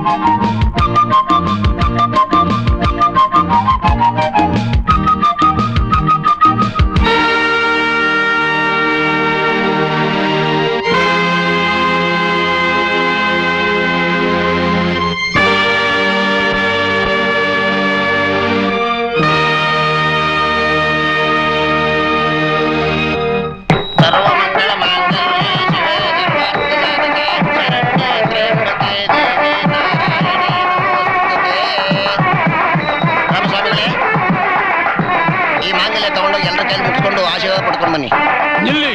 ರಾಮಸ್ವಾಮಿಗಳೇ ಈ ಮಾಂಗಲ್ಯ ತಗೊಂಡೋಗಿ ಎಲ್ಲರ ಕೈಲಿ ಮುಟ್ಕೊಂಡು ಆಶೀರ್ವಾದ ಪಡ್ಕೊಂಡು ಬನ್ನಿ ನಿಲ್ಲಿ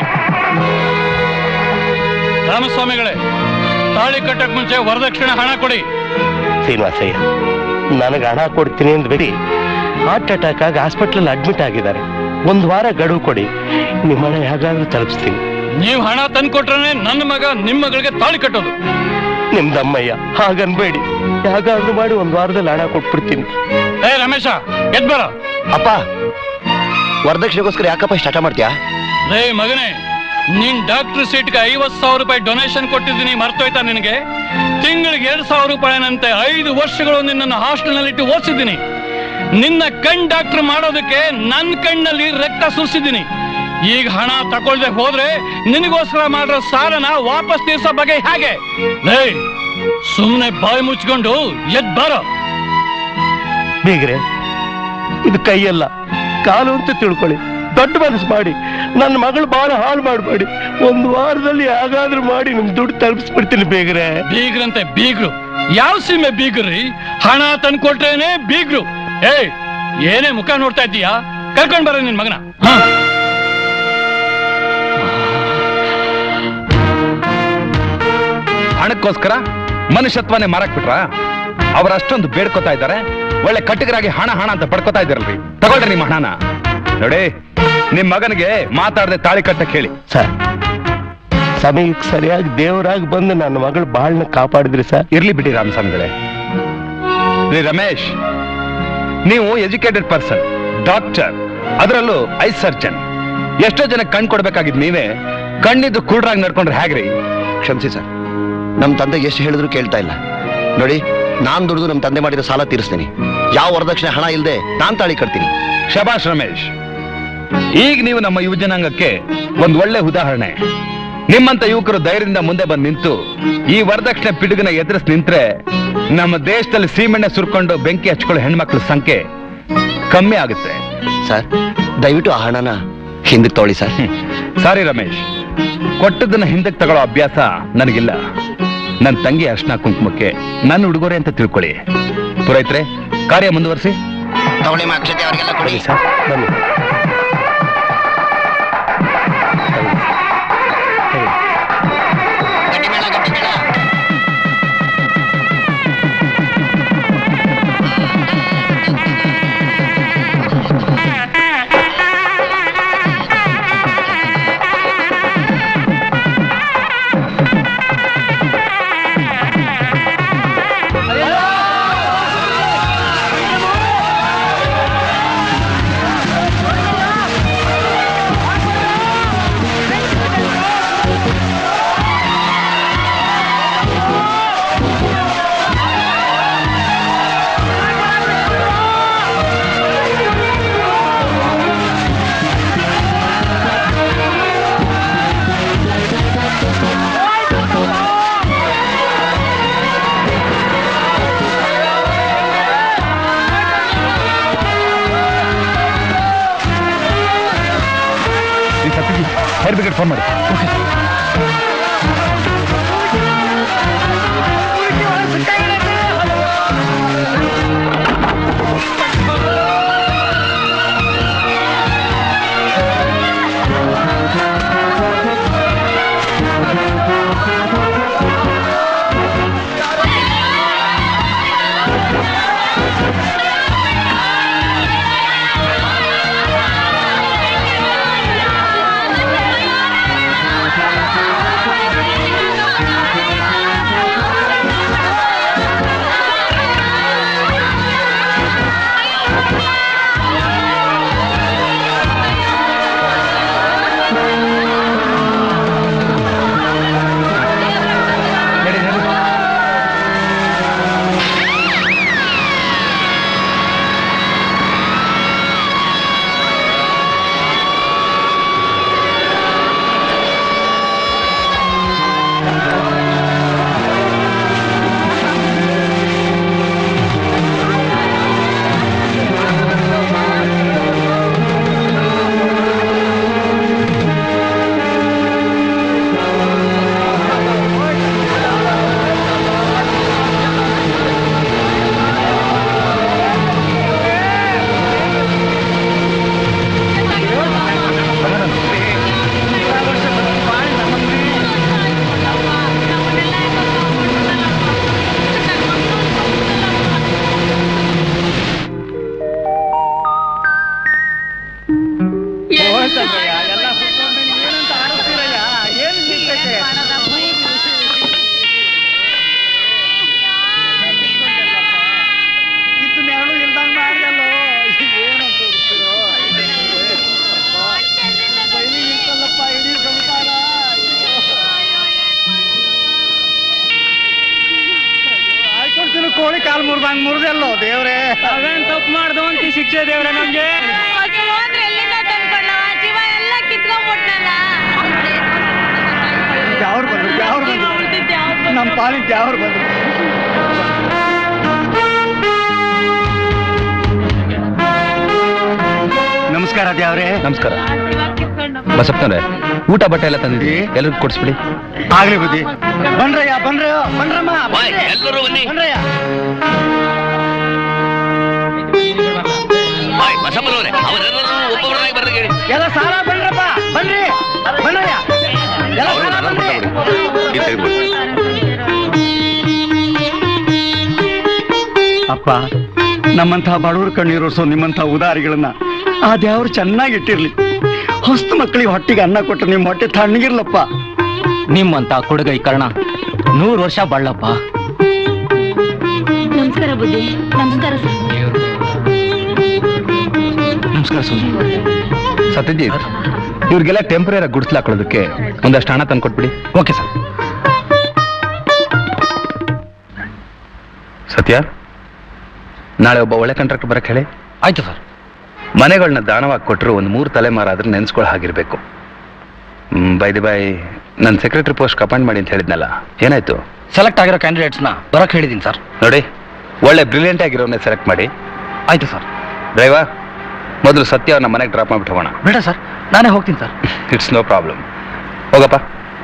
ರಾಮಸ್ವಾಮಿಗಳೇ ತಾಳಿ ಕಟ್ಟಕ್ ಮುಂಚೆ ವರದಕ್ಷಿಣೆ ಹಣ ಕೊಡಿ ಶ್ರೀನಿವಾಸಯ್ಯ ನನಗೆ ಹಣ ಕೊಡ್ತೀನಿ ಅಂದ್ಬಿಡಿ ಹಾರ್ಟ್ ಅಟ್ಯಾಕ್ ಆಗಿ ಹಾಸ್ಪಿಟ್ಲಲ್ಲಿ ಅಡ್ಮಿಟ್ ಆಗಿದ್ದಾರೆ ಒಂದು ವಾರ ಗಡುವು ಕೊಡಿ ನಿಮ್ಮ ಹಣ ಹೇಗಾದ್ರೂ ತಲುಪಿಸ್ತೀನಿ ನೀವು ಹಣ ತಂದ್ಕೊಟ್ರೆ ನನ್ನ ಮಗ ನಿಮ್ಮ ಮಗಳಿಗೆ ತಾಳಿ ಕಟ್ಟೋದು ನಿಮ್ದಮ್ಮಯ್ಯ ಹಾಗನ್ಬೇಡಿ ಹೇಗಾದ್ರೂ ಮಾಡಿ ಒಂದು ವಾರದಲ್ಲಿ ಹಣ ಕೊಟ್ಬಿಡ್ತೀನಿ ಏ ರಮೇಶ ಎದ್ ಬರ ಅಪ್ಪ ವರದಕ್ಷಿಣೆಗೋಸ್ಕರ ಯಾಕಪ್ಪ ಸ್ಟಾರ್ಟ್ ಮಾಡ್ತೀಯಾ ರೇ ಮಗನೇ ನೀನ್ ಡಾಕ್ಟರ್ ಸೀಟ್ಗೆ ಐವತ್ ಸಾವಿರ ರೂಪಾಯಿ ಡೊನೇಷನ್ ಕೊಟ್ಟಿದ್ದೀನಿ ಮರ್ತೋಯ್ತಾ ನಿನಗೆ ತಿಂಗಳಿಗೆ ಎರಡ್ ಸಾವಿರ ರೂಪಾಯಿನಂತೆ ಐದು ವರ್ಷಗಳು ನಿನ್ನನ್ನು ಹಾಸ್ಟೆಲ್ನಲ್ಲಿ ಇಟ್ಟು ಓದಿಸಿದ್ದೀನಿ ನಿನ್ನ ಕಣ್ ಡಾಕ್ಟರ್ ಮಾಡೋದಕ್ಕೆ ನನ್ನ ಕಣ್ಣಲ್ಲಿ ರಕ್ತ ಸುರಿಸಿದ್ದೀನಿ ಈಗ ಹಣ ತಗೊಳ್ದೆ ಹೋದ್ರೆ ನಿನಗೋಸ್ಕರ ಮಾಡಿರೋ ಸಾಲನ ವಾಪಸ್ ತೀರ್ಸೋ ಬಗ್ಗೆ ಹೇಗೆ ಲೇ ಸುಮ್ಮನೆ ಬಾಯಿ ಮುಚ್ಕೊಂಡು ಎದ್ ಬಾರೋ ಬೀಗ್ರೆ ಇದು ಕೈಯಲ್ಲ ಕಾಲು ಅಂತ ತಿಳ್ಕೊಳ್ಳಿ ದೊಡ್ಡ ಮನಸ್ಸು ಮಾಡಿ ನನ್ನ ಮಗಳು ಬಾಳ ಹಾಳು ಮಾಡಬೇಡಿ ಒಂದು ವಾರದಲ್ಲಿ ಹೇಗಾದ್ರೂ ಮಾಡಿ ನಿಮ್ ದುಡ್ಡು ತಲುಪಿಸ್ಬಿಡ್ತೀನಿ ಬೇಗ್ರೆ ಬೀಗ್ರಂತೆ ಬೀಗ್ರು ಯಾವ ಸೀಮೆ ಬೀಗ್ರಿ ಹಣ ತಂದ್ಕೊಟ್ರೇನೆ ಬೀಗ್ರು ಏ ಏನೇ ಮುಖ ನೋಡ್ತಾ ಇದ್ದೀಯಾ ಕರ್ಕೊಂಡ್ ಬರ ನಿನ್ ಮಗನ ಹ. ಹಣಕ್ಕೋಸ್ಕರ ಮನುಷ್ಯತ್ವನೇ ಮಾರಕ್ ಬಿಟ್ರ ಅವ್ರ ಅಷ್ಟೊಂದು ಬೇಡ್ಕೋತಾ ಇದ್ದಾರೆ ಒಳ್ಳೆ ಕಟ್ಟಿಗರಾಗಿ ಹಣ ಹಣ ಅಂತ ಪಡ್ಕೋತಾ ಇದ್ದಾರಲ್ರಿ ತಗೊಳ್ರಿ ನಿಮ್ಮ ಹಣನ ನೋಡಿ ನಿಮ್ ಮಗನಿಗೆ ಮಾತಾಡದೆ ತಾಳಿ ಕಟ್ಟಕ್ ಹೇಳಿ ಸರ್ ಸಮಯಕ್ಕೆ ಸರಿಯಾಗಿ ದೇವರಾಗಿ ಬಂದು ನನ್ನ ಮಗಳು ಬಾಳ್ನ ಕಾಪಾಡಿದ್ರಿ ಸರ್ ಇರ್ಲಿ ಬಿಡಿ ರಾಮಸ್ವಾಮಿಗಳೇ ರೀ ರಮೇಶ್ ನೀವು ಎಜುಕೇಟೆಡ್ ಪರ್ಸನ್ ಡಾಕ್ಟರ್ ಅದರಲ್ಲೂ ಐ ಸರ್ಜನ್ ಎಷ್ಟೋ ಜನ ಕಣ್ ಕೊಡ್ಬೇಕಾಗಿದ್ ನೀವೇ ಕಣ್ಣಿದ್ದು ಕುಡ್ರಾಗಿ ನಡ್ಕೊಂಡ್ರೆ ಹೇಗ್ರಿ ಕ್ಷಮಿಸಿ ಸರ್ ನಮ್ಮ ತಂದೆಗೆ ಎಷ್ಟು ಹೇಳಿದ್ರು ಕೇಳ್ತಾ ಇಲ್ಲ ನೋಡಿ ನಾನ್ ದುಡಿದು ನಮ್ಮ ತಂದೆ ಮಾಡಿರೋ ಸಾಲ ತೀರಿಸ್ತೀನಿ ಯಾವ ವರದಕ್ಷಿಣೆ ಹಣ ಇಲ್ಲದೆ ನಾನ್ ತಾಳಿ ಕಟ್ತೀನಿ ಶಬಾಷ್ ರಮೇಶ್ ಈಗ ನೀವು ನಮ್ಮ ಯುವಜನಾಂಗಕ್ಕೆ ಒಂದ್ ಒಳ್ಳೆ ಉದಾಹರಣೆ ನಿಮ್ಮಂತ ಯುವಕರು ಧೈರ್ಯದಿಂದ ಮುಂದೆ ಬಂದು ನಿಂತು ಈ ವರದಕ್ಷಿಣೆ ಪಿಡುಗನ ಎದುರಿಸಿ ನಿಂತ್ರೆ ನಮ್ಮ ದೇಶದಲ್ಲಿ ಸೀಮೆಣ್ಣೆ ಸುರ್ಕೊಂಡು ಬೆಂಕಿ ಹಚ್ಕೊಳ್ಳೋ ಹೆಣ್ಮಕ್ಳ ಸಂಖ್ಯೆ ಕಮ್ಮಿ ಆಗುತ್ತೆ ಸರ್ ದಯವಿಟ್ಟು ಆ ಹಣನ ಹಿಂದಕ್ಕೆ ತೊಗೊಳ್ಳಿ ಸರ್ ಸಾರಿ ರಮೇಶ್ ಕೊಟ್ಟದನ್ನ ಹಿಂದಕ್ಕೆ ತಗೊಳ್ಳೋ ಅಭ್ಯಾಸ ನನಗಿಲ್ಲ ನನ್ನ ತಂಗಿ ಅರ್ಶನ ಕುಂಕುಮಕ್ಕೆ ನನ್ನ ಉಡುಗೊರೆ ಅಂತ ತಿಳ್ಕೊಳ್ಳಿ ಪುರೋಹಿತ್ರೆ ಕಾರ್ಯ ಮುಂದುವರಿಸಿ ತಗೊಳ್ಳಿ ಮಾ ಅಕ್ಷತೆ ಅವ್ರಿಗೆಲ್ಲ ಕೊಡಿ ಸರ್ ಬನ್ನಿ ಗಟ್ಟಿ ಮೇಳ ಗಟ್ಟಿ ಮೇಳ ಫೈರ್ ಬ್ರಿಗೇಡ್ ಫೋನ್ ಮಾಡಿ ಪಾಲಿ ಕಾಲ್ ಮುರ್ದಂಗ್ ಮುರ್ದೆಲ್ಲೋ ದೇವ್ರೇ ಅವೇನ್ ತಪ್ಪು ಮಾಡ್ದು ಅಂತ ಶಿಕ್ಷೆ ದೇವ್ರೆ ನಮ್ಗೆ ಅದು ಹೋದ್ರೆ ಎಲ್ಲಿಂದ ತಂದ್ಕೊಳ್ಳ ಜೀವ ಎಲ್ಲ ಕಿತ್ಕೊಂಡ್ಬಿಟ್ನಲ್ಲ ಯಾವ್ರು ಬಂದ್ರು ಯಾವ್ರು ಬಂದ್ರು ನಮ್ಮ ಪಾಲಿಗೆ ಯಾವ್ರು ಬಂದ್ರು ನಮಸ್ಕಾರ ದೇವ್ರೆ ನಮಸ್ಕಾರ ಬಸಪ್ಪನವ್ರೆ ಊಟ ಬಟ್ಟೆ ಎಲ್ಲ ತಂದಿದ್ದೀವಿ ಎಲ್ಲರಿಗೂ ಕೊಡಿಸ್ಬಿಡಿ ಆಗ್ಲಿ ಬುದ್ಧಿ ಬನ್ರಯ್ಯ ಬನ್ರಯ್ಯ ಬನ್ರಮ್ಮ ಎಲ್ಲರೂ ಬನ್ನಿ ಬನ್ರಯ್ಯ ಬಸಮ್ಮನವರೇ ಅವರೆಲ್ಲರೂ ಒಬ್ಬೊಬ್ಬರಾಗಿ ಬರ್ರಿಗೆ ಹೇಳಿ ಎಲ್ಲ ಸಾಲ ಬನ್ರಪ್ಪ ಬನ್ರಿ ಬನ್ರಯ್ಯ ಎಲ್ಲ ಅವರು ಸಾಲ ನನ್ನ ಬನ್ರಿ ಕೊಟ್ಟ ಬಿಡಿ. ಇದು ತೆಗೆದ್ಬಿಡಿ. ಅಪ್ಪ ನಮ್ಮಂತಹ ಬಡವರು ಕಣ್ಣೀರೋರ್ಸೋ ನಿಮ್ಮಂತಹ ಉದಾರಿಗಳನ್ನ ಆ ದೇವರು ಚೆನ್ನಾಗಿ ಇಟ್ಟಿರ್ಲಿ ಹೊಸ್ತು ಮಕ್ಕಳಿಗೆ ಹೊಟ್ಟಿಗೆ ಅನ್ನ ಕೊಟ್ಟು ನಿಮ್ಮ ಹೊಟ್ಟೆ ತಣ್ಣಗಿರ್ಲಪ್ಪ ನಿಮ್ಮಂತ ಕೊಡುಗೈ ಕರ್ಣ ನೂರು ವರ್ಷ ಬಳ್ಳಪ್ಪ ನಮಸ್ಕಾರ ಬುದ್ಧಿ ನಮಸ್ಕಾರ ಸರ್ ನಮಸ್ಕಾರ ಸುಮ್ಮನೆ ಸತ್ಯಜಿತ್ ಇವ್ರಿಗೆಲ್ಲ ಟೆಂಪರರಿ ಗುಡ್ಸ್ಲು ಹಾಕೊಳ್ಳೋದಕ್ಕೆ ಒಂದಷ್ಟು ಹಣ ತಂದು ಕೊಟ್ಬಿಡಿ ಓಕೆ ಸರ್ ಸತ್ಯ ನಾಳೆ ಒಬ್ಬ ಒಳ್ಳೆ ಕಾಂಟ್ರಾಕ್ಟ್ ಬರಕ್ಕೆ ಹೇಳಿ ಆಯ್ತು ಸರ್ ಮನೆಗಳನ್ನ ದಾನವಾಗಿ ಕೊಟ್ಟರು ಒಂದು ಮೂರು ತಲೆಮಾರಾದ್ರೆ ನೆನ್ಸ್ಕೊಳ್ಳೋ ಹಾಗಿರ್ಬೇಕು ಬೈದಿ ಬಾಯ್ ನನ್ನ ಸೆಕ್ರೆಟರಿ ಪೋಸ್ಟ್ ಅಪಾಯಿಂಟ್ ಮಾಡಿ ಅಂತ ಹೇಳಿದ್ನಲ್ಲ ಏನಾಯ್ತು ಸೆಲೆಕ್ಟ್ ಆಗಿರೋ ಕ್ಯಾಂಡಿಡೇಟ್ಸ್ನ ಬರಕ್ಕೆ ಹೇಳಿದ್ದೀನಿ ಸರ್ ನೋಡಿ ಒಳ್ಳೆ ಬ್ರಿಲಿಯಂಟ್ ಆಗಿರೋನೇ ಸೆಲೆಕ್ಟ್ ಮಾಡಿ ಆಯ್ತು ಸರ್ ಡ್ರೈವರ್ ಮೊದಲು ಸತ್ಯ ಅವ್ರನ್ನ ಮನೆಗೆ ಡ್ರಾಪ್ ಮಾಡ್ಬಿಟ್ಟು ಹೋಗೋಣ ಬೇಡ ಸರ್ ನಾನೇ ಹೋಗ್ತೀನಿ ಸರ್ ಇಟ್ಸ್ ನೋ ಪ್ರಾಬ್ಲಮ್ ಹೋಗಪ್ಪ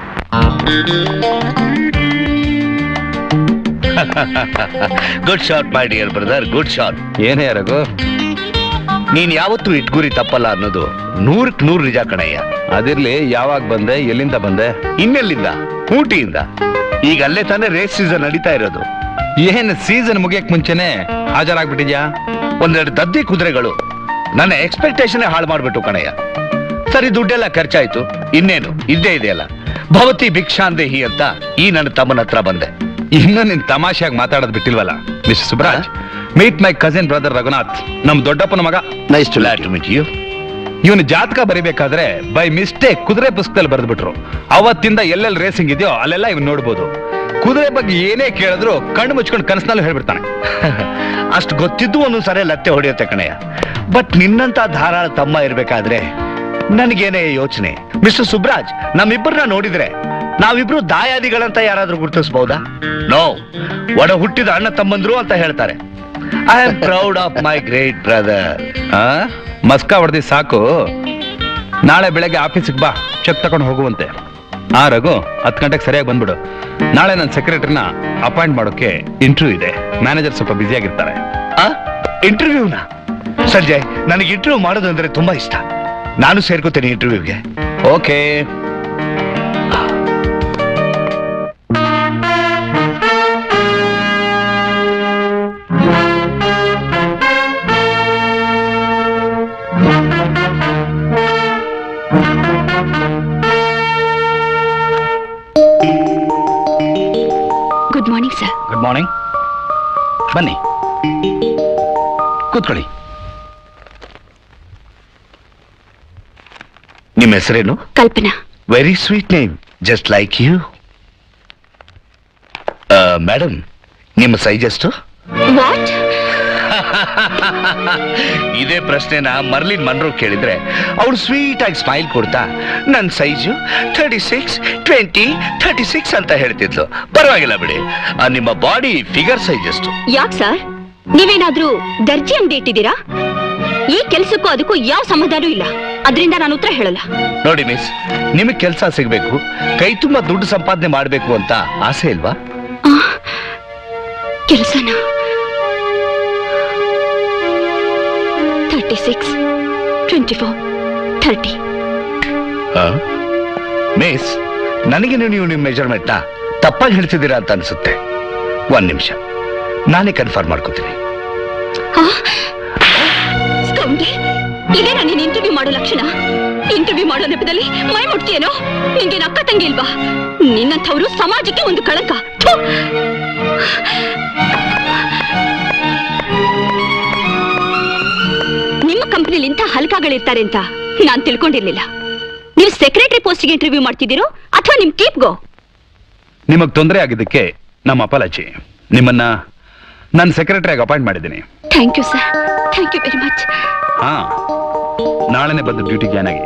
good shot my dear brother good shot ಏನೇ ರಘು ನೀನ್ ಯಾವತ್ತೂ ಇಟ್ಗುರಿ ತಪ್ಪಲ್ಲ ಅನ್ನೋದು ನೂರಕ್ ನೂರು ನಿಜ ಕಣಯ್ಯ ಅದಿರ್ಲಿ ಯಾವಾಗ ಬಂದೆ ಎಲ್ಲಿಂದ ಬಂದೆ ಇನ್ನೆಲ್ಲಿಂದ ಊಟಿಯಿಂದ ಈಗ ಅಲ್ಲೇ ತಾನೇ ರೇಸ್ ಸೀಸನ್ ನಡೀತಾ ಇರೋದು ಏನ್ ಸೀಸನ್ ಮುಗಿಯಕ್ ಮುಂಚೆನೆ ಹಾಜರಾಗ್ಬಿಟ್ಟಿದ್ಯಾ ಒಂದೆರಡು ದದ್ದಿ ಕುದುರೆಗಳು ನನ್ನ ಎಕ್ಸ್ಪೆಕ್ಟೇಷನ್ ಹಾಳು ಮಾಡ್ಬಿಟ್ಟು ಕಣಯ್ಯ ಸರಿ ದುಡ್ಡೆಲ್ಲ ಖರ್ಚಾಯ್ತು ಇನ್ನೇನು ಇದ್ದೇ ಇದೆಯಲ್ಲ ಭವತಿ ಭಿಕ್ಷಾಂದೇಹಿ ಅಂತ ಈ ನನ್ನ ತಮ್ಮನ ಹತ್ರ ಬಂದೆ ಇನ್ನೂ ನಿನ್ ತಮಾಷೆಯಾಗಿ ಮಾತಾಡೋದು ಬಿಟ್ಟಿಲ್ವಲ್ಲ mister Subraj meet my cousin brother Raghunath ನಮ್ ದೊಡ್ಡಪ್ಪನ ಮಗ ನೈಸ್ ಟು ಲ್ಯಾಟ್ ಮೀಟ್ ಯು ಇವನು ಜಾತಕ ಬರಿಬೇಕಾದ್ರೆ ಬೈ ಮಿಸ್ಟೇಕ್ ಕುದುರೆ ಪುಸ್ತಕದಲ್ಲಿ ಬರೆದ್ಬಿಟ್ರು ಅವತ್ತಿಂದ ಎಲ್ಲೆಲ್ಲಿ ರೇಸಿಂಗ್ ಇದೆಯೋ ಅಲ್ಲೆಲ್ಲ ಇವ್ನು ನೋಡ್ಬೋದು ಕುದುರೆ ಬಗ್ಗೆ ಏನೇ ಕೇಳಿದ್ರು ಕಣ್ಣು ಮುಚ್ಕೊಂಡು ಕನಸಿನಲ್ಲೂ ಹೇಳ್ಬಿಡ್ತಾನೆ ಅಷ್ಟು ಗೊತ್ತಿದ್ದು ಒಂದೊಂದ್ ಸರಿ ಲತ್ತೆ ಹೊಡೆಯುತ್ತೆ ಕಣಯ್ಯ ಬಟ್ ನಿನ್ನಂತ ಧಾರಾಳ ತಮ್ಮ ಇರ್ಬೇಕಾದ್ರೆ ನನಗೇನೇ ಯೋಚನೆ ಮಿಸ್ಟರ್ ಸುಬ್ರಾಜ್ ನಮ್ಮಿಬ್ಬರನ್ನ ನೋಡಿದ್ರೆ ನಾವಿಬ್ರು ದಾಯಾದಿಗಳಂತ ಯಾರಾದ್ರೂ ಗುರುತಿಸಬಹುದಾ ನೋ ಒಡ ಹುಟ್ಟಿದ ಅಣ್ಣ ತಮ್ಮಂದ್ರು ಅಂತ ಹೇಳ್ತಾರೆ I am proud of my great brother ಆ ಮಸ್ಕ ಹೊಡೆದಿ ಸಾಕು ನಾಳೆ ಬೆಳಗ್ಗೆ ಆಫೀಸಿಗೆ ಬಾ ಚೆಕ್ ತಗೊಂಡು ಹೋಗುವಂತೆ ಆ ರಘು ಹತ್ತು ಗಂಟೆಗೆ ಸರಿಯಾಗಿ ಬಂದ್ಬಿಡು ನಾಳೆ ನನ್ನ ಸೆಕ್ರೆಟರಿನ ಅಪಾಯಿಂಟ್ ಮಾಡೋಕೆ ಇಂಟರ್ವ್ಯೂ ಇದೆ ಮ್ಯಾನೇಜರ್ ಸ್ವಲ್ಪ ಬ್ಯುಸಿ ಆಗಿರ್ತಾರೆ ಇಂಟರ್ವ್ಯೂನ ಸಂಜಯ್ ನನಗೆ ಇಂಟರ್ವ್ಯೂ ಮಾಡೋದು ಅಂದ್ರೆ ತುಂಬಾ ಇಷ್ಟ ನಾನು ಸೇರ್ಕೋತೇನೆ ಇಂಟರ್ವ್ಯೂಗೆ okay good morning sir good morning ಬನ್ನಿ ಕೂತ್ಕೊಳ್ಳಿ ನಿಮ್ಮ ಹೆಸರೇನು Kalpana very sweet name just like you madam ನಿಮ್ಮ ಸೈಜ್ ಎಷ್ಟು ವಾಟ್ ಇದೇ ಪ್ರಶ್ನೆನ ಮರ್ಲಿನ್ ಮನ್ರೋ ಕೇಳಿದ್ರೆ ಅವಳು ಸ್ವೀಟ್ ಆಗಿ ಸ್ಮೈಲ್ ಕೊಡ್ತಾ ನನ್ನ size thirty six twenty thirty six ಅಂತ ಹೇಳ್ತಿದ್ಲು ಪರವಾಗಿಲ್ಲ ಬಿಡಿ ಆ, ನಿಮ್ಮ ಬಾಡಿ ಫಿಗರ್ ಸೈಜ್ ಎಷ್ಟು ಯಾಕ್ ಸರ್ ನೀವೇನಾದ್ರೂ ದರ್ಜಿ ಅಂಗಡಿ ಇಟ್ಟಿದ್ದೀರಾ ಈ ಕೆಲ್ಸಕ್ಕೂ ಅದಕ್ಕೂ ಯಾವ ಸಂಬಂಧನೂ ಇಲ್ಲ ಅದರಿಂದ ನಾನು ಉತ್ತರ ಹೇಳಲ್ಲ ನೋಡಿ ಮಿಸ್ ನಿಮಗೆ ಕೆಲಸ ಸಿಗ್ಬೇಕು ಕೈ ತುಂಬಾ ದುಡ್ಡು ಸಂಪಾದನೆ ಮಾಡಬೇಕು ಅಂತ ಆಸೆ ಇಲ್ವಾ ಕೆಲಸನ thirty six twenty four thirty miss ನನಗೆ ನೀವು ನಿಮ್ಮ ಮೆಜರ್ಮೆಂಟ್ನ ತಪ್ಪಾಗಿ ಹೇಳ್ತಿದ್ದೀರಾ ಅಂತ ಅನ್ಸುತ್ತೆ ಒಂದ್ ನಿಮಿಷ ನಾನೇ ಕನ್ಫರ್ಮ್ ಮಾಡ್ಕೋತೀನಿ ಇದೇ ನಾನು ಇಂಟರ್ವ್ಯೂ ಮಾಡೋ ಲಕ್ಷಣ ಇಂಟರ್ವ್ಯೂ ಮಾಡೋ ನೆಪದಲ್ಲಿ ಮೈ ಮುಟ್ತೀಯೇನೋ ನಿಂಗೇನು ಅಕ್ಕ ತಂಗಿ ಇಲ್ವಾ ನಿನ್ನಂಥವ್ರು ಸಮಾಜಕ್ಕೆ ಒಂದು ಕಳಂಕ ಥು! ನಿಮ್ಮ ಕಂಪನಿಲಿ ಇಂಥ ಹಲ್ಕಾಗಳಿರ್ತಾರೆ ಅಂತ ನಾನ್ ತಿಳ್ಕೊಂಡಿರ್ಲಿಲ್ಲ ನೀವು ಸೆಕ್ರೆಟರಿ ಪೋಸ್ಟ್ಗೆ ಇಂಟರ್ವ್ಯೂ ಮಾಡ್ತಿದ್ದೀರೋ ಅಥವಾ ನಿಮ್ ಕೀಪ್ಗೋ ನಿಮಗ್ ತೊಂದರೆ ಆಗಿದ್ದಕ್ಕೆ ನಮ್ಮ ಅಪಾಲಜಿ ನಿಮ್ಮನ್ನ ನನ್ನ ಸೆಕ್ರೆಟರಿಯಾಗಿ ಅಪಾಯಿಂಟ್ ಮಾಡಿದ್ದೀನಿ thank you sir thank you very much ಹಾ ನಾಳೆನೆ ಬಂದು ಡ್ಯೂಟಿ ಜಾಯ್ನ್ ಆಗಿ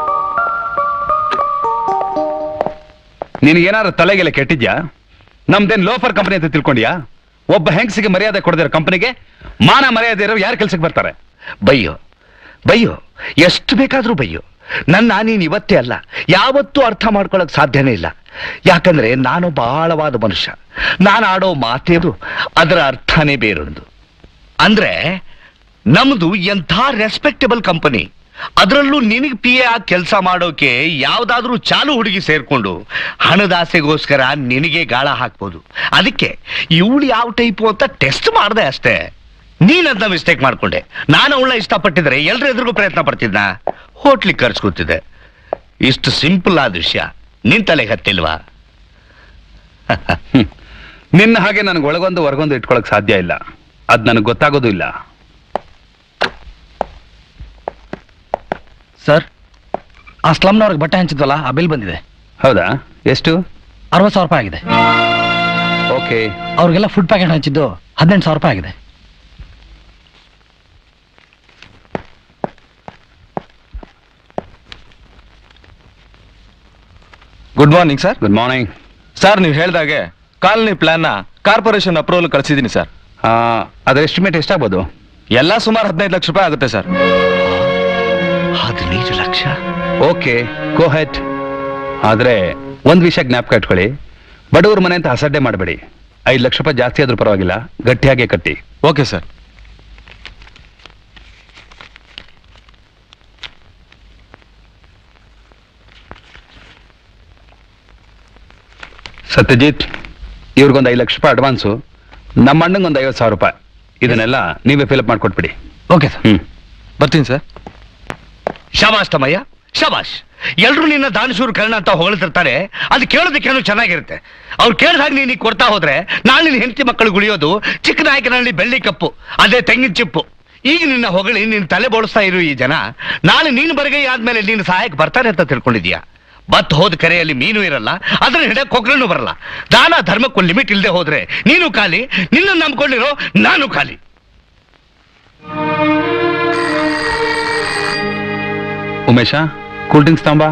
ನಿನಗೇನಾದ್ರು ತಲೆಗೆಲ್ಲ ಕೆಟ್ಟಿದ್ಯಾ ನಮ್ದೇನ್ ಲೋಫರ್ ಕಂಪನಿ ಅಂತ ತಿಳ್ಕೊಂಡ್ಯಾ ಒಬ್ಬ ಹೆಂಗಸಿಗೆ ಮರ್ಯಾದೆ ಕೊಡದಿರೋ ಕಂಪನಿಗೆ ಮಾನ ಮರ್ಯಾದೆ ಇರೋ ಯಾರು ಕೆಲ್ಸಕ್ಕೆ ಬರ್ತಾರೆ ಬಯ್ಯೋ ಬಯ್ಯೋ ಎಷ್ಟು ಬೇಕಾದ್ರೂ ಬಯ್ಯೋ ನನ್ನ ನೀನು ಇವತ್ತೇ ಅಲ್ಲ ಯಾವತ್ತೂ ಅರ್ಥ ಮಾಡ್ಕೊಳಕ್ ಸಾಧ್ಯನೇ ಇಲ್ಲ ಯಾಕಂದ್ರೆ ನಾನೊಬ್ಬ ಆಳವಾದ ಮನುಷ್ಯ ನಾನು ಆಡೋ ಮಾತೇದು ಅದರ ಅರ್ಥನೇ ಬೇರೊಂದು ಅಂದ್ರೆ ನಮ್ದು ಎಂಥ ರೆಸ್ಪೆಕ್ಟಬಲ್ ಕಂಪನಿ ಅದರಲ್ಲೂ ನಿನಗೆ ಪಿ ಎ ಆಗಿ ಕೆಲಸ ಮಾಡೋಕೆ ಯಾವ್ದಾದ್ರೂ ಚಾಲು ಹುಡುಗಿ ಸೇರ್ಕೊಂಡು ಹಣದಾಸೆಗೋಸ್ಕರ ನಿನಗೆ ಗಾಳ ಹಾಕ್ಬೋದು ಅದಕ್ಕೆ ಇವಳು ಯಾವ ಟೈಪು ಅಂತ ಟೆಸ್ಟ್ ಮಾಡ್ದೆ ಅಷ್ಟೇ ನೀನ್ ಅದನ್ನ ಮಿಸ್ಟೇಕ್ ಮಾಡ್ಕೊಂಡೆ ನಾನು ಅವಳ ಇಷ್ಟಪಟ್ಟಿದ್ರೆ ಎಲ್ರ ಎದುರಿಗೂ ಪ್ರಯತ್ನ ಪಡ್ತಿದ್ನ ಹೋಟ್ಲಿಗೆ ಕರ್ಸ್ಕೊತಿದ್ದೆ ಇಷ್ಟು ಸಿಂಪಲ್ ಆದ ವಿಷಯ ನಿನ್ ತಲೆಗೆ ಹತ್ತಿಲ್ವಾ ಹ್ಮ್. ನಿನ್ನ ಹಾಗೆ ನನಗೆ ಒಳಗೊಂದು ಹೊರಗೊಂದು ಇಟ್ಕೊಳಕ್ ಸಾಧ್ಯ ಇಲ್ಲ ಅದ್ ನನಗೆ ಗೊತ್ತಾಗೋದು ಇಲ್ಲ ಸರ್ ಆ ಸ್ಲಮ್ನವ್ರಿಗೆ ಬಟ್ಟೆ ಹಂಚಿದ್ವಲ್ಲ ಆ ಬಿಲ್ ಬಂದಿದೆ ಹೌದಾ ಎಷ್ಟು ಅರವತ್ತು ಸಾವಿರ ರೂಪಾಯಿ ಆಗಿದೆ ಓಕೆ ಅವ್ರಿಗೆಲ್ಲ ಫುಡ್ ಪ್ಯಾಕೆಟ್ ಹಂಚಿದ್ದು ಹದಿನೆಂಟು ಸಾವಿರ ರೂಪಾಯಿ ಆಗಿದೆ good morning sir good morning sir ನೀವು ಹೇಳ್ದಾಗೆ ಕಾಲನಿ ಪ್ಲಾನ್ನ ಕಾರ್ಪೊರೇಷನ್ ಅಪ್ರೂವಲ್ ಕಳಿಸಿದ್ದೀನಿ ಸರ್ ಅದ್ರ ಎಸ್ಟಿಮೇಟ್ ಎಷ್ಟಾಗ್ಬೋದು ಎಲ್ಲ ಸುಮಾರು ಹದಿನೈದು ಲಕ್ಷ ರೂಪಾಯಿ ಆಗುತ್ತೆ ಸರ್ ಹದಿನೈದು ಲಕ್ಷ ಓಕೆ ಗೋ ಹೆಟ್ ಆದ್ರೆ ಒಂದ್ ವಿಷಯ ಜ್ಞಾಪಕ ಇಟ್ಕೊಳ್ಳಿ ಬಡವ್ರ ಮನೆ ಅಂತ ಹಸಡ್ಡೆ ಮಾಡಬೇಡಿ ಐದು ಲಕ್ಷ ರೂಪಾಯಿ ಜಾಸ್ತಿ ಆದ್ರೂ ಪರವಾಗಿಲ್ಲ ಗಟ್ಟಿಯಾಗೆ ಕಟ್ಟಿ ಓಕೆ ಸರ್ ಸತ್ಯಜಿತ್ ಇವ್ರಿಗೊಂದು ಐದು ಲಕ್ಷ ರೂಪಾಯಿ ಅಡ್ವಾನ್ಸು ನಮ್ಮ ಅಣ್ಣಂಗೆ ಒಂದು ಐವತ್ತು ಸಾವಿರ ರೂಪಾಯಿ ಇದನ್ನೆಲ್ಲ ನೀವೇ ಫಿಲಪ್ ಮಾಡ್ಕೊಟ್ಬಿಡಿ ಓಕೆ ಸರ್ ಹ್ಮ್ ಬರ್ತೀನಿ ಸರ್ ಶಬಾಷ್ ತಮ್ಮಯ್ಯ ಶಬಾಷ್ ಎಲ್ರು ನಿನ್ನ ದಾನಶೂರ್ ಕರ್ಣ ಅಂತ ಹೊಗಳ್ತಿರ್ತಾರೆ ಅದು ಕೇಳೋದಕ್ಕೇನು ಚೆನ್ನಾಗಿರುತ್ತೆ ಅವ್ರು ಕೇಳಿದಾಗ ನೀನು ಕೊಡ್ತಾ ಹೋದ್ರೆ ನಾಳೆ ನಿನ್ನ ಹೆಂಡತಿ ಮಕ್ಕಳು ಗುಳಿಯೋದು ಚಿಕ್ಕ ನಾಯಕನಲ್ಲಿ ಬೆಳ್ಳಿ ಕಪ್ಪು ಅದೇ ತೆಂಗಿನ ಚಿಪ್ಪು ಈಗ ನಿನ್ನ ಹೊಗಳಿ ನಿನ್ನ ತಲೆ ಬೋಳಿಸ್ತಾ ಇರು ಈ ಜನ ನಾಳೆ ನೀನು ಬರಗೈ ಆದ್ಮೇಲೆ ನೀನು ಸಹಾಯಕ್ಕೆ ಬರ್ತಾರೆ ಅಂತ ತಿಳ್ಕೊಂಡಿದ್ಯಾ ಬತ್ ಹೋದ ಕರೆಯಲ್ಲಿ ಮೀನು ಇರಲ್ಲ ಅದ್ರ ಹಿಡಿಯ ಕೊಗ್ರನು ಬರಲ್ಲ ದಾನ ಧರ್ಮಕ್ಕೊಂದು ಲಿಮಿಟ್ ಇಲ್ಲದೆ ಹೋದ್ರೆ ನೀನು ಖಾಲಿ ನಿನ್ನ ನಂಬ್ಕೊಂಡಿರೋ ನಾನು ಖಾಲಿ ಉಮೇಶ ಕೂಲ್ ಡ್ರಿಂಕ್ಸ್ ತಾಂಬಾ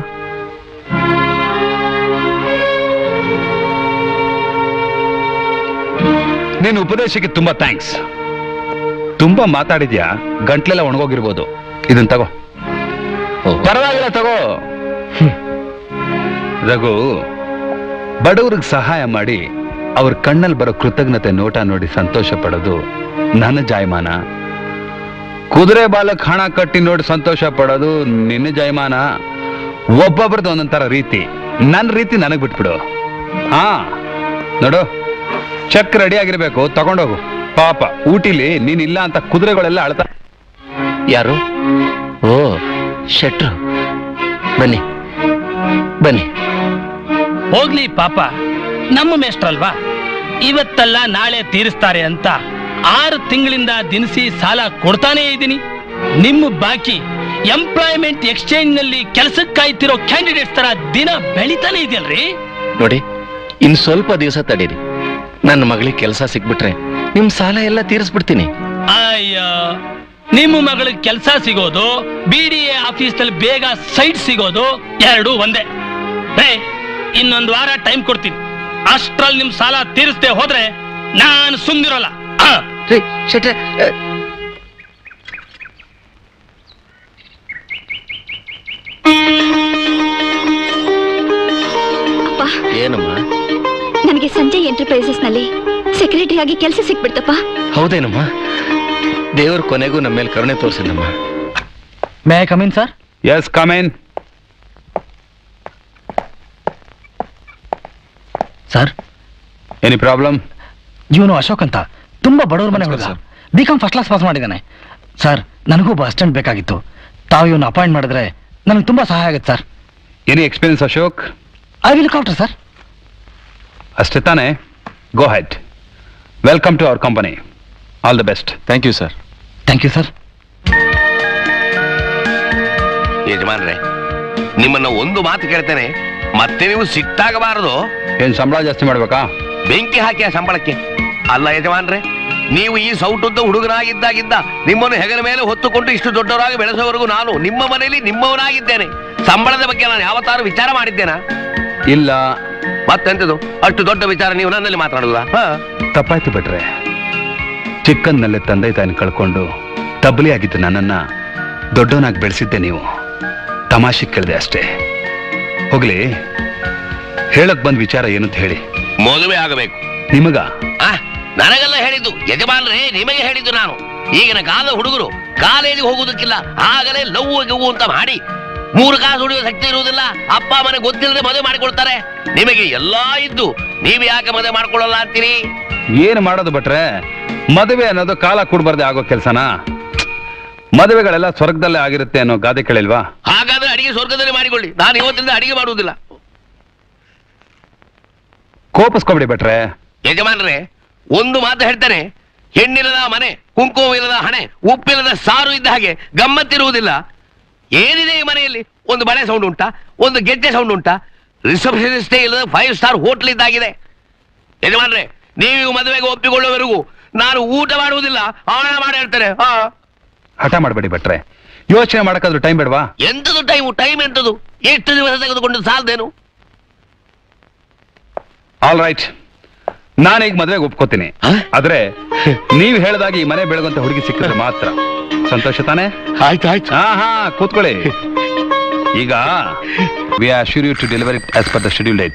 ನಿನ್ನ ಉಪದೇಶಕ್ಕೆ ತುಂಬಾ ಥ್ಯಾಂಕ್ಸ್ ತುಂಬಾ ಮಾತಾಡಿದ್ಯಾ ಗಂಟ್ಲೆಲ್ಲ ಒಣಗೋಗಿರ್ಬೋದು ಇದನ್ ತಗೋ ಪರವಾಗಿಲ್ಲ ತಗೋ ರಘು ಬಡವ್ರಿಗೆ ಸಹಾಯ ಮಾಡಿ ಅವ್ರ ಕಣ್ಣಲ್ಲಿ ಬರೋ ಕೃತಜ್ಞತೆ ನೋಟ ನೋಡಿ ಸಂತೋಷ ಪಡೋದು ನನ್ನ ಜಾಯಮಾನ ಕುದುರೆ ಬಾಲಕ್ ಹಣ ಕಟ್ಟಿ ನೋಡಿ ಸಂತೋಷ ಪಡೋದು ನಿನ್ನ ಜಯಮಾನ ಒಬ್ಬೊಬ್ರದ್ದು ಒಂದೊಂಥರ ರೀತಿ ನನ್ನ ರೀತಿ ನನಗ್ ಬಿಟ್ಬಿಡು ಹಾ ನೋಡು ಚೆಕ್ ರೆಡಿ ಆಗಿರ್ಬೇಕು ತಗೊಂಡೋಗು ಪಾಪ ಊಟಿಲಿ ನೀನಿಲ್ಲ ಅಂತ ಕುದುರೆಗಳೆಲ್ಲ ಅಳ್ತಾ ಯಾರು ಓ ಶೆಟ್ರು ಬನ್ನಿ ಬನ್ನಿ ಹೋಗ್ಲಿ ಪಾಪ ನಮ್ಮ ಮೇಷ್ಟ್ರಲ್ವಾ ಇವತ್ತಲ್ಲ ನಾಳೆ ತೀರಿಸ್ತಾರೆ ಅಂತ ಆರು ತಿಂಗಳಿಂದ ದಿನಸಿ ಸಾಲ ಕೊಡ್ತಾನೇ ಇದ್ದೀನಿ ನಿಮ್ಮ ಬಾಕಿ ಎಂಪ್ಲಾಯ್ಮೆಂಟ್ ಎಕ್ಸ್ಚೇಂಜ್ ನಲ್ಲಿ ಕೆಲಸಕ್ಕೆ ಕಾಯ್ತಿರೋ ಕ್ಯಾಂಡಿಡೇಟ್ಸ್ ತರ ದಿನ ಬೆಳಿತಾನೆ ಇದೆಯಲ್ರಿ ನೋಡಿ ಇನ್ ಸ್ವಲ್ಪ ದಿವಸ ತಡೀರಿ ನನ್ನ ಮಗಳಿಗೆ ಕೆಲಸ ಸಿಕ್ಬಿಟ್ರೆ ನಿಮ್ ಸಾಲ ಎಲ್ಲ ತೀರಿಸ್ಬಿಡ್ತೀನಿ ಅಯ್ಯ ನಿಮ್ಮ ಮಗಳಿಗೆ ಕೆಲಸ ಸಿಗೋದು ಬಿ ಡಿ ಎ ಆಫೀಸ್ ನಲ್ಲಿ ಬೇಗ ಸೈಟ್ ಸಿಗೋದು ಎರಡು ಒಂದೇ ರೇ ಇನ್ನೊಂದು ವಾರ ಟೈಮ್ ಕೊಡ್ತೀನಿ ಅಷ್ಟ್ರಲ್ಲಿ ನಿಮ್ ಸಾಲ ತೀರಿಸ್ದೆ ಹೋದ್ರೆ ನಾನು ಸುಮ್ನಿರೋಲ್ಲ ಆ. ರೀ ಶೆಟ್ರೆ ಅ, ಅಪ್ಪ ಏನಮ್ಮ ನನಗೆ ಸಂಜಯ್ ಎಂಟರ್ಪ್ರೈಸಸ್ ನಲ್ಲಿ ಸೆಕ್ರೆಟರಿ ಆಗಿ ಕೆಲಸ ಸಿಕ್ಬಿಡ್ತಪ್ಪ ಹೌದೇನಮ್ಮ ದೇವ್ರ ಕೊನೆಗೂ ನಮ್ಮ ಮೇಲೆ ಕರುಣೆ ತೋರಿಸಿದಮ್ಮ may I come in sir yes come in sir any problem ಇವನು ಅಶೋಕ್ ಅಂತ ತುಂಬಾ ಬಡವ್ರ ಮನೆ ಹುಡುಗ sir. B Com first class pass ಮಾಡಿದ್ದಾನೆ ಸರ್ ನನಗೂ ಒಬ್ಬ ಅಸಿಸ್ಟೆಂಟ್ ಬೇಕಾಗಿತ್ತು ತಾವು ಇವನು ಅಪಾಯಿಂಟ್ ಮಾಡಿದ್ರೆ ನನಗೆ ತುಂಬಾ ಸಹಾಯ ಆಗುತ್ತೆ sir any experience Ashok I will after sir ಅಷ್ಟೇ ತಾನೇ go ahead welcome to our company all the best thank you sir thank you sir ಯಜಮಾನ್ರೆ ನಿಮ್ಮನ್ನ ಒಂದು ಮಾತು ಕೇಳ್ತೇನೆ ಮತ್ತೆ ನೀವು ಸಿಟ್ಟಾಗಬಾರದು ಏನ್ ಸಂಬಳ ಜಾಸ್ತಿ ಮಾಡ್ಬೇಕಾ ಬೆಂಕಿ ಹಾಕಿ ಆ ಸಂಬಳಕ್ಕೆ ಅಲ್ಲ ಯಜಮಾನ್ರೆ ನೀವು ಈ ಸೌಟುದ್ದ ಹುಡುಗನಾಗಿದ್ದಾಗಿದ್ದ ನಿಮ್ಮನ್ನು ಹೆಗಲ ಮೇಲೆ ಹೊತ್ತುಕೊಂಡು ಇಷ್ಟು ದೊಡ್ಡವರಾಗಿ ಬೆಳೆಸೋವರೆಗೂ ನಾನು ನಿಮ್ಮ ಮನೆಯಲ್ಲಿ ನಿಮ್ಮವನಾಗಿದ್ದೇನೆ ಸಂಬಳದ ಬಗ್ಗೆ ನಾನು ಯಾವತ್ತಾರು ವಿಚಾರ ಮಾಡಿದ್ದೇನಾ ಇಲ್ಲ ಮತ್ತೆಂತದು ಅಷ್ಟು ದೊಡ್ಡ ವಿಚಾರ ನೀವು ನನ್ನಲ್ಲಿ ಮಾತಾಡಲ್ಲ ತಪ್ಪಾಯ್ತು ಬಿಟ್ರೆ ಚಿಕ್ಕಂದಲ್ಲೇ ತಂದೆ ತಾಯಿನ ಕಳ್ಕೊಂಡು ತಬ್ಬಲಿ ಆಗಿದ್ದ ನನ್ನನ್ನ ದೊಡ್ಡವನಾಗಿ ಬೆಳೆಸಿದ್ದೆ ನೀವು ತಮಾಷೆ ಕೇಳಿದೆ ಅಷ್ಟೇ ಹೋಗ್ಲಿ ಹೇಳಕ್ ಬಂದ್ ವಿಚಾರ ಏನಂತ ಹೇಳಿ ಮದುವೆ ಆಗಬೇಕು ನಿಮಗ ಆ ನನಗೆಲ್ಲ ಹೇಳಿದ್ದು ಯಜಮಾನ್ರೇ ನಿಮಗೆ ಹೇಳಿದ್ದು ನಾನು ಈಗಿನ ಕಾಲ ಹುಡುಗರು ಕಾಲೇಜಿಗೆ ಹೋಗುವುದಕ್ಕಿಲ್ಲ ಆಗಲೇ ಲವ್ ಗಿವ್ವು ಅಂತ ಮಾಡಿ ಮೂರು ಕಾಸು ಹುಡುಗ ಶಕ್ತಿ ಇರುವುದಿಲ್ಲ ಅಪ್ಪ ಮನೆ ಗೊತ್ತಿಲ್ಲದೆ ಮದುವೆ ಮಾಡಿಕೊಳ್ತಾರೆ ನಿಮಗೆ ಎಲ್ಲಾ ಇದ್ದು ನೀವು ಯಾಕೆ ಮದುವೆ ಮಾಡ್ಕೊಳ್ಳಲ್ಲ ಅಂತೀರಿ ಏನು ಮಾಡೋದು ಭಟ್ರೆ ಮದುವೆ ಅನ್ನೋದು ಕಾಲ ಕೂಡ್ಬಾರ್ದೆ ಆಗೋ ಕೆಲ್ಸನಾ ಮದುವೆಗಳೆಲ್ಲ ಸ್ವರ್ಗದಲ್ಲೇ ಆಗಿರುತ್ತೆ ಅನ್ನೋ ಗಾದೆ ಕೇಳಿಲ್ವಾ ಹಾಗಾದ್ರೆ ಅಡಿಗೆ ಸ್ವರ್ಗದಲ್ಲಿ ಮಾಡಿಕೊಳ್ಳಿ ನಾನು ಇವತ್ತಿಂದ ಅಡಿಗೆ ಮಾಡುವುದಿಲ್ಲ ಕೋಪಿಸ್ಕೊಬಿಡಿ ಭಟ್ರೆ ಯಜಮಾನ್ರೆ ಒಂದು ಮಾತು ಹೇಳ್ತೇನೆ ಹೆಣ್ಣಿಲ್ಲದ ಮನೆ ಕುಂಕುಮವಿಲ್ಲದ ಹಣೆ ಉಪ್ಪಿಲ್ಲದ ಸಾರು ಇದ್ದ ಹಾಗೆ ಗಮ್ಮತ್ತಿರುವುದಿಲ್ಲ ಏನಿದೆ ಈ ಮನೆಯಲ್ಲಿ ಒಂದು ಬಳೆ ಸೌಂಡ್ ಉಂಟಾ ಒಂದು ಗೆಜ್ಜೆ ಸೌಂಡ್ ಉಂಟಾ ರಿಸೆಪ್ಷನಿಸ್ಟೇ ಇಲ್ಲದ ಫೈವ್ ಸ್ಟಾರ್ ಹೋಟ್ಲ್ ಇದ್ದಾಗಿದೆ ಯಜಮಾನ್ರೆ ನೀವು ಮದುವೆಗೆ ಒಪ್ಪಿಕೊಳ್ಳುವವರೆಗೂ ನಾನು ಊಟ ಮಾಡುವುದಿಲ್ಲ ಆಣ ಮಾಡಿ ಹೇಳ್ತೇನೆ ಹಾ ಹಠ ಮಾಡಬೇಡಿ ಭಟ್ರೆ ಯೋಚನೆ ಮಾಡಕ್ಕಾದ್ರೂ ಟೈಮ್ ಬೇಡವಾ ಎಂತದು ಟೈಮ್ ಟೈಮ್ ಎಂತದು ಎಷ್ಟು ದಿವಸ ತೆಗೆದುಕೊಂಡು ಸಾಲದೇನು ಆಲ್ ರೈಟ್ ನಾನೀಗ ಮದುವೆಗೆ ಒಪ್ಕೋತೀನಿ ಆದ್ರೆ ನೀವು ಹೇಳ್ದಾಗ ಈ ಮನೆ ಬೆಳಗುವಂತ ಹುಡುಗಿ ಸಿಕ್ಕಿದ್ರೆ ಮಾತ್ರ ಸಂತೋಷ ತಾನೇ ಆಯ್ತು ಆಯ್ತು ಹಾ ಹಾ ಕೂತ್ಕೊಳ್ಳಿ ಈಗ we are sure you to deliver it as per the schedule date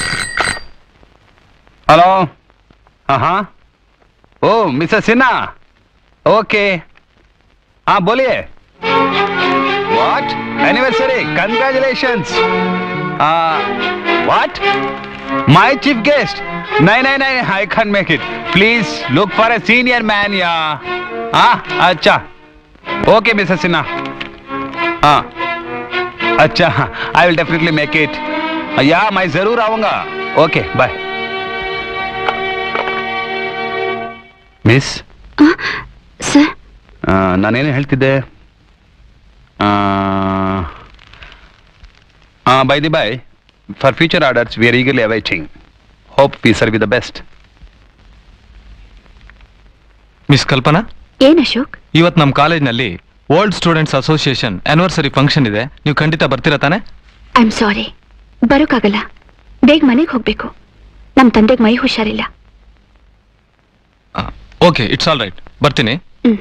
hello ಹಾ ಹಾ ಓ ಮಿಸಸ್ ಸಿನ್ಹಾ ಓಕೆ ಹಾ ಬೋಲಿಯೇ what anniversary congratulations what My chief guest. No, no, no, I can't make it. Please look for a senior man, yeah. Ah, acha. Okay, Mrs. Sinha. Ah, acha. I will definitely make it. Uh, yeah, मैं जरूर आऊंगा. Okay, bye. Miss sir ನಾನೇನು ಹೇಳ್ತಿದ್ದೆ by the by for future orders we are eagerly awaiting hope we serve the best miss Kalpana ಏನ್ ಅಶೋಕ್ ಇವತ್ತು ನಮ್ಮ ಕಾಲೇಜ್ನಲ್ಲಿ old students association anniversary function ಇದೆ ನೀವು ಖಂಡಿತ ಬರ್ತೀರಾ ತಾನೆ ಐ ಆಮ್ ಸಾರಿ ಬರೋಕ್ಕಾಗಲ್ಲ ಬೇಗ ಮನೆಗೆ ಹೋಗ್ಬೇಕು ನಮ್ಮ ತಂದೆಗೆ ಮೈ ಹುಷಾರಿಲ್ಲ ಓಕೆ ಇಟ್ಸ್ ಆಲ್ ರೈಟ್ ಬರ್ತೀನಿ ಹ್ಮ್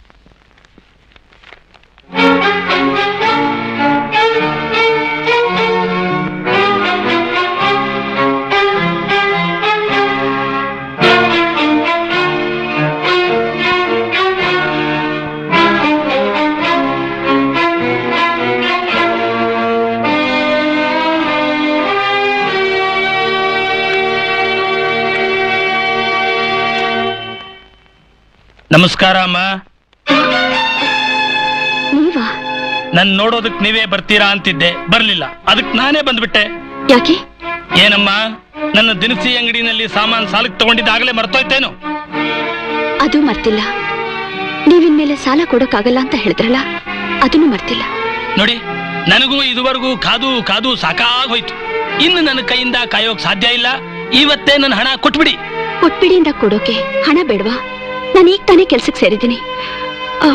ನಮಸ್ಕಾರ ಅಮ್ಮ ನೀವಾ ನನ್ ನೋಡೋದಕ್ ನೀವೇ ಬರ್ತೀರಾ ಅಂತಿದ್ದೆ ಬರ್ಲಿಲ್ಲ ಅದಕ್ ನಾನೇ ಬಂದ್ಬಿಟ್ಟೆ ಯಾಕೆ ಏನಮ್ಮ ನನ್ನ ದಿನಸಿ ಅಂಗಡಿನಲ್ಲಿ ಸಾಮಾನ್ ಸಾಲಕ್ ತಗೊಂಡಿದ್ದಾಗಲೇ ಮರ್ತೋಯ್ತೇನು ಅದು ಮರ್ತಿಲ್ಲ ನೀವಿನ್ಮೇಲೆ ಸಾಲ ಕೊಡೋಕ್ಕಾಗಲ್ಲ ಅಂತ ಹೇಳಿದ್ರಲ್ಲ ಅದನ್ನು ಮರ್ತಿಲ್ಲ ನೋಡಿ ನನಗೂ ಇದುವರೆಗೂ ಕಾದು ಕಾದು ಸಾಕಾಗೋಯ್ತು ಇನ್ನು ನನ್ನ ಕೈಯಿಂದ ಕಾಯೋಕ್ ಸಾಧ್ಯ ಇಲ್ಲ ಇವತ್ತೇ ನನ್ನ ಹಣ ಕೊಟ್ಬಿಡಿ ಕೊಟ್ಬಿಡಿಯಿಂದ ಕೊಡೋಕೆ ಹಣ ಬೇಡವಾ ನಾನು ಈಗ ತಾನೇ ಕೆಲ್ಸಕ್ಕೆ ಸೇರಿದ್ದೀನಿ ಆ,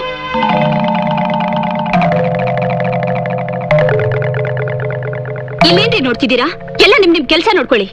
ಇಲ್ಲೇನ್ರಿ ನೋಡ್ತಿದ್ದೀರಾ ಎಲ್ಲ ನಿಮ್ ನಿಮ್ ಕೆಲಸ ನೋಡ್ಕೊಳ್ಳಿ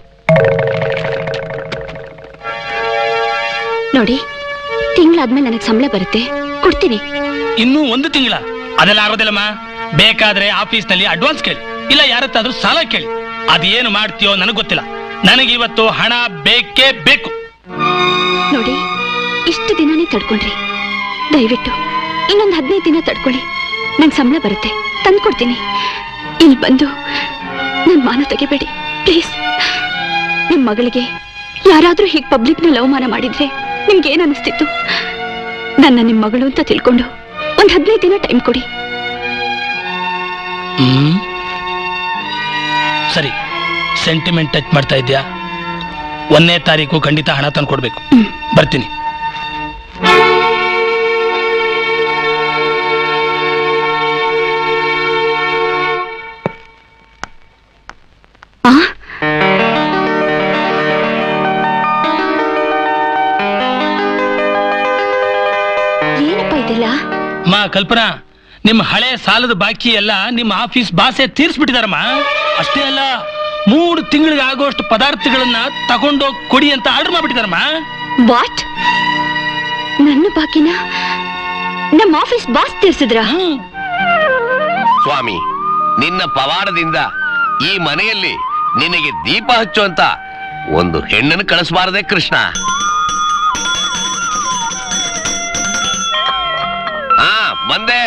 ನೋಡಿ ತಿಂಗಳಾದ್ಮೇಲೆ ನನಗೆ ಸಂಬಳ ಬರುತ್ತೆ ಕೊಡ್ತೀನಿ ಇನ್ನೂ ಒಂದು ತಿಂಗಳ ಅದೆಲ್ಲ ಆಗೋದಿಲ್ಲಮ್ಮ ಬೇಕಾದ್ರೆ ಆಫೀಸ್ನಲ್ಲಿ ಅಡ್ವಾನ್ಸ್ ಕೇಳಿ ಇಲ್ಲ ಯಾರತ್ತಾದ್ರೂ ಸಾಲ ಕೇಳಿ ಅದೇನು ಮಾಡ್ತೀಯೋ ನನಗೆ ಗೊತ್ತಿಲ್ಲ ನನಗೆ ಇವತ್ತು ಹಣ ಬೇಕೇ ಬೇಕು ನೋಡಿ ಇಷ್ಟು ದಿನನೇ ತಡ್ಕೊಂಡ್ರಿ ದಯವಿಟ್ಟು ಇನ್ನೊಂದು ಹದಿನೈದು ದಿನ ತಡ್ಕೊಳ್ಳಿ ನಂಗೆ ಸಂಬಳ ಬರುತ್ತೆ ತಂದು ಕೊಡ್ತೀನಿ ಇಲ್ಲಿ ಬಂದು ನನ್ನ ಮಾನ ತೆಗಿಬೇಡಿ ಪ್ಲೀಸ್ ನಿಮ್ಮ ಮಗಳಿಗೆ ಯಾರಾದ್ರೂ ಹೀಗೆ ಪಬ್ಲಿಕ್ನಲ್ಲಿ ಅವಮಾನ ಮಾಡಿದ್ರೆ ನಿಮ್ಗೆ ಏನ್ ಅನಿಸ್ತಿತ್ತು ನನ್ನ ನಿಮ್ಮ ಮಗಳು ಅಂತ ತಿಳ್ಕೊಂಡು ಒಂದು ಹದಿನೈದು ದಿನ ಟೈಮ್ ಕೊಡಿ ಹ್ಮ್ ಸರಿ ಸೆಂಟಿಮೆಂಟ್ ಟಚ್ ಮಾಡ್ತಾ ಇದ್ಯಾ ಒಂದನೇ ತಾರೀಕು ಖಂಡಿತ ಹಣ ತಂದು ಕೊಡ್ಬೇಕು ಬರ್ತೀನಿ ಆ ಇದೆಲ್ಲ ಮಾ ಕಲ್ಪನಾ ನಿಮ್ಮ ಹಳೆ ಸಾಲದ ಬಾಕಿ ಎಲ್ಲ ನಿಮ್ಮ ಆಫೀಸ್ ಬಾಸೆ ತೀರ್ಸ್ಬಿಟ್ಟಿದಾರಮ್ಮ ಅಷ್ಟೇ ಅಲ್ಲ ಮೂರು ತಿಂಗಳಿಗೆ ಆಗುವಷ್ಟು ಪದಾರ್ಥಗಳನ್ನ ತಗೊಂಡೋಗಿ ಕೊಡಿ ಅಂತ ಆರ್ಡರ್ ಮಾಡ್ಬಿಟ್ಟಿದಾರಮ್ಮ ವಾಟ್ ನನ್ನ ಬಾಕಿನ ನಮ್ಮ ಆಫೀಸ್ ಬಾಸ್ ತೀರ್ಸಿದ್ರ ಸ್ವಾಮಿ ನಿನ್ನ ಪವಾಡದಿಂದ ಈ ಮನೆಯಲ್ಲಿ ನಿನಗೆ ದೀಪ ಹಚ್ಚುವಂತ ಒಂದು ಹೆಣ್ಣನ್ನು ಕಳಿಸಬಾರದೆ ಕೃಷ್ಣ ಹಾ ಬಂದೆ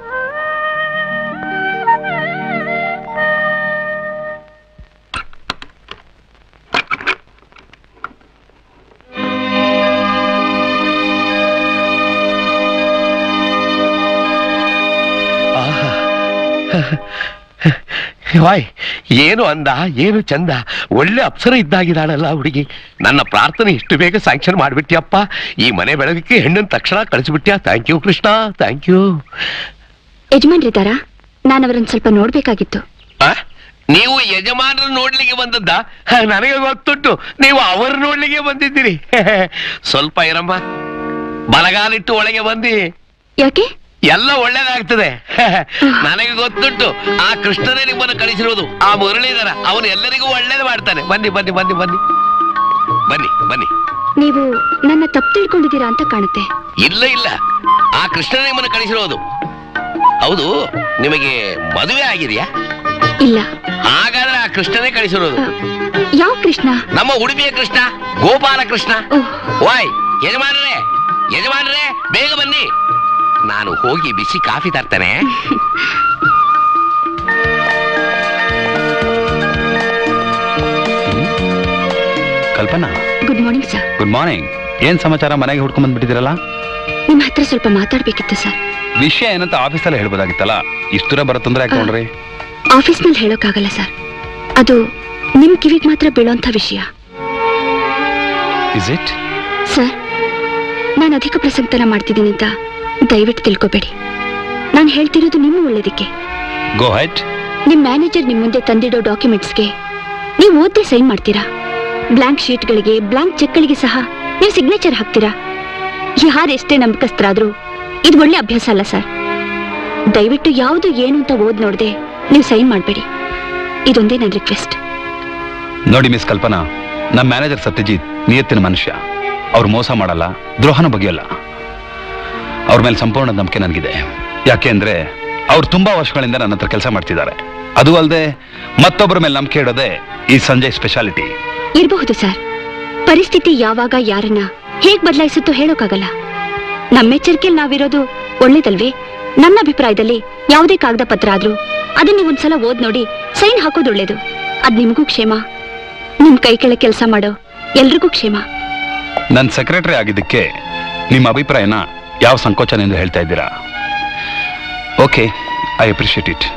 ವಾಯ್ ಏನು ಅಂದ ಏನು ಚಂದ ಒಳ್ಳೆ ಅಪ್ಸರ ಇದ್ದಾಗಿದ್ದಾಳಲ್ಲ ಹುಡುಗಿ ನನ್ನ ಪ್ರಾರ್ಥನೆ ಇಷ್ಟು ಬೇಗ ಸ್ಯಾಂಕ್ಷನ್ ಮಾಡ್ಬಿಟ್ಟಿಯಪ್ಪ ಈ ಮನೆ ಬೆಳಗಕ್ಕೆ ಹೆಣ್ಣನ್ ತಕ್ಷಣ ಕಳಿಸ್ಬಿಟ್ಯಾ thank you Krishna thank you ಯಜಮಾನ್ರಿದ್ದಾರಾ ನಾನು ಅವರನ್ನ ಸ್ವಲ್ಪ ನೋಡ್ಬೇಕಾಗಿತ್ತು ನೀವು ಯಜಮಾನರು ನೋಡ್ಲಿಕ್ಕೆ ಬಂದದ್ದ ಹ, ನನಗೆ ಗೊತ್ತುಂಟು ನೀವು ಅವರು ನೋಡ್ಲಿಕ್ಕೆ ಬಂದಿದ್ದೀರಿ ಸ್ವಲ್ಪ ಇರಮ್ಮ ಬಲಗಾಲಿಟ್ಟು ಒಳಗೆ ಬಂದಿ ಯಾಕೆ ಎಲ್ಲ ಒಳ್ಳೇದಾಗ್ತದೆ ನನಗೆ ಗೊತ್ತುಂಟು ಆ ಕೃಷ್ಣನೇ ನಿಮ್ಮನ್ನು ಕಳಿಸಿರುವುದು ಆ ಮುರಳೀಧರ ಅವನು ಎಲ್ಲರಿಗೂ ಒಳ್ಳೇದು ಮಾಡ್ತಾನೆ ಬನ್ನಿ ಬನ್ನಿ ಬನ್ನಿ ಬನ್ನಿ ಬನ್ನಿ ಬನ್ನಿ ನೀವು ನನ್ನ ತಪ್ಪು ತಿಳ್ಕೊಂಡಿದ್ದೀರಾ ಅಂತ ಕಾಣುತ್ತೆ ಇಲ್ಲ ಇಲ್ಲ ಆ ಕೃಷ್ಣನೇ ನಿಮ್ಮನ್ನು ಕಳಿಸಿರೋದು ಹೌದು ನಿಮಗೆ ಮದುವೆ ಆಗಿದೆಯಾ ಇಲ್ಲ ಹಾಗಾದ್ರೆ ಆ ಕೃಷ್ಣನೇ ಕಳಿಸಿರೋದು ಯಾವ ಕೃಷ್ಣ ನಮ್ಮ ಉಡುಪಿಯ ಕೃಷ್ಣ ಗೋಪಾಲ ಕೃಷ್ಣ ಓಹ್ ವಾಯ್ ಯಜಮಾನರೇ ಯಜಮಾನರೇ ಬೇಗ ಬನ್ನಿ ನಾನು ಹೋಗಿ ಬಿಸಿ ಕಾಫಿ ತರ್ತೇನೆ Kalpana good morning sir good morning ಏನ್ ಸಮಾಚಾರ ಮನೆಗೆ ಹುಡ್ಕೊಂಡ್ ಬಂದ್ಬಿಟ್ಟಿದ್ದೀರಲ್ಲ ನಿಮ್ಮ ಹತ್ರ ಸ್ವಲ್ಪ ಮಾತಾಡ್ಬೇಕಿತ್ತು ಸರ್ ವಿಷಯ ಏನಂತ ಆಫೀಸಲ್ಲಿ ಹೇಳ್ಬೋದಾಗಿತ್ತಲ್ಲ ಇಷ್ಟು ದೂರ ಬರೋ ತೊಂದರೆ ಯಾಕೆ ನೋಡ್ರಿ ಆಫೀಸ್ನಲ್ಲಿ ಹೇಳೋಕ್ಕಾಗಲ್ಲ ಸರ್ ಅದು ನಿಮ್ ಕಿವಿಗೆ ಮಾತ್ರ ಬೀಳೋಂಥ ವಿಷಯ ಇಸ್ ಇಟ್ ಸರ್ ನಾನು ಅಧಿಕ ಪ್ರಸಂಗತನ ಮಾಡ್ತಿದ್ದೀನಿ ಅಂತ ದಯವಿಟ್ಟು ತಿಳ್ಕೊಬೇಡಿ ನಾನು ಹೇಳ್ತಿರೋದು ನಿಮ್ಮ ಒಳ್ಳೇದಕ್ಕೆ ಗೋ ಹೆಟ್ ನಿಮ್ ಮ್ಯಾನೇಜರ್ ನಿಮ್ ಮುಂದೆ ತಂದಿಡೋ ಡಾಕ್ಯುಮೆಂಟ್ಸ್ಗೆ ನೀವು ಓದ್ದೆ ಸೈನ್ ಮಾಡ್ತೀರಾ ಬ್ಲಾಂಕ್ ಶೀಟ್ಗಳಿಗೆ ಬ್ಲಾಂಕ್ ಚೆಕ್ಗಳಿಗೆ ಸಹ ನೀವು ಸಿಗ್ನೇಚರ್ ಹಾಕ್ತೀರಾ ಯಾರೆಷ್ಟೇ ನಂಬಿಕಸ್ಥರಾದ್ರೂ ಇದು ಒಳ್ಳೆ ಅಭ್ಯಾಸ ಅಲ್ಲ ಸರ್ ದಯವಿಟ್ಟು ಯಾವುದು ಏನು ಅಂತ ಓದ್ ನೋಡದೆ ನೀವು ಸೈನ್ ಮಾಡಬೇಡಿ ಇದೊಂದೇ ನನ್ನ ರಿಕ್ವೆಸ್ಟ್ ನೋಡಿ ಮಿಸ್ ಕಲ್ಪನಾ ನಮ್ಮ ಮ್ಯಾನೇಜರ್ ಸತ್ಯಜಿತ್ ನಿಯತ್ತಿನ ಮನುಷ್ಯ ಅವ್ರು ಮೋಸ ಮಾಡಲ್ಲ ದ್ರೋಹನ ಬಗೆಯಲ್ಲ ಅವ್ರ ಮೇಲೆ ಸಂಪೂರ್ಣ ನಂಬಿಕೆ ನನಗಿದೆ ಯಾಕೆ ಅಂದ್ರೆ ಅವ್ರು ತುಂಬಾ ವರ್ಷಗಳಿಂದ ನನ್ನ ಹತ್ರ ಕೆಲಸ ಮಾಡ್ತಿದ್ದಾರೆ ಅದು ಅಲ್ಲದೆ ಮತ್ತೊಬ್ಬರ ಮೇಲೆ ನಂಬಿಕೆ ಇಡೋದೇ ಈ ಸಂಜಯ್ ಸ್ಪೆಷಾಲಿಟಿ ಇರಬಹುದು ಸರ್ ಪರಿಸ್ಥಿತಿ ಯಾವಾಗ ಯಾರನ್ನ ಹೇಗ್ ಬದಲಾಯಿಸುತ್ತೋ ಹೇಳೋಕ್ಕಾಗಲ್ಲ ನಮ್ಮೆಚ್ಚರಿಕೆಯಲ್ಲಿ ನಾವಿರೋದು ಒಳ್ಳೇದಲ್ವೇ ನನ್ನ ಅಭಿಪ್ರಾಯದಲ್ಲಿ ಯಾವುದೇ ಕಾಗದ ಪತ್ರ ಆದ್ರೂ ಅದನ್ನ ನೀವು ಒಂದ್ಸಲ ಓದ್ ನೋಡಿ ಸೈನ್ ಹಾಕೋದು ಒಳ್ಳೇದು ಅದ್ ನಿಮಗೂ ಕ್ಷೇಮ ನಿಮ್ ಕೈ ಕೆಳಗೆ ಕೆಲಸ ಮಾಡೋ ಎಲ್ರಿಗೂ ಕ್ಷೇಮ ನನ್ನ ಸೆಕ್ರೆಟರಿ ಆಗಿದ್ದಕ್ಕೆ ನಿಮ್ಮ ಅಭಿಪ್ರಾಯನ ಯಾವ ಸಂಕೋಚನೆಯಿಂದ ಹೇಳ್ತಾ ಇದ್ದೀರಾ ಓಕೆ ಐ ಅಪ್ರಿಷಿಯೇಟ್ ಇಟ್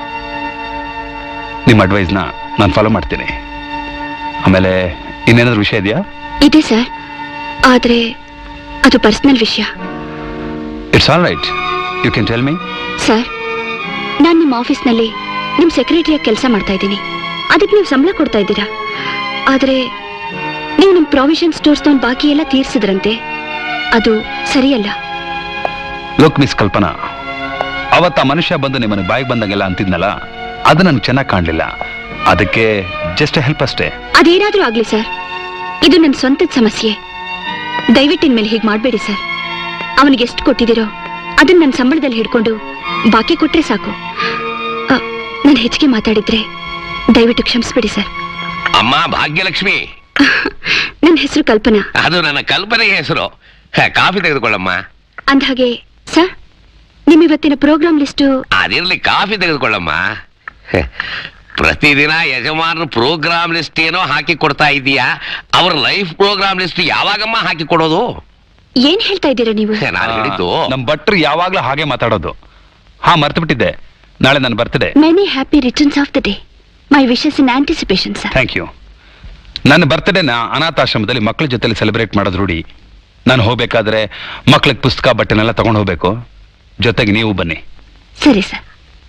ನಿಮ್ಮ ಅಡ್ವೈಸ್ನ ನಾನು ಫಾಲೋ ಮಾಡ್ತೀನಿ ಆಮೇಲೆ ಇನ್ನೇನಾದ್ರೂ ವಿಷಯ ಇದೆಯಾ ಇದೆ ಸರ್ ಆದ್ರೆ ಅದು ಪರ್ಸನಲ್ ವಿಷಯ it's all right you can tell me sir ನಾನು ನಿಮ್ಮ ಆಫೀಸ್ನಲ್ಲಿ ನಿಮ್ಮ ಸೆಕ್ರೆಟರಿಯಾಗಿ ಕೆಲಸ ಮಾಡ್ತಾ ಇದ್ದೀನಿ ಅದಕ್ಕೆ ನೀವು ಸಂಬಳ ಕೊಡ್ತಾ ಇದ್ದೀರಾ ಆದರೆ ನೀವು ನಿಮ್ಮ ಪ್ರಾವಿಷನ್ ಸ್ಟೋರ್ಸ್ನ ಒಂದು ಬಾಕಿ ಎಲ್ಲ ತೀರ್ಸಿದ್ರಂತೆ ಅದು ಸರಿಯಲ್ಲ ಲೋಕ್ ಮಿಸ್ ಕಲ್ಪನಾ ಅವತ್ತ ಆ ಮನುಷ್ಯ ಬಂದು ನಿಮ್ಮನ್ನು ಬಾಯಿಗೆ ಬಂದಂಗೆಲ್ಲ ಅಂತಿದ್ನಲ್ಲ ಅದು ನನಗೆ ಚೆನ್ನಾಗಿ ಕಾಣಲಿಲ್ಲ ಅದಕ್ಕೆ ಜಸ್ಟ್ ಹೆಲ್ಪ್ ಅಷ್ಟೇ ಅದೇನಾದ್ರೂ ಆಗ್ಲಿ ಸರ್ ಇದು ನನ್ನ ಸ್ವಂತದ ಸಮಸ್ಯೆ ದಯವಿಟ್ಟು ಇನ್ಮೇಲೆ ಹೀಗೆ ಮಾಡಬೇಡಿ ಸರ್ ಅವನಿಗೆ ಎಷ್ಟು ಕೊಟ್ಟಿದ್ದೀರೋ ಅದನ್ನ ನನ್ನ ಸಂಬಳದಲ್ಲಿ ಹಿಡ್ಕೊಂಡು ಬಾಕಿ ಕೊಟ್ರೆ ಸಾಕು ನಾನು ಹೆಚ್ಚಿಗೆ ಮಾತಾಡಿದ್ರೆ ದಯವಿಟ್ಟು ಕ್ಷಮಿಸ್ಬಿಡಿ ಸರ್ ಅಮ್ಮ ಭಾಗ್ಯಲಕ್ಷ್ಮಿ ನನ್ನ ಹೆಸರು ಕಲ್ಪನಾ ಅದು ನನ್ನ ಕಲ್ಪನೆಗೆ ಹೆಸರು ಹ, ಕಾಫಿ ತೆಗೆದುಕೊಳ್ಳಮ್ಮ ಅಂದ್ಹಾಗೆ ಸರ್ ನಿಮ್ಮ ಇವತ್ತಿನ ಪ್ರೋಗ್ರಾಮ್ ಲಿಸ್ಟು ಅದಿರ್ಲಿ ಕಾಫಿ ತೆಗೆದುಕೊಳ್ಳಮ್ಮ ಹ, ಪ್ರತಿದಿನ ಯಜಮಾನರು ಪ್ರೋಗ್ರಾಮ್ ಲಿಸ್ಟ್ ಏನೋ ಹಾಕಿ ಕೊಡ್ತಾ ಇದೀಯಾ ಅವ್ರ ಲೈಫ್ ಪ್ರೋಗ್ರಾಮ್ ಲಿಸ್ಟ್ ಯಾವಾಗಮ್ಮ ಹಾಕಿ ಕೊಡೋದು ಏನ್ ಹೇಳ್ತಾ ಇದ್ದೀರಾ ನೀವು ಹ, ನಾನು ಹೇಳಿದ್ದು ನಮ್ಮ ಭಟ್ರು ಯಾವಾಗ್ಲೂ ಹಾಗೆ ಮಾತಾಡೋದು ಹಾ ಮರ್ತು ಬಿಟ್ಟಿದ್ದೆ ನಾಳೆ ನನ್ನ birthday many happy returns of the day my wishes in anticipation sir thank you ನನ್ನ ಬರ್ತ್ಡೇನ ಅನಾಥಾಶ್ರಮದಲ್ಲಿ ಮಕ್ಕಳ ಜೊತೆಲಿ ಸೆಲೆಬ್ರೇಟ್ ಮಾಡೋದು ರೂಢಿ ನಾನು ಹೋಗ್ಬೇಕಾದ್ರೆ ಮಕ್ಳಿಗೆ ಪುಸ್ತಕ ಬಟ್ಟೆನೆಲ್ಲ ತಗೊಂಡು ಹೋಗ್ಬೇಕು ಜೊತೆಗೆ ನೀವು ಬನ್ನಿ ಸರಿ ಸರ್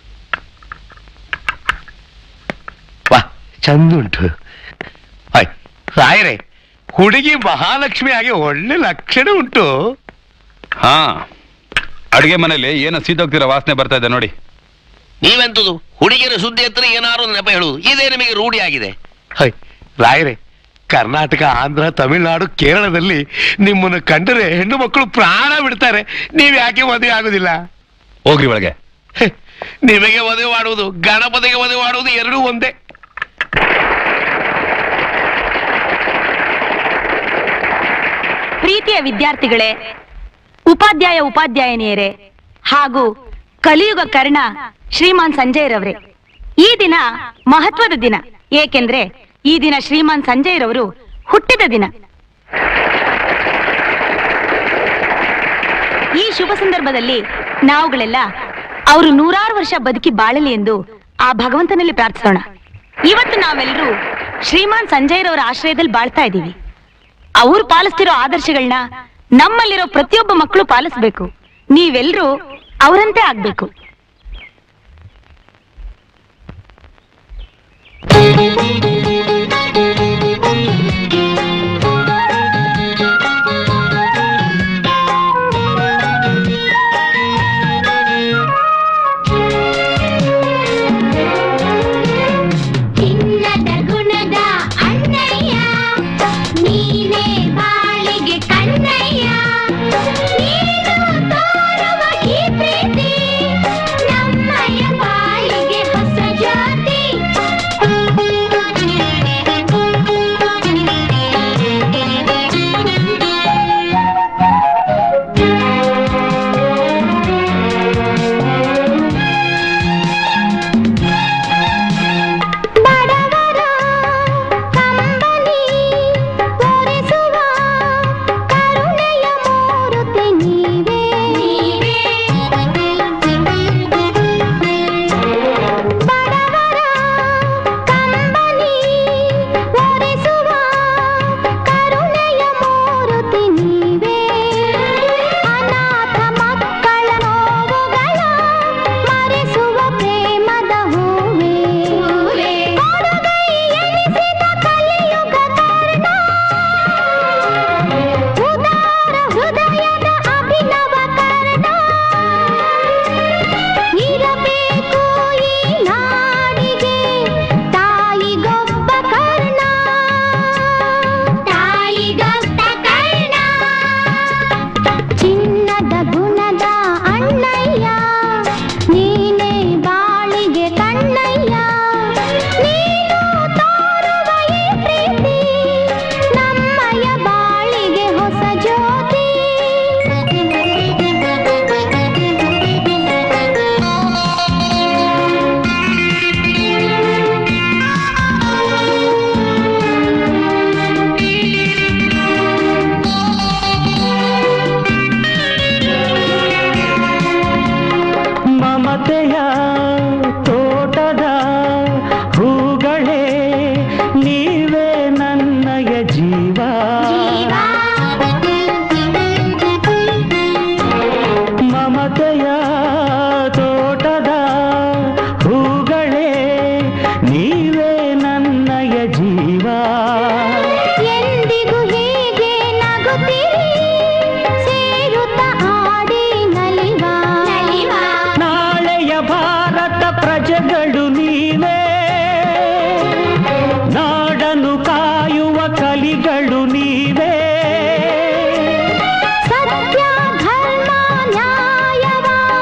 ವಾ ಚಂದುಂಟು ಆಯ್ ರಾಯರೇ ಹುಡುಗಿ ಮಹಾಲಕ್ಷ್ಮಿ ಆಗಿ ಒಳ್ಳೆ ಲಕ್ಷಣ ಉಂಟು ಹಾ ಅಡಿಗೆ ಮನೇಲಿ ಏನೋ ಸೀದೋಗ್ತಿರೋ ವಾಸನೆ ಬರ್ತಾ ಇದೆ ನೋಡಿ ನೀವೆಂತದು ಹುಡುಗಿಯರ ಸುದ್ದಿ ಹತ್ರ ಏನಾರು ನೆಪ ಹೇಳುವುದು ಇದೇ ನಿಮಗೆ ರೂಢಿ ಆಗಿದೆ ಹೈ ರಾಯರೇ ಕರ್ನಾಟಕ ಆಂಧ್ರ ತಮಿಳುನಾಡು ಕೇರಳದಲ್ಲಿ ನಿಮ್ಮನ್ನು ಕಂಡರೆ ಹೆಣ್ಣು ಮಕ್ಕಳು ಪ್ರಾಣ ಬಿಡ್ತಾರೆ ನೀವ್ ಯಾಕೆ ಮದುವೆ ಆಗುದಿಲ್ಲ ಹೋಗ್ರಿ ಒಳಗೆ ಹೆ, ನಿಮಗೆ ಮದುವೆ ಮಾಡುವುದು ಗಣಪತಿಗೆ ಮದುವೆ ಮಾಡುವುದು ಎರಡೂ ಒಂದೇ ಪ್ರೀತಿಯ ವಿದ್ಯಾರ್ಥಿಗಳೇ ಉಪಾಧ್ಯಾಯ ಉಪಾಧ್ಯಾಯನಿಯರೇ ಹಾಗೂ ಕಲಿಯುಗ ಕರ್ಣ ಶ್ರೀಮಾನ್ ಸಂಜಯರವರೇ ಈ ದಿನ ಮಹತ್ವದ ದಿನ ಏಕೆಂದ್ರೆ ಈ ದಿನ ಶ್ರೀಮಾನ್ ಸಂಜಯರವರು ಹುಟ್ಟಿದ ದಿನ ಈ ಶುಭ ಸಂದರ್ಭದಲ್ಲಿ ನಾವುಗಳೆಲ್ಲ ಅವರು ನೂರಾರು ವರ್ಷ ಬದುಕಿ ಬಾಳಲಿ ಎಂದು ಆ ಭಗವಂತನಲ್ಲಿ ಪ್ರಾರ್ಥಿಸೋಣ ಇವತ್ತು ನಾವೆಲ್ಲರೂ ಶ್ರೀಮಾನ್ ಸಂಜಯರವರ ಆಶ್ರಯದಲ್ಲಿ ಬಾಳ್ತಾ ಇದ್ದೀವಿ ಅವ್ರು ಪಾಲಿಸ್ತಿರೋ ಆದರ್ಶಗಳನ್ನ ನಮ್ಮಲ್ಲಿರೋ ಪ್ರತಿಯೊಬ್ಬ ಮಕ್ಕಳು ಪಾಲಿಸ್ಬೇಕು ನೀವೆಲ್ಲರೂ ಅವರಂತೆ ಆಗ್ಬೇಕು ಚಿನ್ನದ ಗುಣದ ಅಣ್ಣಯ್ಯ ನೀನೇ ಬಾಳಿಗೆ ಕಣ್ಣಯ್ಯ ನೀನು ತೋರುವ ಈ ಪ್ರೀತಿ ನಮ್ಮಯ್ಯ ಬಾಳಿಗೆ ಹೊಸ ಜ್ಯೋತಿ ಬಡವರ ಕಂಬನಿ ತೋರಿಸುವ ಕರುಣೆಯ ಮೂರುತಿ ನೀವೇ ಬಡವರ ಕಂಬನಿ ತೋರಿಸುವ ಕರುಣೆಯ ಮೂರುತಿ ನೀವೇ ಅನಾಥ ಮಕ್ಕಳ ನೋವುಗಳ ಮರೆಸುವ ಪ್ರೇಮದ ಹೂವೇ ಕೊಡುಗೈ ಎನಿಸಿದ ಕಲಿಯುಗ ಕಾರಣ ಉದಾರ ಹೃದಯದ ಅಭಿನವ ಕಾರಣ ಇರಬೇಕು ಈ ನಾಡಿಗೆ ತಾಯಿಗೊಬ್ಬ ಕರ್ಣ ತಾಯಿಗೊಬ್ಬ ಕರ್ಣ ಚಿನ್ನದ ಗುಣದ ಅಣ್ಣಯ್ಯ ನೀನೇ ಬಾಳಿಗೆ ಕಣ್ಣಯ್ಯ ನೀನು ತೋರುವ ಈ ಪ್ರೀತಿ ನಮ್ಮಯ ಬಾಳಿಗೆ ಹೊಸ ಜ್ಯೋತಿ ಮಮತೆಯ ತೋಟದ ಹೂಗಳೇ ನೀವೇ ನನ್ನಯ ಜೀವ ಮಮತೆಯ ತೋಟದ ಹೂಗಳೇ ನೀವೇ ನನ್ನಯ ಜೀವ ಎಂದಿಗೂ ಹೀಗೆ ನಗುತ್ತಿರಿ ಸೇರುತ್ತ ಆಡಿ ನಲಿವ ನಾಳೆಯ ಭಾರತ ಪ್ರಜೆಗಳು ನೀವೇ ನಾಡನ್ನು ಕಾಯುವ ಕಲಿಗಳು ನೀವೇ ಸತ್ಯ ಧರ್ಮ ನ್ಯಾಯವ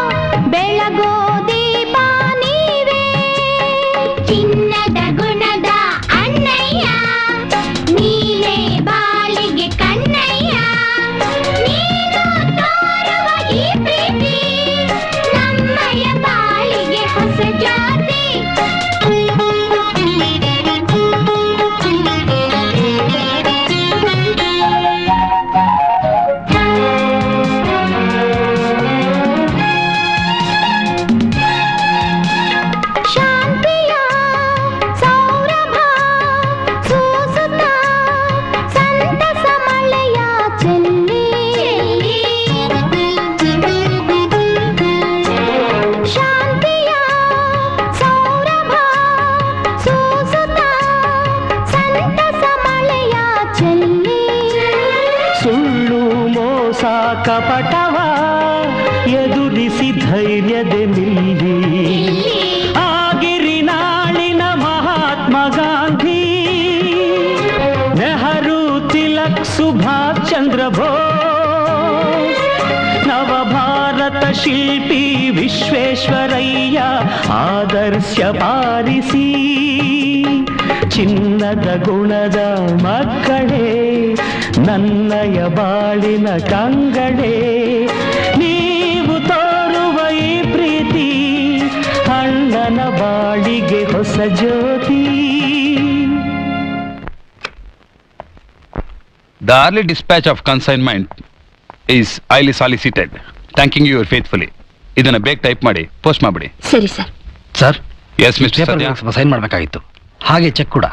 ಎದುರಿಸಿ ಧೈರ್ಯದೆ ನಿಲ್ಲಿ ಆಗಿರಿ ನಾಳಿನ ಮಹಾತ್ಮ ಗಾಂಧಿ ನೆಹರು ತಿಲಕ್ ಸುಭಾಷ್ ಚಂದ್ರ ಬೋಸ್ ನವ ಭಾರತ ಶಿಲ್ಪಿ ವಿಶ್ವೇಶ್ವರಯ್ಯ ಆದರ್ಶ ಪಾಲಿಸಿ ಚಿನ್ನದ ಗುಣದ ಮಕ್ಕಳೇ ನನ್ನಯ ಬಾಳಿನ ಕಂಗಳೇ ನೀವು ತೋರುವ ಈ ಪ್ರೀತಿ ಅಣ್ಣನ ಬಾಳಿಗೆ ಹೊಸ ಜ್ಯೋತಿ The early dispatch of consignment is highly solicited. Thanking you faithfully. ಇದನ್ನ ಬೇಗ ಟೈಪ್ ಮಾಡಿ ಪೋಸ್ಟ್ ಮಾಡ್ಬಿಡಿ ಸರಿ ಸರ್ ಸರ್ ಎಸ್ ಮಿಸ್ಟರ್ ಸದ್ಯ ಸ್ವಲ್ಪ ಸೈನ್ ಮಾಡಬೇಕಾಗಿತ್ತು ಹಾಗೆ ಚೆಕ್ ಕೂಡ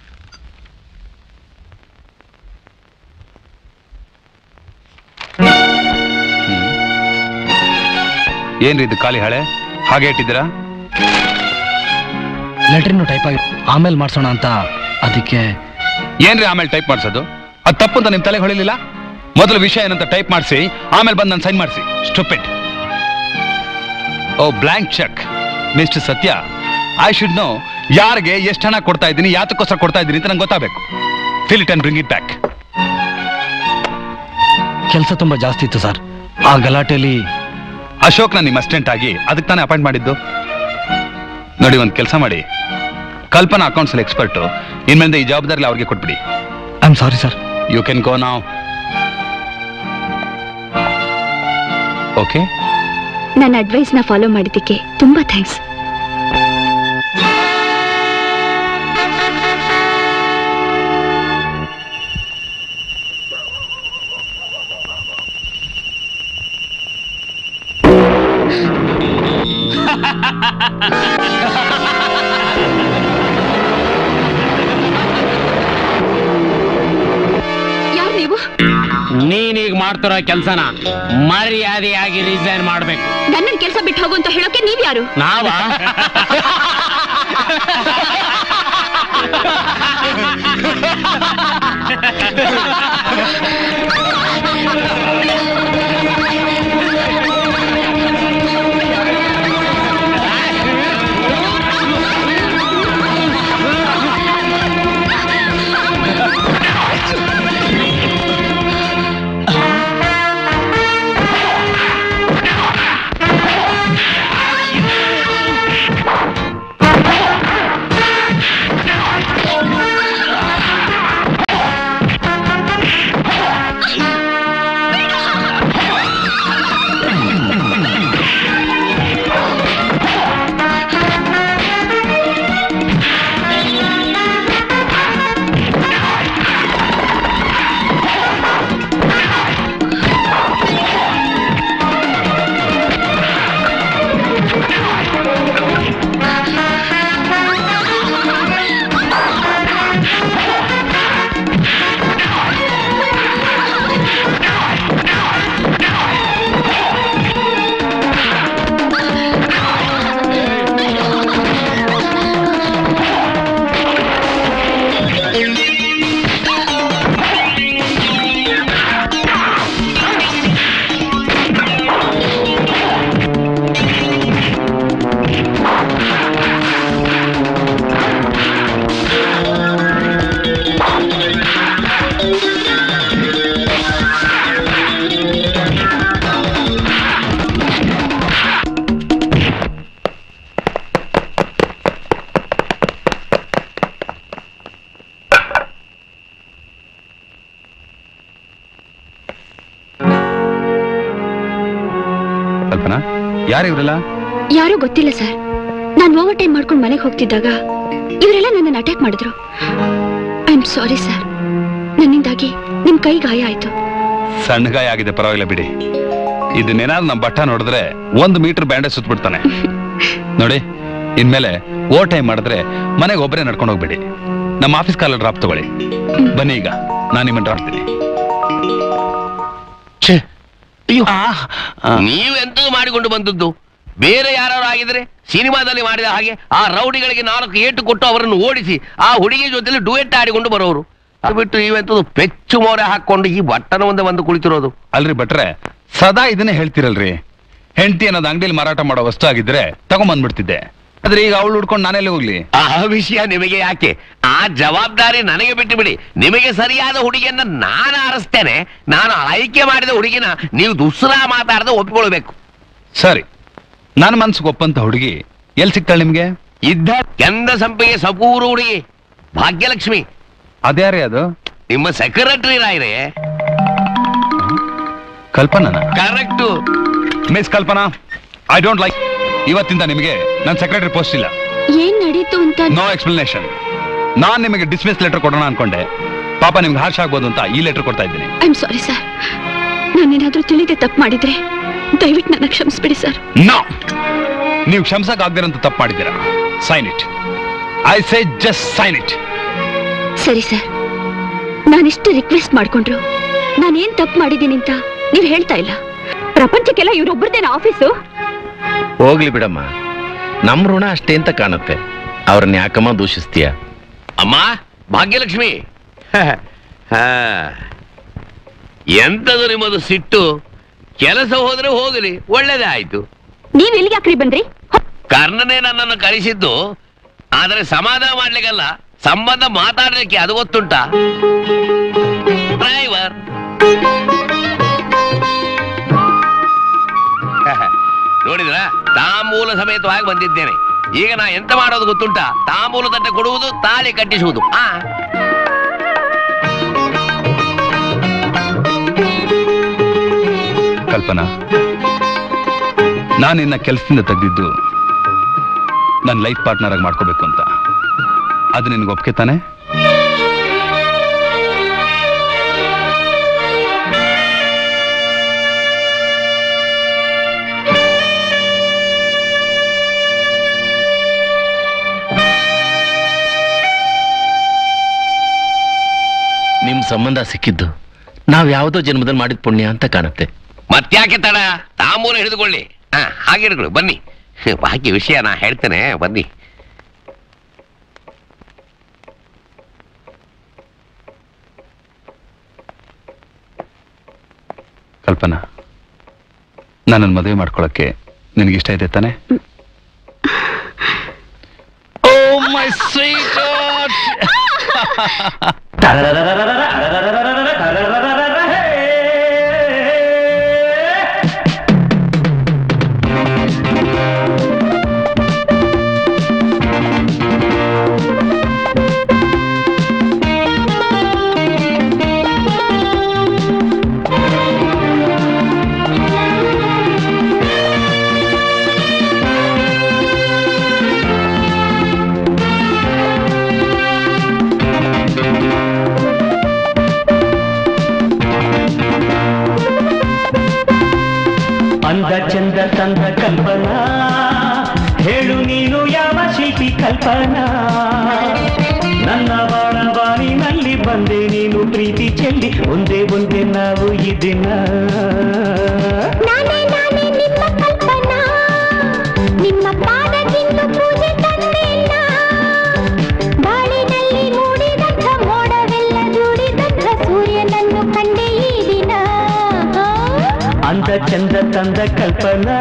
ಏನ್ರಿ ಇದು ಖಾಲಿ ಹಳೆ ಹಾಗೆ ಇಟ್ಟಿದ್ದೀರಾ ಲೆಟ್ರಿನ್ನು ಟೈಪ್ ಆಗಿ ಆಮೇಲೆ ಮಾಡ್ಸೋಣ ಅಂತ ಅದಕ್ಕೆ ಏನ್ರಿ ಆಮೇಲೆ ಟೈಪ್ ಮಾಡಿಸೋದು ಅದು ತಪ್ಪು ಅಂತ ನಿಮ್ ತಲೆಗೆ ಹೊಳಿಲಿಲ್ಲ ಮೊದಲು ವಿಷಯ ಏನಂತ ಟೈಪ್ ಮಾಡಿಸಿ ಆಮೇಲೆ ಬಂದು ನಾನು ಸೈನ್ ಮಾಡಿಸಿ stupid oh blank cheque mister Satya I should know ಯಾರಿಗೆ ಎಷ್ಟು ಹಣ ಕೊಡ್ತಾ ಇದ್ದೀನಿ ಯಾತಕ್ಕೋಸ್ಕರ ಕೊಡ್ತಾ ಇದ್ದೀನಿ ಅಂತ ನಂಗೆ ಗೊತ್ತಾಗಬೇಕು fill it and bring it back ಕೆಲಸ ತುಂಬಾ ಜಾಸ್ತಿ ಇತ್ತು ಸರ್ ಆ ಗಲಾಟೆಯಲ್ಲಿ ಅಶೋಕ್ನ ನಿಮ್ಮ ಅಸಿಸ್ಟೆಂಟ್ ಆಗಿ ಅದಕ್ಕೆ ತಾನೇ ಅಪಾಯಿಂಟ್ ಮಾಡಿದ್ದು ನೋಡಿ ಒಂದು ಕೆಲಸ ಮಾಡಿ ಕಲ್ಪನಾ ಅಕೌಂಟ್ಸ್ ಅಲ್ಲಿ ಎಕ್ಸ್ಪರ್ಟು ಇನ್ಮೇಲೆ ಈ ಜವಾಬ್ದಾರಿ ಅವ್ರಿಗೆ ಕೊಟ್ಬಿಡಿ I am sorry sir you can go now okay ನನ್ನ ಅಡ್ವೈಸ್ನ ಫಾಲೋ ಮಾಡಿದ್ದಕ್ಕೆ ತುಂಬಾ ಥ್ಯಾಂಕ್ಸ್ ಯಾರು ನೀವು ನೀನೀಗ ಮಾಡ್ತಿರೋ ಕೆಲ್ಸನ ಮರ್ಯಾದೆಯಾಗಿ ರಿಸೈನ್ ಮಾಡ್ಬೇಕು ನನ್ನನ್ ಕೆಲಸ ಬಿಟ್ಟು ಹೋಗು ಅಂತ ಹೇಳೋಕೆ ನೀವ್ಯಾರು ನಾವ ಕಲ್ಪನಾ ಯಾರು ಇವರೆಲ್ಲ ಯಾರೂ ಗೊತ್ತಿಲ್ಲ ಸರ್ ನಾನು ಓವರ್ ಟೈಮ್ ಮಾಡ್ಕೊಂಡು ಮನೆಗೆ ಹೋಗ್ತಿದ್ದಾಗ ಇವರೆಲ್ಲ ನನ್ನನ್ನು ಅಟ್ಯಾಕ್ ಮಾಡಿದ್ರು ಐ ಆಮ್ ಸಾರಿ ಸರ್ ನನ್ನಿಂದಾಗಿ ನಿಮ್ ಕೈ ಗಾಯ ಆಯ್ತು ಸಣ್ಣ ಗಾಯ ಆಗಿದೆ ಪರವಾಗಿಲ್ಲ ಬಿಡಿ ಇದನ್ನೇನಾದ್ರು ನಮ್ಮ ಬಟ್ಟ ನೋಡಿದ್ರೆ ಒಂದು ಮೀಟರ್ ಬ್ಯಾಂಡೇಜ್ ಸುತ್ಬಿಡ್ತಾನೆ ನೋಡಿ ಇನ್ಮೇಲೆ ಓವರ್ ಟೈಮ್ ಮಾಡಿದ್ರೆ ಮನೆಗೆ ಒಬ್ಬರೇ ನಡ್ಕೊಂಡು ಹೋಗ್ಬೇಡಿ ನಮ್ಮ ಆಫೀಸ್ ಕಾಲಲ್ಲಿ ಡ್ರಾಪ್ ತಗೊಳ್ಳಿ ಬನ್ನಿ ಈಗ ನಾನು ನಿಮ್ಮನ್ನು ಡ್ರಾಪ್ ಮಾಡ್ತೀನಿ ನೀವೆಂತೂ ಮಾಡಿಕೊಂಡು ಬಂದದ್ದು ಬೇರೆ ಯಾರು ಆಗಿದ್ರೆ ಸಿನಿಮಾದಲ್ಲಿ ಮಾಡಿದ ಹಾಗೆ ಆ ರೌಡಿಗಳಿಗೆ ನಾಲ್ಕು ಏಟು ಕೊಟ್ಟು ಅವರನ್ನು ಓಡಿಸಿ ಆ ಹುಡುಗಿ ಜೊತೆಲಿ ಡುಯೆಟ್ ಆಡಿಕೊಂಡು ಬರೋರು ಅದು ಬಿಟ್ಟು ನೀವೆಂತದ್ದು ಪೆಚ್ಚು ಮೋರೆ ಹಾಕೊಂಡು ಈ ಬಟ್ಟನ ಮುಂದೆ ಬಂದು ಕುಳಿತಿರೋದು ಅಲ್ರಿ ಭಟ್ರೆ ಸದಾ ಇದನ್ನೇ ಹೇಳ್ತಿರಲ್ರಿ ಹೆಂಡತಿ ಅನ್ನೋದು ಅಂಗಡಿಲಿ ಮಾರಾಟ ಮಾಡೋ ವಸ್ತು ಆಗಿದ್ರೆ ತಗೊಂಬಂದ್ಬಿಡ್ತಿದ್ದೆ ಆದ್ರೆ ಈಗ ಅವಳು ಹುಡ್ಕೊಂಡು ನಾನೆಲ್ಲಿ ಹೋಗ್ಲಿ ಆ ವಿಷಯ ನಿಮಗೆ ಯಾಕೆ ಆ ಜವಾಬ್ದಾರಿ ನನಗೆ ಬಿಟ್ಟು ಬಿಡಿ ನಿಮಗೆ ಸರಿಯಾದ ಹುಡುಗಿಯನ್ನ ನಾನು ಆರಿಸ್ತೇನೆ ನಾನು ಆಯ್ಕೆ ಮಾಡಿದ ಹುಡುಗಿನ ನೀವು ದುಸ್ರ ಮಾತಾಡದೆ ಒಪ್ಕೊಳ್ಬೇಕು ಸರಿ ನನ್ನ ಮನ್ಸಿಗೆ ಒಪ್ಪಂತ ಹುಡುಗಿ ಎಲ್ಲಿ ಸಿಗ್ತಾಳೆ ನಿಮ್ಗೆ ಇದ್ದ ಕೆಂದ ಸಂಪಿಗೆ ಸಪೂರು ಹುಡುಗಿ ಭಾಗ್ಯಲಕ್ಷ್ಮಿ ಅದ್ಯಾರೇ ಅದು ನಿಮ್ಮ ಸೆಕ್ರೆಟರಿ ರಾಯ್ರೆ Kalpana correct miss Kalpana I don't like ಇವತ್ತಿಂದ ನಿಮಗೆ ನನ್ನ ಸೆಕ್ರೆಟರಿ ಪೋಸ್ಟ್ ಇಲ್ಲ ಏನ್ ನಡೀತು ಅಂತ ನೋ ಎಕ್ಸ್ಪ್ಲನೇಷನ್ ನಾನ್ ನಿಮಗೆ ಡಿಸ್ಮಿಸ್ ಲೆಟರ್ ಕೊಡೋಣ ಅನ್ಕೊಂಡೆ ಪಾಪ ನಿಮ್ಗೆ ಹರ್ಷ ಆಗ್ಬೋದು ಅಂತ ಈ ಲೆಟರ್ ಕೊಡ್ತಾ ಇದ್ದೀನಿ ಐ ಆಮ್ ಸಾರಿ ಸರ್ ನಾನೇನಾದ್ರೂ ತಿಳಿದೆ ತಪ್ಪು ಮಾಡಿದ್ರೆ ದಯವಿಟ್ಟು ನನ್ನ ಕ್ಷಮಿಸ್ಬಿಡಿ ಸರ್ ನೋ ನೀವು ಕ್ಷಮಿಸಕ್ ಆಗ್ದಿರಂತ ತಪ್ಪು ಮಾಡಿದ್ದೀರಾ sign it I say just sign it ಸರಿ ಸರ್ ನಾನಿಷ್ಟು ರಿಕ್ವೆಸ್ಟ್ ಮಾಡ್ಕೊಂಡ್ರು ನಾನೇನ್ ತಪ್ಪು ಮಾಡಿದ್ದೀನಿ ಅಂತ ನೀವ್ ಹೇಳ್ತಾ ಇಲ್ಲ ಪ್ರಪಂಚಕ್ಕೆಲ್ಲ ಇವ್ರೊಬ್ಬರದೇನ ಆಫೀಸು ಹೋಗ್ಲಿ ಬಿಡಮ್ಮ ನಮ್ಮ ಋಣ ಅಷ್ಟೇ ಅಂತ ಕಾಣುತ್ತೆ ಅವ್ರನ್ನ ಯಾಕಮ್ಮ ದೂಷಿಸ್ತೀಯ ಅಮ್ಮ ಭಾಗ್ಯಲಕ್ಷ್ಮಿ ಹ. ಎಂತದು ನಿಮ್ಮದು ಸಿಟ್ಟು ಕೆಲಸ ಹೋದ್ರೆ ಹೋಗಲಿ ಒಳ್ಳೇದೇ ಆಯ್ತು ನೀವ್ ಎಲ್ಲಿಗೆ ಯಾಕ್ರಿ ಬಂದ್ರಿ ಕರ್ಣನೇ ನನ್ನನ್ನು ಕರೆಸಿದ್ದು ಆದರೆ ಸಮಾಧಾನ ಮಾಡ್ಲಿಕ್ಕಲ್ಲ ಸಂಬಂಧ ಮಾತಾಡ್ಲಿಕ್ಕೆ ಅದು ಗೊತ್ತುಂಟಾ ಡ್ರೈವರ್ ನೋಡಿದ್ರ ತಾಂಬೂಲ ಸಮೇತವಾಗಿ ಬಂದಿದ್ದೇನೆ ಈಗ ನಾ ಎಂತ ಮಾಡೋದು ಗೊತ್ತುಂಟಾ ತಾಂಬೂಲ ತಟ್ಟೆ ಕೊಡುವುದು ತಾಳಿ ಕಟ್ಟಿಸುವುದು ಆ ಕಲ್ಪನಾ ನಾನು ನಿನ್ನ ಕೆಲಸದಿಂದ ತೆಗೆದಿದ್ದು ನನ್ನ ಲೈಫ್ ಪಾರ್ಟ್ನರ್ ಆಗಿ ಮಾಡ್ಕೋಬೇಕು ಅಂತ ಅದು ನಿನ್ಗೆ ಒಪ್ಕೆ ತಾನೆ ನಿಮ್ ಸಂಬಂಧ ಸಿಕ್ಕಿದ್ದು ನಾವ್ ಯಾವ್ದೋ ಜನ್ಮದಲ್ಲಿ ಮಾಡಿದ ಪುಣ್ಯ ಅಂತ ಕಾಣುತ್ತೆ ಮತ್ತ್ಯಾಕೆ ತಡ ತಾಂಬೂಲ ಹಿಡಿದುಕೊಳ್ಳಿ ಹಾ ಹಾಗೆ ಹಿಡ್ಕೊಳ್ಳಿ ಬನ್ನಿ ಬಾಕಿ ವಿಷಯ ನಾ ಹೇಳ್ತೇನೆ ಬನ್ನಿ ಕಲ್ಪನಾ ನನ್ನನ್ನು ಮದುವೆ ಮಾಡ್ಕೊಳಕ್ಕೆ ನಿನಗೆ ಇಷ್ಟ ಇದೆ ತಾನೆ ಓ ಮೈ ಸ್ವೀಟ್ ಅಂದ ಚಂದ ತಂದ ಕಲ್ಪನಾ ಹೇಳು ನೀನು ಯಾವ ಶಿಲ್ಪಿ ಕಲ್ಪನಾ ನನ್ನ ಬಾಣ ಬಾಣಿನಲ್ಲಿ ಬಂದೆ ನೀನು ಪ್ರೀತಿ ಚೆಲ್ಲಿ ಒಂದೇ ಒಂದೇ ನಾವು ಈ ದಿನ ನಾನೇ ನಾನೇ ನಿಮ್ಮ ಕಲ್ಪನಾ ನಿಮ್ಮ ಪಾದಕ್ಕಿಂದು ಪೂಜೆ ತಂದೇನ ಬಾಳಿನಲ್ಲಿ ಮೂಡಿದಂಥ ಮೋಡವೆಲ್ಲ ಜೂಡಿದಂಥ ಸೂರ್ಯನನ್ನು ಕಂಡೆ ಈ ದಿನ ಅಂದ ಚಂದ ತಂದ ಕಲ್ಪನಾ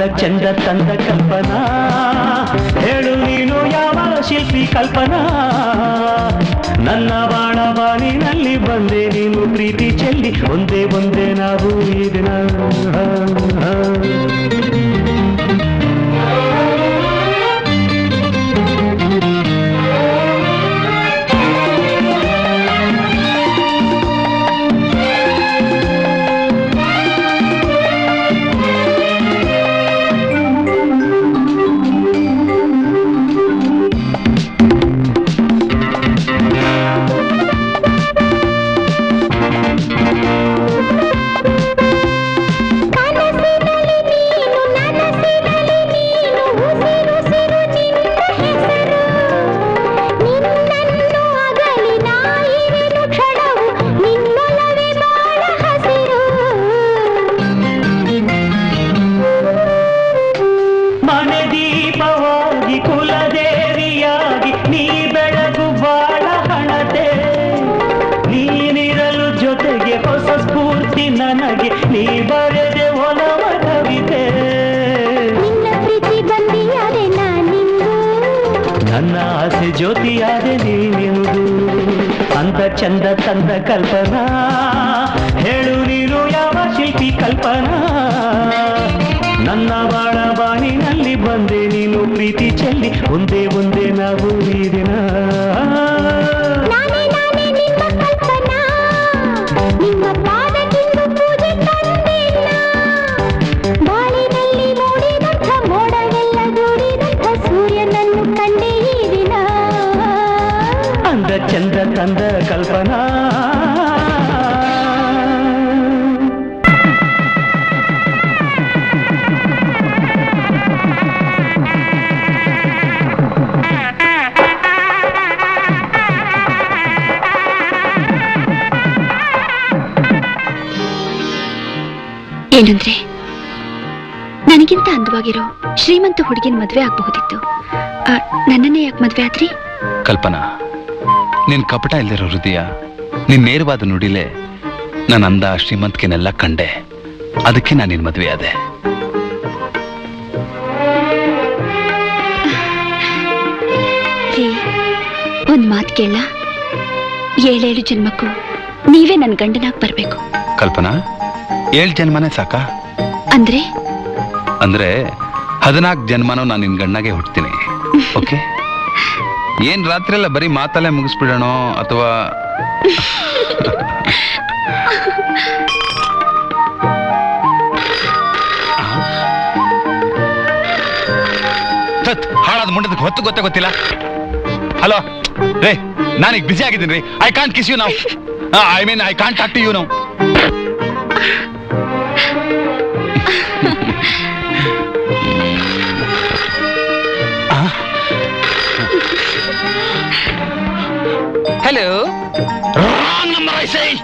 ಚಂದ ತಂದ ಕಲ್ಪನಾ ಹೇಳು ನೀನು ಯಾವ ಶಿಲ್ಪಿ ಕಲ್ಪನಾ ನನ್ನ ಬಾಣ ಬಾನಿನಲ್ಲಿ ಬಂದೆ ನೀನು ಪ್ರೀತಿ ಚೆಲ್ಲಿ ಒಂದೇ ಒಂದೇ ನಾವು ಈ ದಿನ ಕನಸಿನಲ್ಲಿ ನೀನು ನನಸಿನಲ್ಲಿ ನೀನು ಉಸಿರುಸಿರು ನಿನ್ನ ಹೆಸರು ನಿನ್ನನ್ನು ಅಗಲಿ ನಾಯಿವೆನು ಕ್ಷಣವು ನಿನ್ನೊಲವೇ ಬಾಳ ಹಸಿರು ಮನೆ ದೀಪವಾಗಿ ಕುಲದೇವಿಯಾಗಿ ನೀ ಬೆಳಗು ಬಾಳ ಹಣತೆ ನೀನಿರಲು ಜೊತೆಗೆ ಹೊಸ ಸ್ಫೂರ್ತಿ ನನಗೆ ನೀ ಬರೆದೆ ಒಲವ ಕವಿತೆ ನಿನ್ನ ಪ್ರೀತಿ ಬಂದಿಯಾದೆ ನಾನಿಂದು ನನ್ನ ಆಸೆ ಜ್ಯೋತಿಯಾದೆ ನೀನೆಂದು ಅಂದ ಚಂದ ತಂದ ಕಲ್ಪನಾ ಹೇಳು ನೀನು ಯಾವ ಶಿಲ್ಪಿ ಕಲ್ಪನಾ ನನ್ನ ಬಾಳ ಬಾಣಿನಲ್ಲಿ ಬಂದೆ ನೀನು ಪ್ರೀತಿ ಚೆಲ್ಲಿ ಒಂದೇ ಒಂದೇ ನಾವು ಈ ದಿನ ನಾನೇ ನಾನೇ ನಿಮ್ಮ ಕಲ್ಪನಾ ನಿಮ್ಮ ಪಾದಕ್ಕಿಂದು ಪೂಜೆ ತಂದಿಲ್ಲ ಬಾಳಿನಲ್ಲಿ ಮೂಡಿದಂಥ ಮೋಡವೆಲ್ಲ ದೂಡಿದಂಥ ಸೂರ್ಯನನ್ನು ಕಂಡೆ ಈ ದಿನ ಅಂದ ಚಂದ ತಂದ ಕಲ್ಪನಾ ಏನಂದ್ರೆ ನನಗಿಂತ ಅಂದವಾಗಿರೋ ಶ್ರೀಮಂತ ಹುಡುಗಿನ ಮದ್ವೆ ಆಗಬಹುದಿತ್ತು ನನ್ನನ್ನೇ ಯಾಕೆ ಮದ್ವೆ ಆದ್ರಿ ಕಲ್ಪನಾ ನಿನ್ ಕಪಟ ಇಲ್ದಿರೋ ಹೃದಯ ನಿನ್ ನೇರವಾದ ನುಡಿಲೆ ನನ್ನ ಅಂದ ಶ್ರೀಮಂತಿಕೆನೆಲ್ಲ ಕಂಡೆ ಅದಕ್ಕೆ ನಾನು ನಿನ್ ಮದ್ವೆ ಆದೆ ರೀ ಒಂದ್ ಮಾತು ಕೇಳ ಏಳೇಳು ಜನ್ಮಕ್ಕೂ ನೀವೇ ನನ್ನ ಗಂಡನಾಗ್ ಬರ್ಬೇಕು ಕಲ್ಪನಾ ಏಳ್ ಜನ್ಮನೇ ಸಾಕಾ ಅಂದ್ರೆ ಅಂದ್ರೆ ಹದಿನಾಲ್ಕು ಜನ್ಮನೂ ನಾನು ನಿನ್ ಗಂಡನಾಗೆ ಹುಟ್ತೀನಿ ಓಕೆ ಏನ್ ರಾತ್ರಿ ಎಲ್ಲ ಬರೀ ಮಾತಲ್ಲೇ ಮುಗಿಸ್ಬಿಡೋಣ ಅಥವಾ ಥತ್, ಹಾಳಾದ ಮುಂಡದಕ್ಕೆ ಹೊತ್ತು ಗೊತ್ತೇ ಗೊತ್ತಿಲ್ಲ ಹಲೋ ರೇ ನಾನೀಗ ಬಿಸಿ ಆಗಿದ್ದೀನಿ ರೀ I can't kiss you now I mean I can't talk to you now hello wrong number I say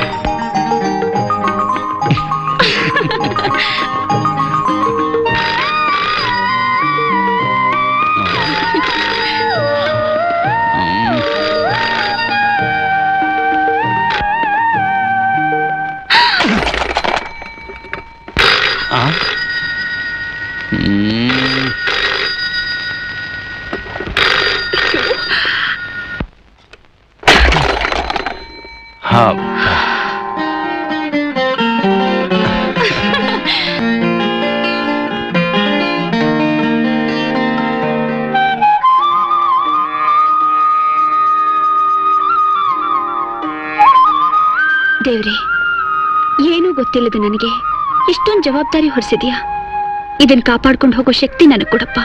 ಹಾ ದೇವ್ರೆ ಏನೂ ಗೊತ್ತಿಲ್ಲದ ನನಗೆ ಇಷ್ಟೊಂದು ಜವಾಬ್ದಾರಿ ಹೊರಿಸಿದ್ಯಾ ಇದನ್ ಕಾಪಾಡ್ಕೊಂಡು ಹೋಗೋ ಶಕ್ತಿ ನನಗೆ ಕೊಡಪ್ಪ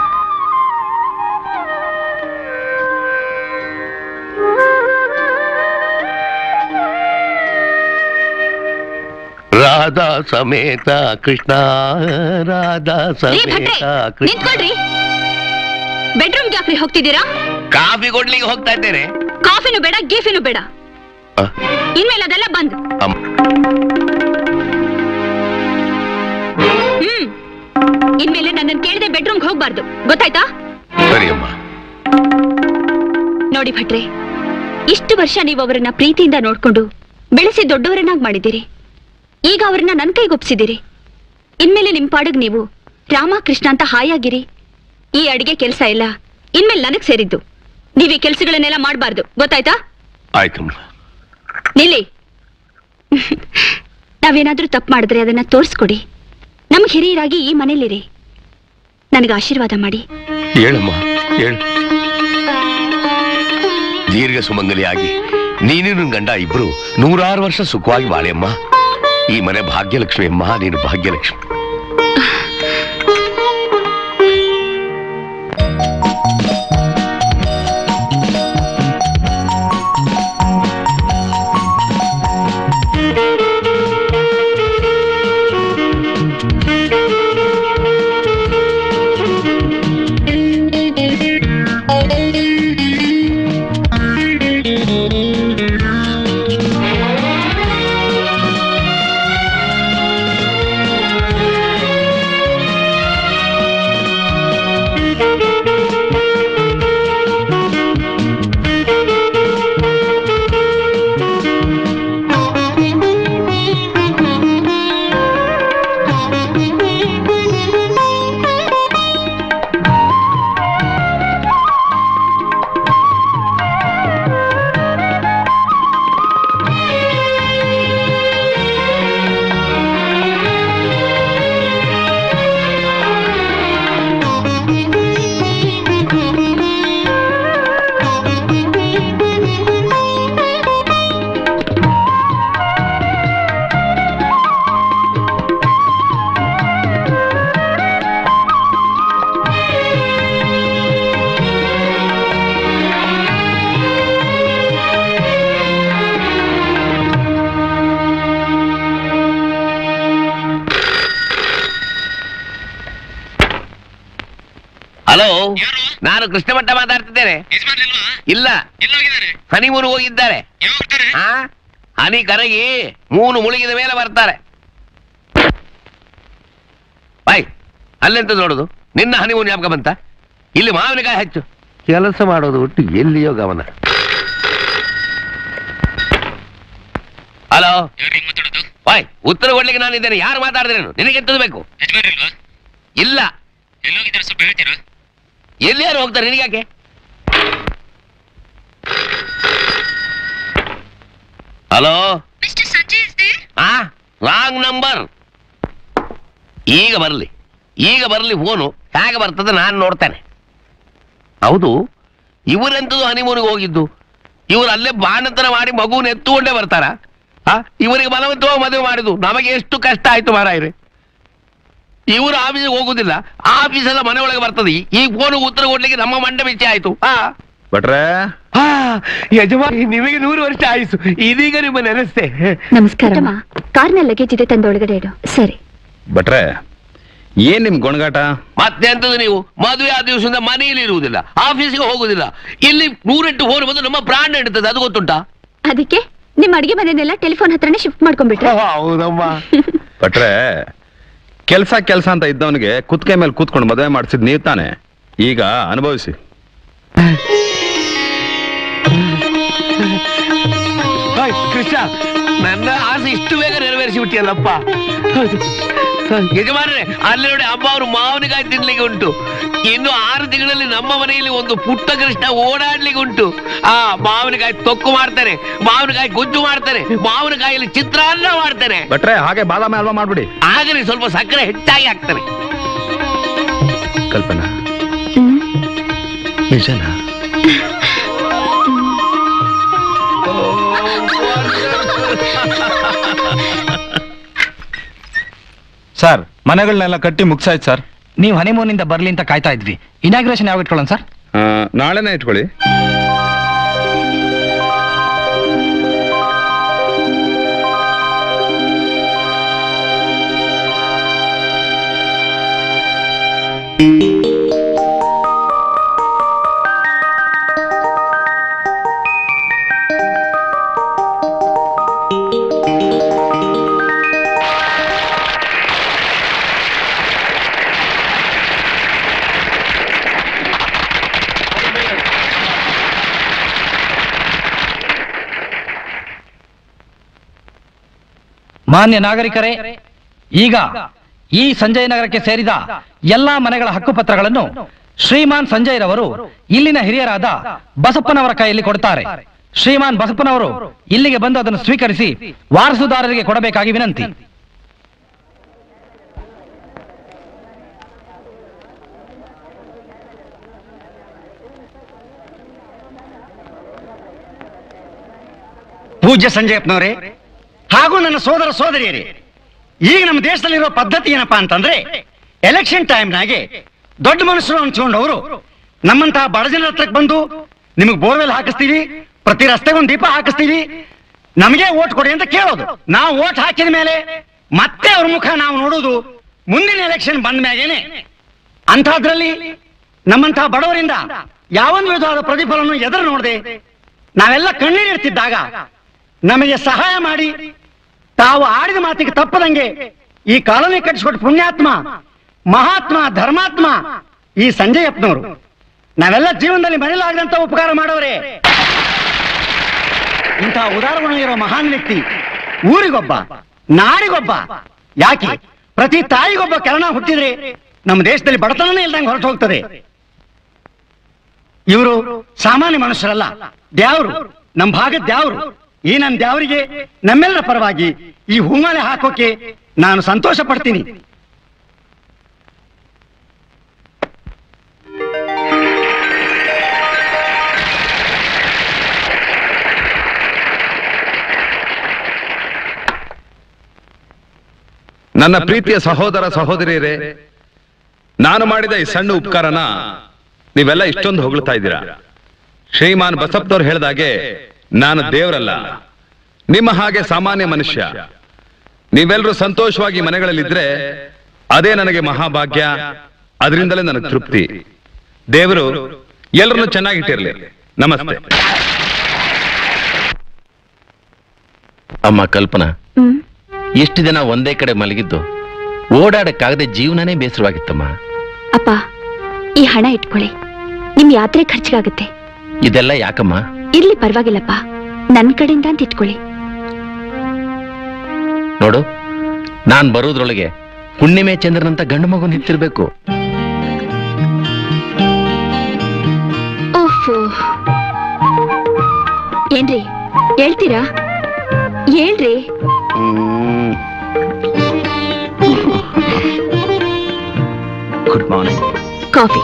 ರಾಧಾ ಸಮೇತ ಕೃಷ್ಣ ರಾಧಾ ರೀ ಭಟ್ರೆ, ಸಮೇತ ಕೃಷ್ಣ ನಿಂತ್ಕೊಳ್ರಿ ಬೆಡ್ರೂಮ್ ಯಾಕ್ರಿ ಹೋಗ್ತಿದ್ದೀರಾ ಕಾಫಿ ಕೊಡ್ಲಿಕ್ಕೆ ಹೋಗ್ತಾ ಇದ್ದೇನೆ ಕಾಫಿನೂ ಬೇಡ ಗೀಫಿನೂ ಬೇಡ ಆ. ಇನ್ಮೇಲೆ ಅದೆಲ್ಲ ಬಂದ್ ಅಮ್ಮ. ಹ್ಮ್ ಇನ್ಮೇಲೆ ನನ್ನನ್ನು ಕೇಳದೆ ಬೆಡ್ರೂಮ್ಗೆ ಹೋಗ್ಬಾರ್ದು ಗೊತ್ತಾಯ್ತಾ ಸರಿ ಅಮ್ಮ ನೋಡಿ ಭಟ್ರೆ ಇಷ್ಟು ವರ್ಷ ನೀವು ಅವರನ್ನ ಪ್ರೀತಿಯಿಂದ ನೋಡ್ಕೊಂಡು ಬೆಳೆಸಿ ದೊಡ್ಡವರನ್ನಾಗಿ ಮಾಡಿದ್ದೀರಿ ಈಗ ಅವರನ್ನ ನನ್ನ ಕೈಗೊಪ್ಸಿದ್ದೀರಿ ಇನ್ಮೇಲೆ ನಿಮ್ ಪಾಡಿಗೆ ನೀವು ರಾಮ ಕೃಷ್ಣ ಅಂತ ಹಾಯಾಗಿರಿ ಈ ಅಡಿಗೆ ಕೆಲಸ ಇಲ್ಲ ಇನ್ಮೇಲೆ ನನಗ್ ಸೇರಿದ್ದು ನೀವ್ ಈ ಕೆಲ್ಸಗಳನ್ನೆಲ್ಲ ಮಾಡಬಾರ್ದು ಗೊತ್ತಾಯ್ತಾ ಆಯ್ತಮ್ಮ ನಿಲ್ಲಿ ನಾವೇನಾದ್ರೂ ತಪ್ಪು ಮಾಡಿದ್ರೆ ಅದನ್ನ ತೋರಿಸ್ಕೊಡಿ ನಮ್ಗೆ ಹಿರಿಯರಾಗಿ ಈ ಮನೇಲಿರಿ ನನಗೆ ಆಶೀರ್ವಾದ ಮಾಡಿ ಹೇಳಮ್ಮ ಹೇಳು ದೀರ್ಘ ಸುಮಂಗಲಿಯಾಗಿ ನೀನು ನಿನ್ ಗಂಡ ಇಬ್ರು ನೂರಾರು ವರ್ಷ ಸುಖವಾಗಿ ಬಾಳೆಯಮ್ಮ ಈ ಮನೆ ಭಾಗ್ಯಲಕ್ಷ್ಮಿ ಅಮ್ಮ ನೀನು ಭಾಗ್ಯಲಕ್ಷ್ಮಿ ಹಲೋ ನಾನು ಕೃಷ್ಣಮಠ ಮಾತಾಡ್ತಿದ್ದೇನೆ ಇಲ್ಲ ಹನಿಮೂರು ಹೋಗಿದ್ದಾರೆ ಆ? ಹನಿ ಕರಗಿ ಮೂನು ಮುಳುಗಿದ ಮೇಲೆ ಬರ್ತಾರೆ ಬಾಯ್ ಅಲ್ಲೆಂತ ನೋಡುದು ನಿನ್ನ ಹನಿಮೂನ್ ಜ್ಞಾಪಕ ಬಂತ ಇಲ್ಲಿ ಮಾವಿನಕಾಯಿ ಹಚ್ಚು ಕೆಲಸ ಮಾಡೋದು ಒಟ್ಟು ಎಲ್ಲಿಯೋ ಗಮನ ಹಲೋ ಬಾಯ್ ಉತ್ತರ ಕೊಡ್ಲಿಕ್ಕೆ ನಾನು ಇದ್ದೇನೆ ಯಾರು ಮಾತಾಡಿದ್ರೇನು ನಿನಗೆ ಎತ್ತದು ಬೇಕು ಇಲ್ಲ ಎಲ್ಲಿ ಯಾರು ಹೋಗ್ತಾರೆ ನಿನಗ್ಯಾಕೆ ಹಲೋ ಆ ರಾಂಗ್ ನಂಬರ್ ಈಗ ಬರಲಿ ಈಗ ಬರಲಿ ಫೋನು ಹೇಗೆ ಬರ್ತದೆ ನಾನು ನೋಡ್ತೇನೆ ಹೌದು ಇವರೆಂತದ್ದು ಹನಿಮೂನಿಗೆ ಹೋಗಿದ್ದು ಇವರು ಅಲ್ಲೇ ಬಾಣತನ ಮಾಡಿ ಮಗುವನ್ನು ಎತ್ತುಕೊಂಡೇ ಬರ್ತಾರ ಆ ಇವರಿಗೆ ಬಲವಂತವಾಗಿ ಮದುವೆ ಮಾಡಿದ್ದು ನಮಗೆ ಎಷ್ಟು ಕಷ್ಟ ಆಯ್ತು ಮಾರಾಯ್ರೆ ಇವರು ಆಫೀಸಿಗೆ ಹೋಗುದಿಲ್ಲ ಆಫೀಸ್ ಎಲ್ಲ ಮನೆ ಒಳಗೆ ಬರ್ತದೆ ಈ ಫೋನ್ ಉತ್ತರ ಕೊಡ್ಲಿಕ್ಕೆ ನಮ್ಮ ಮಂಡ ಬಿಚ್ಚಿ ಆಯ್ತು ಆ ಭಟ್ರೆ ಯಜಮಾನಿ ನಿಮಗೆ ನೂರು ವರ್ಷ ಆಯ್ತು ಇದೀಗ ನಿಮ್ಮ ನೆನೆಸ್ತೆ ನಮಸ್ಕಾರ ಕಾರ್ನ ಲಗೇಜ್ ಇದೆ ತಂದು ಒಳಗಡೆ ಇಡು ಸರಿ ಭಟ್ರೆ ಏನ್ ನಿಮ್ ಗೊಣಗಾಟ ಮತ್ತೆ ಎಂತದ್ದು ನೀವು ಮದುವೆ ಆ ದಿವಸದಿಂದ ಮನೆಯಲ್ಲಿ ಇರುವುದಿಲ್ಲ ಆಫೀಸ್ಗೆ ಹೋಗುದಿಲ್ಲ ಇಲ್ಲಿ ನೂರೆಂಟು ಫೋನ್ ಬಂದು ನಮ್ಮ ಪ್ರಾಣ ಇಡುತ್ತದೆ ಅದು ಗೊತ್ತುಂಟಾ ಅದಕ್ಕೆ ನಿಮ್ ಅಡಿಗೆ ಮನೆನೆಲ್ಲ ಟೆಲಿಫೋನ್ ಹತ್ರನೇ ಶಿಫ್ಟ್ ಮಾಡ್ಕೊಂಡ್ಬಿಟ್ರೆ ಹೌದಮ್ಮ ಭಟ್ರೆ ಕೆಲ್ಸ ಕೆಲ್ಸ ಅಂತ ಇದ್ದವನಿಗೆ ಕುತ್ಕೆ ಮೇಲೆ ಕೂತ್ಕೊಂಡು ಮದುವೆ ಮಾಡಿಸಿದ್ ನೀವ್ ತಾನೆ ಈಗ ಅನುಭವಿಸಿ ಹಾಯ್, ಕೃಷ್ಣ ನನ್ನ ಆಸೆ ಇಷ್ಟು ಬೇಗ ನೆರವೇರಿಸಿ ಬಿಟ್ಟಿಯಲ್ಲಪ್ಪ ಯಜಮಾನರೇ ಅಲ್ಲಿ ನೋಡಿ ಅಮ್ಮ ಅವರು ಮಾವಿನಕಾಯಿ ತಿನ್ಲಿಕ್ಕೆ ಉಂಟು ಇನ್ನು ಆರು ತಿಂಗಳಲ್ಲಿ ನಮ್ಮ ಮನೆಯಲ್ಲಿ ಒಂದು ಪುಟ್ಟ ಕೃಷ್ಣ ಓಡಾಡ್ಲಿಕ್ಕೆ ಉಂಟು ಆ ಮಾವಿನಕಾಯಿ ತೊಕ್ಕು ಮಾಡ್ತಾನೆ ಮಾವಿನಕಾಯಿ ಗುಜ್ಜು ಮಾಡ್ತಾನೆ ಮಾವಿನಕಾಯಿಯಲ್ಲಿ ಚಿತ್ರಾನ್ನ ಮಾಡ್ತಾನೆ ಭಟ್ರೆ ಹಾಗೆ ಬಾದಾಮಿ ಹಲ್ವಾ ಮಾಡ್ಬಿಡಿ ಆಗಲಿ ಸ್ವಲ್ಪ ಸಕ್ಕರೆ ಹೆಚ್ಚಾಗಿ ಹಾಕ್ತಾನೆ ಕಲ್ಪನಾ ನಿಜನಾ ಸರ್ ಮನೆಗಳನ್ನೆಲ್ಲ ಕಟ್ಟಿ ಮುಗ್ಸಾಯ್ತು ಸರ್ ನೀವು ಹನಿಮೂನಿಂದ ಬರ್ಲಿ ಅಂತ ಕಾಯ್ತಾ ಇದ್ವಿ ಇನಾಗ್ರೇಷನ್ ಯಾವಾಗ ಇಟ್ಕೊಳ್ಳೋಣ ಸರ್ ಆ, ನಾಳೆನೇ ಇಟ್ಕೊಳ್ಳಿ ಮಾನ್ಯ ನಾಗರಿಕರೇ ಈಗ ಈ ಸಂಜಯ್ ನಗರಕ್ಕೆ ಸೇರಿದ ಎಲ್ಲಾ ಮನೆಗಳ ಹಕ್ಕುಪತ್ರಗಳನ್ನು ಶ್ರೀಮಾನ್ ಸಂಜಯ್ ರವರು ಇಲ್ಲಿನ ಹಿರಿಯರಾದ ಬಸಪ್ಪನವರ ಕೈಯಲ್ಲಿ ಕೊಡ್ತಾರೆ ಶ್ರೀಮಾನ್ ಬಸಪ್ಪನವರು ಇಲ್ಲಿಗೆ ಬಂದು ಅದನ್ನು ಸ್ವೀಕರಿಸಿ ವಾರಸುದಾರರಿಗೆ ಕೊಡಬೇಕಾಗಿ ವಿನಂತಿ ಪೂಜ್ಯ ಸಂಜಯಪ್ಪನವರೇ ಹಾಗೂ ನನ್ನ ಸೋದರ ಸೋದರಿಯರೇ ಈಗ ನಮ್ಮ ದೇಶದಲ್ಲಿರೋ ಪದ್ಧತಿ ಏನಪ್ಪಾ ಅಂತಂದ್ರೆ ಎಲೆಕ್ಷನ್ ಟೈಮ್ನಾಗೆ ದೊಡ್ಡ ಮನುಷ್ಯರು ಅನ್ಸ್ಕೊಂಡವರು ನಮ್ಮಂತಹ ಬಡ ಜನರ ಹತ್ರಕ್ಕೆ ಬಂದು ನಿಮಗೆ ಬೋರ್ವೆಲ್ ಹಾಕಿಸ್ತೀವಿ ಪ್ರತಿ ರಸ್ತೆಗೆ ಒಂದು ದೀಪ ಹಾಕಿಸ್ತೀವಿ ನಮಗೆ ಓಟ್ ಕೊಡಿ ಅಂತ ಕೇಳೋದು ನಾವು ಓಟ್ ಹಾಕಿದ ಮೇಲೆ ಮತ್ತೆ ಅವ್ರ ಮುಖ ನಾವು ನೋಡೋದು ಮುಂದಿನ ಎಲೆಕ್ಷನ್ ಬಂದ ಮ್ಯಾಗೇನೆ ಅಂಥದ್ರಲ್ಲಿ ನಮ್ಮಂತಹ ಬಡವರಿಂದ ಯಾವೊಂದು ವಿಧವಾದ ಪ್ರತಿಫಲವನ್ನು ಎದುರು ನೋಡದೆ ನಾವೆಲ್ಲ ಕಣ್ಣೀರಿಡ್ತಿದ್ದಾಗ ನಮಗೆ ಸಹಾಯ ಮಾಡಿ ತಾವು ಆಡಿದ ಮಾತಿಗೆ ತಪ್ಪದಂಗೆ ಈ ಕಾಲೋನಿ ಕಟ್ಟಿಸ್ಕೊಟ್ಟು ಪುಣ್ಯಾತ್ಮ ಮಹಾತ್ಮ ಧರ್ಮಾತ್ಮ ಈ ಸಂಜಯಪ್ಪನವರು ನಾವೆಲ್ಲ ಜೀವನದಲ್ಲಿ ಮರೆಯಲಾಗದಂತ ಉಪಕಾರ ಮಾಡೋರೆ ಇಂತಹ ಉದಾರ ಗುಣ ಇರೋ ಮಹಾನ್ ವ್ಯಕ್ತಿ ಊರಿಗೊಬ್ಬ ನಾಡಿಗೊಬ್ಬ ಯಾಕೆ ಪ್ರತಿ ತಾಯಿಗೊಬ್ಬ ಕರಣ ಹುಟ್ಟಿದ್ರೆ ನಮ್ಮ ದೇಶದಲ್ಲಿ ಬಡತನನೇ ಇಲ್ದಂಗೆ ಹೊರಟು ಹೋಗ್ತದೆ ಇವರು ಸಾಮಾನ್ಯ ಮನುಷ್ಯರಲ್ಲ ದ್ಯಾವ್ರು ನಮ್ಮ ಭಾಗದ ದ್ಯಾವ್ರು ಈ ನನ್ನ ದ್ಯಾವರಿಗೆ ನಮ್ಮೆಲ್ಲರ ಪರವಾಗಿ ಈ ಹೂಮಾಲೆ ಹಾಕೋಕೆ ನಾನು ಸಂತೋಷ ಪಡ್ತೀನಿ ನನ್ನ ಪ್ರೀತಿಯ ಸಹೋದರ ಸಹೋದರಿಯರೇ ನಾನು ಮಾಡಿದ ಈ ಸಣ್ಣ ಉಪಕಾರನ ನೀವೆಲ್ಲ ಇಷ್ಟೊಂದು ಹೊಗಳ್ತಾ ಇದ್ದೀರಾ ಶ್ರೀಮಾನ್ ಬಸಪ್ಪನವ್ರು ಹೇಳ್ದಾಗೆ ನಾನು ದೇವರಲ್ಲ ನಿಮ್ಮ ಹಾಗೆ ಸಾಮಾನ್ಯ ಮನುಷ್ಯ ನೀವೆಲ್ಲರೂ ಸಂತೋಷವಾಗಿ ಮನೆಗಳಲ್ಲಿದ್ರೆ ಅದೇ ನನಗೆ ಮಹಾಭಾಗ್ಯ ಅದರಿಂದಲೇ ನನಗೆ ತೃಪ್ತಿ ದೇವರು ಎಲ್ಲರನ್ನು ಚೆನ್ನಾಗಿಟ್ಟಿರ್ಲಿ ನಮಸ್ತೆ ಅಮ್ಮ ಕಲ್ಪನಾ ಎಷ್ಟು ದಿನ ಒಂದೇ ಕಡೆ ಮಲಗಿದ್ದು ಓಡಾಡಕ್ಕಾಗದೆ ಜೀವನನೇ ಬೇಸರವಾಗಿತ್ತಮ್ಮ ಅಪ್ಪ ಈ ಹಣ ಇಟ್ಕೊಳ್ಳಿ ನಿಮ್ ಯಾತ್ರೆ ಖರ್ಚಿಗಾಗುತ್ತೆ ಇದೆಲ್ಲ ಯಾಕಮ್ಮ ಇರ್ಲಿ ಪರವಾಗಿಲ್ಲಪ್ಪ ನನ್ ಕಡೆಯಿಂದ ಅಂತ ಇಟ್ಕೊಳ್ಳಿ ನೋಡು ನಾನ್ ಬರೋದ್ರೊಳಗೆ ಹುಣ್ಣಿಮೆ ಚಂದ್ರನಂತ ಗಂಡು ಮಗು ನಿಂತಿರ್ಬೇಕು ಓಫೋ ಏನ್ರಿ ಹೇಳ್ತೀರಾ ಹೇಳ್ರಿ ಗುಡ್ ಮಾರ್ನಿಂಗ್ ಕಾಫಿ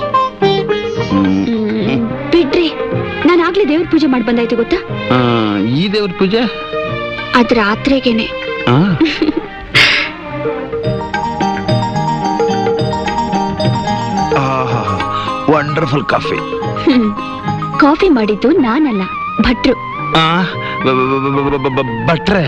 ಬಿಡ್ರಿ ನಾನು ಆಗ್ಲೇ ದೇವ್ರ ಪೂಜೆ ಮಾಡಿ ಬಂದಾಯ್ತು ಗೊತ್ತಾ ಈ ದೇವ್ರ ಪೂಜೆ ಅದ್ ರಾತ್ರಿಗೇನೆ ವಂಡರ್ಫುಲ್ ಕಾಫಿ ಹ್ಮ್. ಕಾಫಿ ಮಾಡಿದ್ದು ನಾನಲ್ಲ ಭಟ್ರು ಭಟ್ರೆ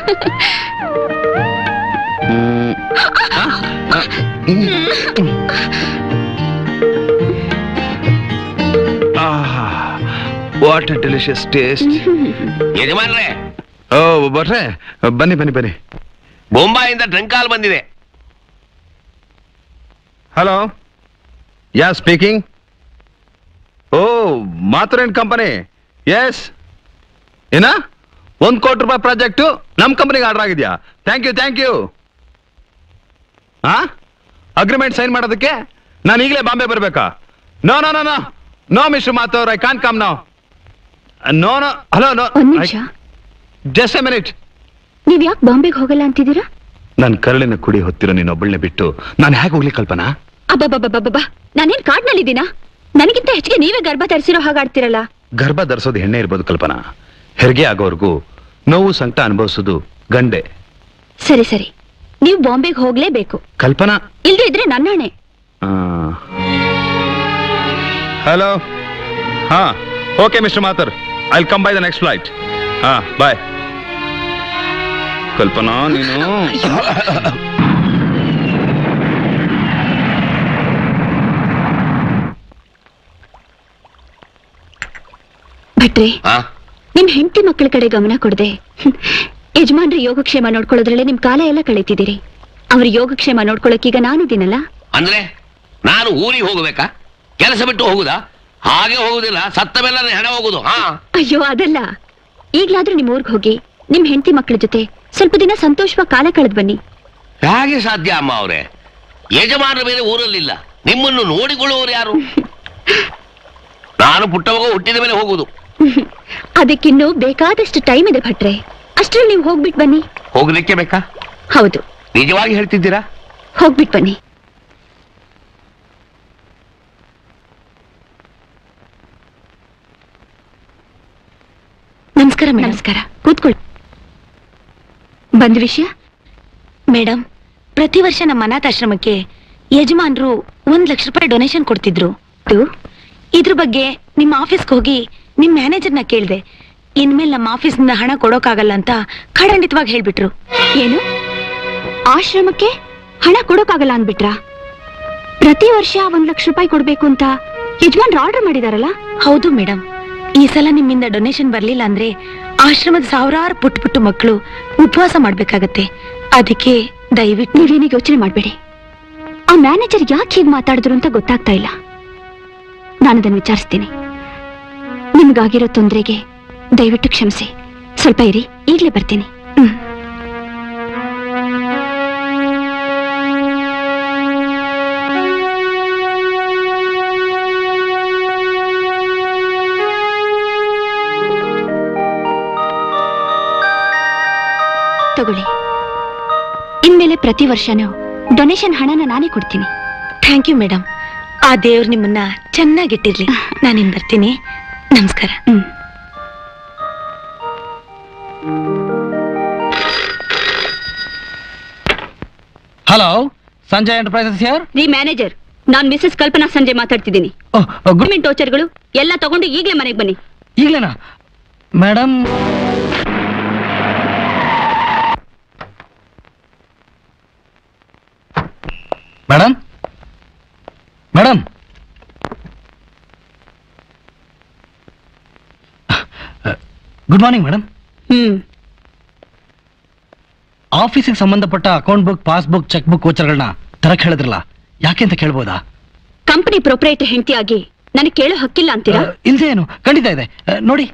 ವಾಟ್ ಎ ಡೆಲಿಷಿಯಸ್ ಟೇಸ್ಟ್ ಯಜಮಾನ್ರೆ ಓ ಭಟ್ರೆ ಬನ್ನಿ ಬನ್ನಿ ಬನ್ನಿ ಬೊಂಬಾಯಿಂದ ಡ್ರಂಕಾಲ್ ಬಂದಿದೆ ಹಲೋ ಯಾ ಸ್ಪೀಕಿಂಗ್ ಓ ಮಾತುರೇನ್ ಕಂಪನಿ ಎಸ್ ಏನ ಒಂದ್ ಕೋಟಿ ರೂಪಾಯಿ ಪ್ರಾಜೆಕ್ಟು ನಮ್ ಕಂಪನಿಗೆ ಆರ್ಡರ್ ಆಗಿದ್ಯಾ ಥ್ಯಾಂಕ್ ಯು ಥ್ಯಾಂಕ್ ಯು ಹಾ ಅಗ್ರಿಮೆಂಟ್ ಸೈನ್ ಮಾಡೋದಕ್ಕೆ ನಾನು ಈಗಲೇ ಬಾಂಬೆ ಬರ್ಬೇಕಾ no no no no no mister ಮಾತವ್ರ I can come no no no hello no ಒಂದ್ ನಿಮಿಷ ಜಸ್ಟ್ ಎ ಮಿನಿಟ್ ನೀವ್ ಯಾಕೆ ಬಾಂಬೆಗೆ ಹೋಗಲ್ಲ ಅಂತಿದ್ದೀರಾ ನನ್ನ ಕರಳಿನ ಕುಡಿ ಹೊತ್ತಿರೋ ನೀನೊಬ್ಬಳನ್ನೇ ಬಿಟ್ಟು ನಾನು ಹೇಗೆ ಹೋಗ್ಲಿ ಕಲ್ಪನಾ ಅಬ್ಬಬ್ಬಬ್ಬಬ್ಬ ನಾನೇನ್ ಕಾಡ್ನಲ್ಲಿದ್ದೀನಾ ನನಗಿಂತ ಹೆಚ್ಚಿಗೆ ನೀವೇ ಗರ್ಭ ತರಿಸಿರೋ ಹಾಗಾಡ್ತಿರಲ್ಲ ಗರ್ಭ ಧರಿಸೋದು ಹೆಣ್ಣೆ ಇರ್ಬೋದು ಕಲ್ಪನಾ ಹೆರಿಗೆ ಆಗೋವರೆಗೂ ನೋವು ಸಂಕಟ ಅನುಭವಿಸೋದು ಗಂಡೆ ಸರಿ ಸರಿ ನೀವು ಬಾಂಬೆಗೆ ಹೋಗ್ಲೇಬೇಕು ಕಲ್ಪನಾ ಇಲ್ದೇ ಇದ್ರೆ ನನ್ನಣೆ ಹಲೋ ಹಾ okay mister Mathur I come by the next flight ಹಾ ಬಾಯ್ ಕಲ್ಪನಾ ನೀನು ಭಟ್ರೆ ನಿಮ್ ಹೆಂಡತಿ ಮಕ್ಕಳ ಕಡೆ ಗಮನ ಕೊಡದೆ ಯಜಮಾನ್ರ ಯೋಗಕ್ಷೇಮ ನೋಡ್ಕೊಳ್ಳೋದ್ರಲ್ಲೇ ನಿಮ್ ಕಾಲ ಎಲ್ಲ ಕಳೀತಿದ್ದೀರಿ ಅವ್ರ ಯೋಗಕ್ಷೇಮ ನೋಡ್ಕೊಳಕ್ ಈಗ ನಾನಿದ್ದೀನಲ್ಲ ಅಂದ್ರೆ ನಾನು ಊರಿಗೆ ಹೋಗ್ಬೇಕಾ ಕೆಲಸ ಬಿಟ್ಟು ಹೋಗುದಾ ಹಾಗೆ ಹೋಗುದಿಲ್ಲ ಸತ್ತ ಮೇಲೆ ಹೆಣ ಹೋಗುದು ಹಾ ಅಯ್ಯೋ ಅದಲ್ಲ ಈಗ್ಲಾದ್ರೂ ನಿಮ್ ಊರ್ಗ್ ಹೋಗಿ ನಿಮ್ ಹೆಂಡತಿ ಮಕ್ಕಳ ಜೊತೆ ಸ್ವಲ್ಪ ದಿನ ಸಂತೋಷವಾಗಿ ಕಾಲ ಕಳೆದ್ ಬನ್ನಿ ಹೇಗೆ ಸಾಧ್ಯ ಅಮ್ಮ ಅವ್ರೆ ಯಜಮಾನರ ಮೇಲೆ ಊರಲ್ಲಿಲ್ಲ ನಿಮ್ಮನ್ನು ನೋಡಿಕೊಳ್ಳುವವರು ಯಾರು ನಾನು ಪುಟ್ಟವಾಗ ಹುಟ್ಟಿದ ಮೇಲೆ ಹೋಗುದು ಅದಕ್ಕಿನ್ನು ಬೇಕಾದಷ್ಟು ಟೈಮ್ ಇದೆ ಭಟ್ರೆ ಅಷ್ಟ್ರಲ್ಲಿ ನೀವು ಹೋಗ್ಬಿಟ್ ಬನ್ನಿ ಹೋಗ್ಲಿಕ್ಕೆ ಬೇಕಾ ಹೌದು ನಿಜವಾಗಿ ಹೇಳ್ತಿದ್ದೀರಾ ಹೋಗ್ಬಿಟ್ ಬನ್ನಿ ನಮಸ್ಕಾರ ಮೇಡಮ್ ನಮಸ್ಕಾರ ಕೂತ್ಕೊಳ್ಳಿ ಬಂದ ವಿಷಯ ಮೇಡಮ್ ಪ್ರತಿ ವರ್ಷ ನಮ್ಮ ಅನಾಥಾಶ್ರಮಕ್ಕೆ ಯಜಮಾನ್ರು ಒಂದ್ ಲಕ್ಷ ರೂಪಾಯಿ ಡೊನೇಷನ್ ಕೊಡ್ತಿದ್ರು ಇದು- ಇದ್ರ ಬಗ್ಗೆ ನಿಮ್ಮ ಆಫೀಸ್ಗೆ ಹೋಗಿ ನಿಮ್ ಮ್ಯಾನೇಜರ್ನ ಕೇಳಿದೆ ಇನ್ಮೇಲೆ ನಮ್ಮ ಆಫೀಸ್ನಿಂದ ಹಣ ಕೊಡೋಕ್ಕಾಗಲ್ಲ ಅಂತ ಖಡಂಡಿತವಾಗಿ ಹೇಳ್ಬಿಟ್ರು ಏನು ಆಶ್ರಮಕ್ಕೆ ಹಣ ಕೊಡೋಕ್ಕಾಗಲ್ಲ ಅಂದ್ಬಿಟ್ರಾ ಪ್ರತಿ ವರ್ಷ ಒಂದ್ ಲಕ್ಷ ರೂಪಾಯಿ ಕೊಡ್ಬೇಕು ಅಂತ ಯಜಮಾನ್ರು ಆರ್ಡರ್ ಮಾಡಿದಾರಲ್ಲ ಹೌದು ಮೇಡಮ್ ಈ ಸಲ ನಿಮ್ಮಿಂದ ಡೊನೇಷನ್ ಬರ್ಲಿಲ್ಲ ಅಂದ್ರೆ ಆಶ್ರಮದ ಸಾವಿರಾರು ಪುಟ್ಟ ಪುಟ್ಟ ಮಕ್ಕಳು ಉಪವಾಸ ಮಾಡ್ಬೇಕಾಗತ್ತೆ ಅದಕ್ಕೆ ದಯವಿಟ್ಟು ನೀವೇನಿಗೆ ಯೋಚನೆ ಮಾಡ್ಬೇಡಿ ಆ ಮ್ಯಾನೇಜರ್ ಯಾಕೆ ಹೀಗೆ ಮಾತಾಡಿದ್ರು ಅಂತ ಗೊತ್ತಾಗ್ತಾ ಇಲ್ಲ ನಾನು ಅದನ್ನು ವಿಚಾರಿಸ್ತೀನಿ ನಿಮ್ಗಾಗಿರೋ ತೊಂದರೆಗೆ ದಯವಿಟ್ಟು ಕ್ಷಮಿಸಿ ಸ್ವಲ್ಪ ಇರಿ ಈಗಲೇ ಬರ್ತೀನಿ ಹ್ಮ್ ತಗೊಳ್ಳಿ ಇನ್ಮೇಲೆ ಪ್ರತಿ ವರ್ಷನೂ ಡೊನೇಷನ್ ಹಣನ ನಾನೇ ಕೊಡ್ತೀನಿ ಥ್ಯಾಂಕ್ ಯು ಮೇಡಮ್ ಆ ದೇವ್ರು ನಿಮ್ಮನ್ನ ಚೆನ್ನಾಗಿಟ್ಟಿರ್ಲಿ ನಾನಿನ್ ಬರ್ತೀನಿ ನಮಸ್ಕಾರ ಹಲೋ ಸಂಜಯ್ ಎಂಟರ್ಪ್ರೈಸಸ್ ಹಿಯರ್ ರೀ ಮ್ಯಾನೇಜರ್ ನಾನ್ ಮಿಸಸ್ ಕಲ್ಪನಾ ಸಂಜೆ ಮಾತಾಡ್ತಿದ್ದೀನಿ ಗೌರ್ಮೆಂಟ್ ಟೋಚರ್ಗಳು ಎಲ್ಲ ತಗೊಂಡು ಈಗಲೇ ಮನೆಗೆ ಬನ್ನಿ ಈಗಲೇನಾ madam madam madam good morning madam hmm ಆಫೀಸಿಗೆ ಸಂಬಂಧಪಟ್ಟ account book passbook cheque book ವೋಚರ್ಗಳನ್ನ ತರಕ್ ಹೇಳಿದ್ರಲ್ಲ ಯಾಕೆ ಅಂತ ಕೇಳ್ಬೋದಾ ಕಂಪನಿ ಪ್ರೊಪ್ರೈಟರ್ ಹೆಂಡತಿಯಾಗಿ ನನಗೆ ಕೇಳೋ ಹಕ್ಕಿಲ್ಲ ಅಂತೀರಾ ಇಲ್ದೇ ಏನು ಖಂಡಿತ ಇದೆ ಆ, ನೋಡಿ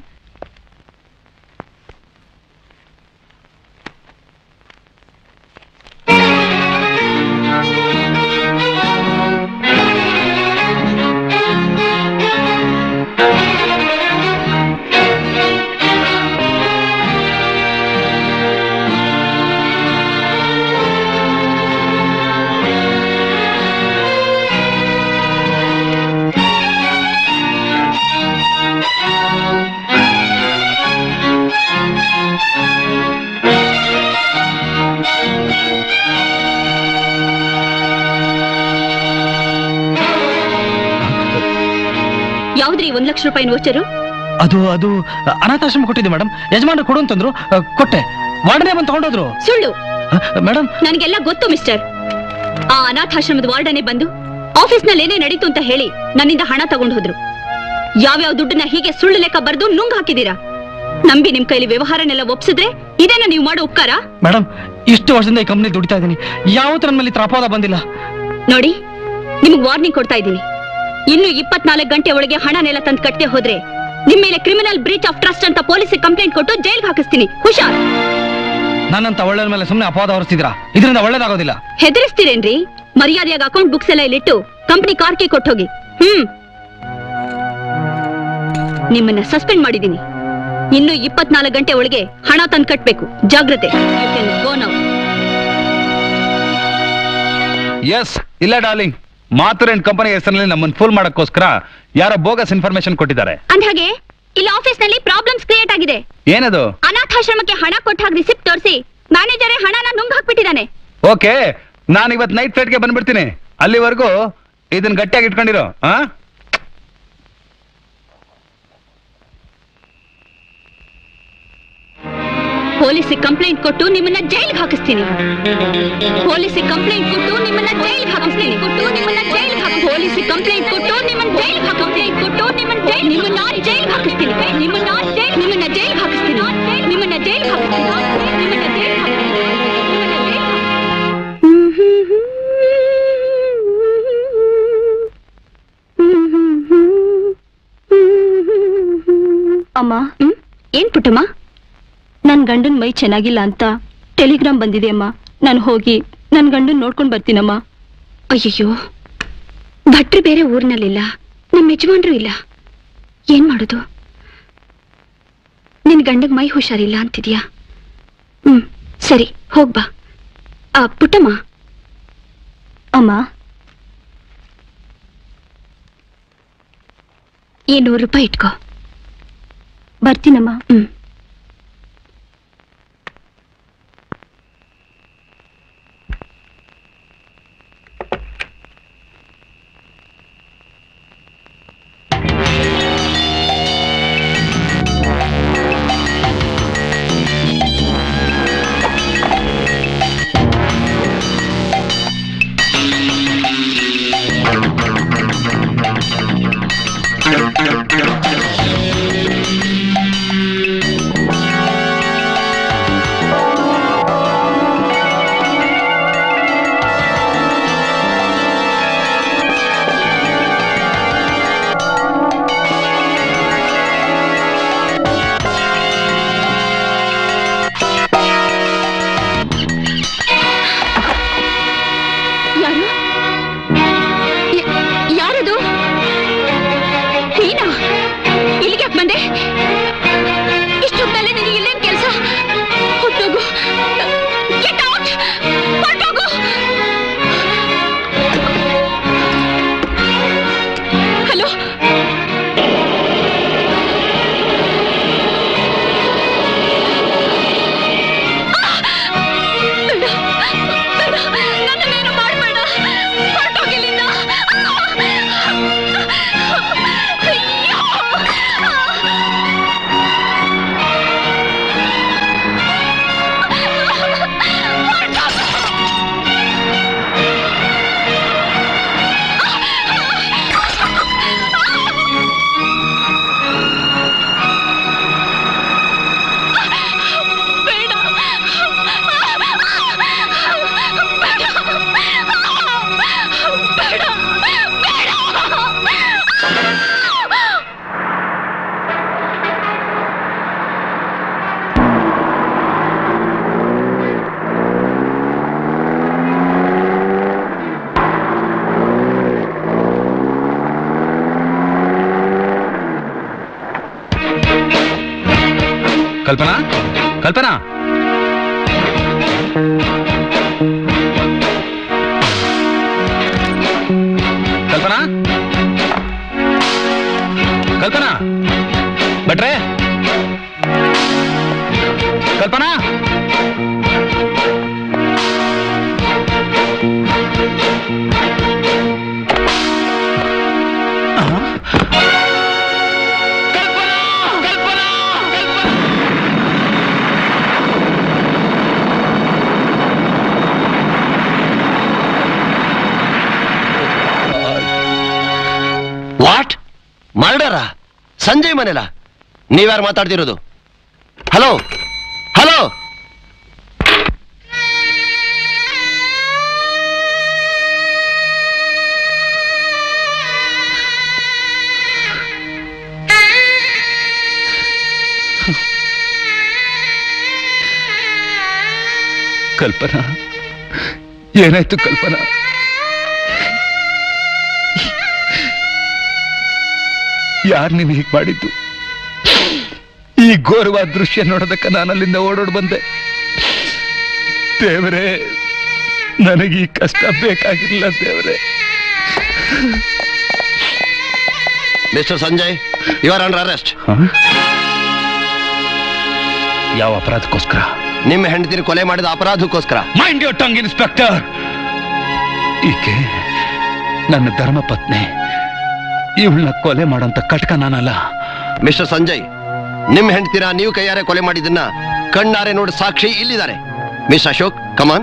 ಯಾವ್ದ್ರಿ ಒಂದ್ ಲಕ್ಷ ರೂಪಾಯಿ ವೋಚರು ಅದು ಅದು ಅನಾಥಾಶ್ರಮ ಕೊಟ್ಟಿದ್ದೆ ಮೇಡಮ್ ಯಜಮಾನ ಕೊಡು ಅಂತಂದ್ರು ಆ, ಕೊಟ್ಟೆ ವಾರ್ಡನೆ ಬಂದು ತಗೊಂಡೋದ್ರು ಸುಳ್ಳು ಮೇಡಮ್ ನನಗೆಲ್ಲ ಗೊತ್ತು ಮಿಸ್ಟರ್ ಆ ಅನಾಥಾಶ್ರಮದ ವಾರ್ಡನೆ ಬಂದು ಆಫೀಸ್ನಲ್ಲಿ ಏನೇ ನಡೀತು ಅಂತ ಹೇಳಿ ನನ್ನಿಂದ ಹಣ ತಗೊಂಡು ಹೋದ್ರು ಯಾವ್ಯಾವ ದುಡ್ಡನ್ನ ಹೀಗೆ ಸುಳ್ಳು ಲೆಕ್ಕ ಬರೆದು ನುಂಗ್ ಹಾಕಿದೀರಾ ನಂಬಿ ನಿಮ್ ಕೈಲಿ ವ್ಯವಹಾರನೆಲ್ಲ ಒಪ್ಸಿದ್ರೆ ಇದೇನ ನೀವು ಮಾಡೋ ಉಪಕಾರ ಮೇಡಮ್ ಇಷ್ಟು ವರ್ಷದಿಂದ ಈ ಕಂಪ್ನಿ ದುಡಿತಾ ಇದ್ದೀನಿ ಯಾವತ್ತೂ ನನ್ನ ಮೇಲೆ ಈ ತರ ಅಪವಾದ ಬಂದಿಲ್ಲ ನೋಡಿ ನಿಮ್ಗ್ ವಾರ್ನಿಂಗ್ ಕೊಡ್ತಾ ಇದ್ದೀನಿ ಇನ್ನು ಇಪ್ಪತ್ನಾಲ್ಕು ಗಂಟೆ ಒಳಗೆ ಹಣನೆಲ್ಲ ತಂದು ಕಟ್ಟದೆ ಹೋದ್ರೆ ನಿಮ್ ಮೇಲೆ ಕ್ರಿಮಿನಲ್ ಬ್ರೀಚ್ ಆಫ್ ಟ್ರಸ್ಟ್ ಅಂತ ಪೊಲೀಸಿಗೆ ಕಂಪ್ಲೇಂಟ್ ಕೊಟ್ಟು ಜೈಲ್ಗೆ ಹಾಕಿಸ್ತೀನಿ ಹುಷಾರ್ ನನ್ನಂತ ಒಳ್ಳೆ ಮೇಲೆ ಸುಮ್ಮನೆ ಅಪವಾದ ಹೊರಿಸ್ತಿದ್ರಾ ಇದರಿಂದ ಒಳ್ಳೇದಾಗೋದಿಲ್ಲ ಹೆದರಿಸ್ತೀರೇನ್ರಿ ಮರ್ಯಾದೆಯಾಗಿ ಅಕೌಂಟ್ ಬುಕ್ಸ್ ಎಲ್ಲ ಇಲ್ಲಿಟ್ಟು ಕಂಪನಿ ಕಾರ್ಕೆ ಕೊಟ್ಟೋಗಿ ಹ್ಮ್ ನಿಮ್ಮನ್ನ ಸಸ್ಪೆಂಡ್ ಮಾಡಿದೀನಿ ಇನ್ನು ಇಪ್ಪತ್ನಾಲ್ಕು ಗಂಟೆ ಒಳಗೆ ಹಣ ತಂದು ಕಟ್ಬೇಕು ಜಾಗ್ರತೆ You can go now. Yes ಇಲ್ಲ ಡಾರ್ಲಿಂಗ್ ಮಾತುರ್ ಅಂಡ್ ಕಂಪನಿ ಹೆಸರಿನಲ್ಲಿ ನಮ್ಮನ್ನು ಫುಲ್ ಮಾಡಕ್ಕೋಸ್ಕರ ಯಾರೋ ಬೋಗಸ್ ಇನ್ಫಾರ್ಮೇಶನ್ ಕೊಟ್ಟಿದ್ದಾರೆ ಅಂದ್ಹಾಗೆ ಇಲ್ಲಿ ಆಫೀಸ್ ನಲ್ಲಿ ಪ್ರಾಬ್ಲಮ್ಸ್ ಕ್ರಿಯೇಟ್ ಆಗಿದೆ ಏನದು ಅನಾಥಾಶ್ರಮಕ್ಕೆ ಹಣ ಕೊಟ್ಟ ಹಾಗೆ ರಿಸಿಪ್ಟ್ ತೋರಿಸಿ ಮ್ಯಾನೇಜರೇ ಹಣನ ನುಂಗ್ ಹಾಕ್ಬಿಟ್ಟಿದ್ದಾನೆ ಓಕೆ ನಾನು ಇವತ್ತು ನೈಟ್ ಫ್ಲೈಟ್ಗೆ ಬಂದ್ಬಿಡ್ತೀನಿ ಅಲ್ಲಿವರೆಗೂ ಇದನ್ನ ಗಟ್ಟಿಯಾಗಿ ಇಟ್ಕೊಂಡಿರೋ ಆ ಪೊಲೀಸಿಗೆ ಕಂಪ್ಲೇಂಟ್ ಕೊಟ್ಟು ನಿಮ್ಮನ್ನ ಜೈಲ್ಗೆ ಹಾಕಿಸ್ತೀನಿ ಪೊಲೀಸಿಗೆ ಕಂಪ್ಲೇಂಟ್ ಕೊಟ್ಟು ನಿಮ್ಮನ್ನ ಜೈಲ್ಗೆ ಹಾಕಿಸ್ತೀನಿ ಕೊಟ್ಟು ನಿಮ್ಮನ್ನ ಜೈಲ್ಗೆ ಹಾಕಿ ಪೊಲೀಸಿಗೆ ಕಂಪ್ಲೇಂಟ್ ಕೊಟ್ಟು ನಿಮ್ಮನ್ನ ಜೈಲ್ಗೆ ಹಾಕಿ ಕಂಪ್ಲೇಂಟ್ ಕೊಟ್ಟು ನಿಮ್ಮನ್ನ ಜೈಲ್ ನಿಮ್ಮನ್ನ ಜೈಲ್ಗೆ ಹಾಕಿಸ್ತೀನಿ ನಿಮ್ಮನ್ನ ಜೈಲ್ ನಿಮ್ಮನ್ನ ಜೈಲ್ಗೆ ಹಾಕಿಸ್ತೀನಿ ನಿಮ್ಮನ್ನ ಜೈಲ್ಗೆ ಹಾಕಿಸ್ತೀನಿ ನಿಮ್ಮನ್ನ ಜೈಲ್ಗೆ ಅಮ್ಮ ಏನ್ ಪುಟ್ಟಮ್ಮ ನನ್ ಗಂಡನ್ ಮೈ ಚೆನ್ನಾಗಿಲ್ಲ ಅಂತ ಟೆಲಿಗ್ರಾಮ್ ಬಂದಿದೆ ಅಮ್ಮ ನಾನು ಹೋಗಿ ನನ್ ಗಂಡನ್ ನೋಡ್ಕೊಂಡ್ ಬರ್ತೀನಮ್ಮ ಅಯ್ಯಯ್ಯೋ ಭಟ್ರು ಬೇರೆ ಊರಿನಲ್ಲಿಲ್ಲ ನಮ್ಮ ಯಜಮಾನ್ರು ಇಲ್ಲ ಏನ್ ಮಾಡೋದು ನಿನ್ ಗಂಡಗ್ ಮೈ ಹುಷಾರಿಲ್ಲ ಅಂತಿದ್ಯಾ ಹ್ಮ್ ಸರಿ ಹೋಗ್ಬಾ ಆ ಪುಟ್ಟಮ್ಮ ಅಮ್ಮ ಈ ನೂರು ರೂಪಾಯಿ ಇಟ್ಕೋ ಬರ್ತೀನಮ್ಮ ಹ್ಮ್ ಯಾರು ಯ- ಯಾರದು ನೀನಾ ಇಲ್ಲಿಗೆ ಯಾಕೆ ಬಂದೆ ಇಷ್ಟೊತ್ತಲ್ಲೇ ನಿನಗೆ ಇಲ್ಲೇನ್ ಕೆಲಸ ಹೊಟ್ಟೋಗು Get out! ಹೊರ್ಟೋಗು! ಹಲೋ ಬೇಡ ಬೇಡ ನನ್ನನ್ನೇನು ಮಾಡಬೇಡ ಹೊರಟೋಗಿಲ್ಲಿಂದ ಬೇಡ ಬೇಡ ಕಲ್ಪನಾ ಕಲ್ಪನಾ ಕಲ್ಪನಾ ಕಲ್ಪನಾ ಭಟ್ರೆ ಕಲ್ಪನಾ ವಾಟ್ ಮರ್ಡರ ಸಂಜಯ್ ಮನೆಲ ನೀವ್ಯಾರು ಮಾತಾಡ್ತಿರೋದು ಹಲೋ ಹಲೋ ಕಲ್ಪನಾ ಏನಾಯ್ತು ಕಲ್ಪನಾ ಯಾರು ನೀನು ಹೀಗೆ ಮಾಡಿದ್ದು ಈ ಘೋರವಾದ ದೃಶ್ಯ ನೋಡೋದಕ್ಕೆ ನಾನು ಅಲ್ಲಿಂದ ಓಡೋಡ್ ಬಂದೆ ದೇವರೇ ನನಗೆ ಈ ಕಷ್ಟ ಬೇಕಾಗಿಲ್ಲ ದೇವರೇ mister Sanjay you are under arrest ಯಾವ ಅಪರಾಧಕ್ಕೋಸ್ಕರ ನಿಮ್ಮ ಹೆಂಡತಿನ ಕೊಲೆ ಮಾಡಿದ ಅಪರಾಧಕ್ಕೋಸ್ಕರ ಮೈಂಡ್ ಯೋರ್ ಟಂಗ್ ಇನ್ಸ್ಪೆಕ್ಟರ್ ಈಕೆ ನನ್ನ ಧರ್ಮ ಪತ್ನಿ ಇವಳನ್ನ ಕೊಲೆ ಮಾಡೋಂಥ ಕಟ್ಕ ನಾನಲ್ಲ ಮಿಸ್ಟರ್ ಸಂಜಯ್ ನಿಮ್ಮ ಹೆಂಡತಿನ ನೀವು ಕೈಯಾರೆ ಕೊಲೆ ಮಾಡಿದ್ದನ್ನ ಕಣ್ಣಾರೆ ನೋಡಿ ಸಾಕ್ಷಿ ಇಲ್ಲಿದ್ದಾರೆ ಮಿಸ್ ಅಶೋಕ್ ಕಮಾನ್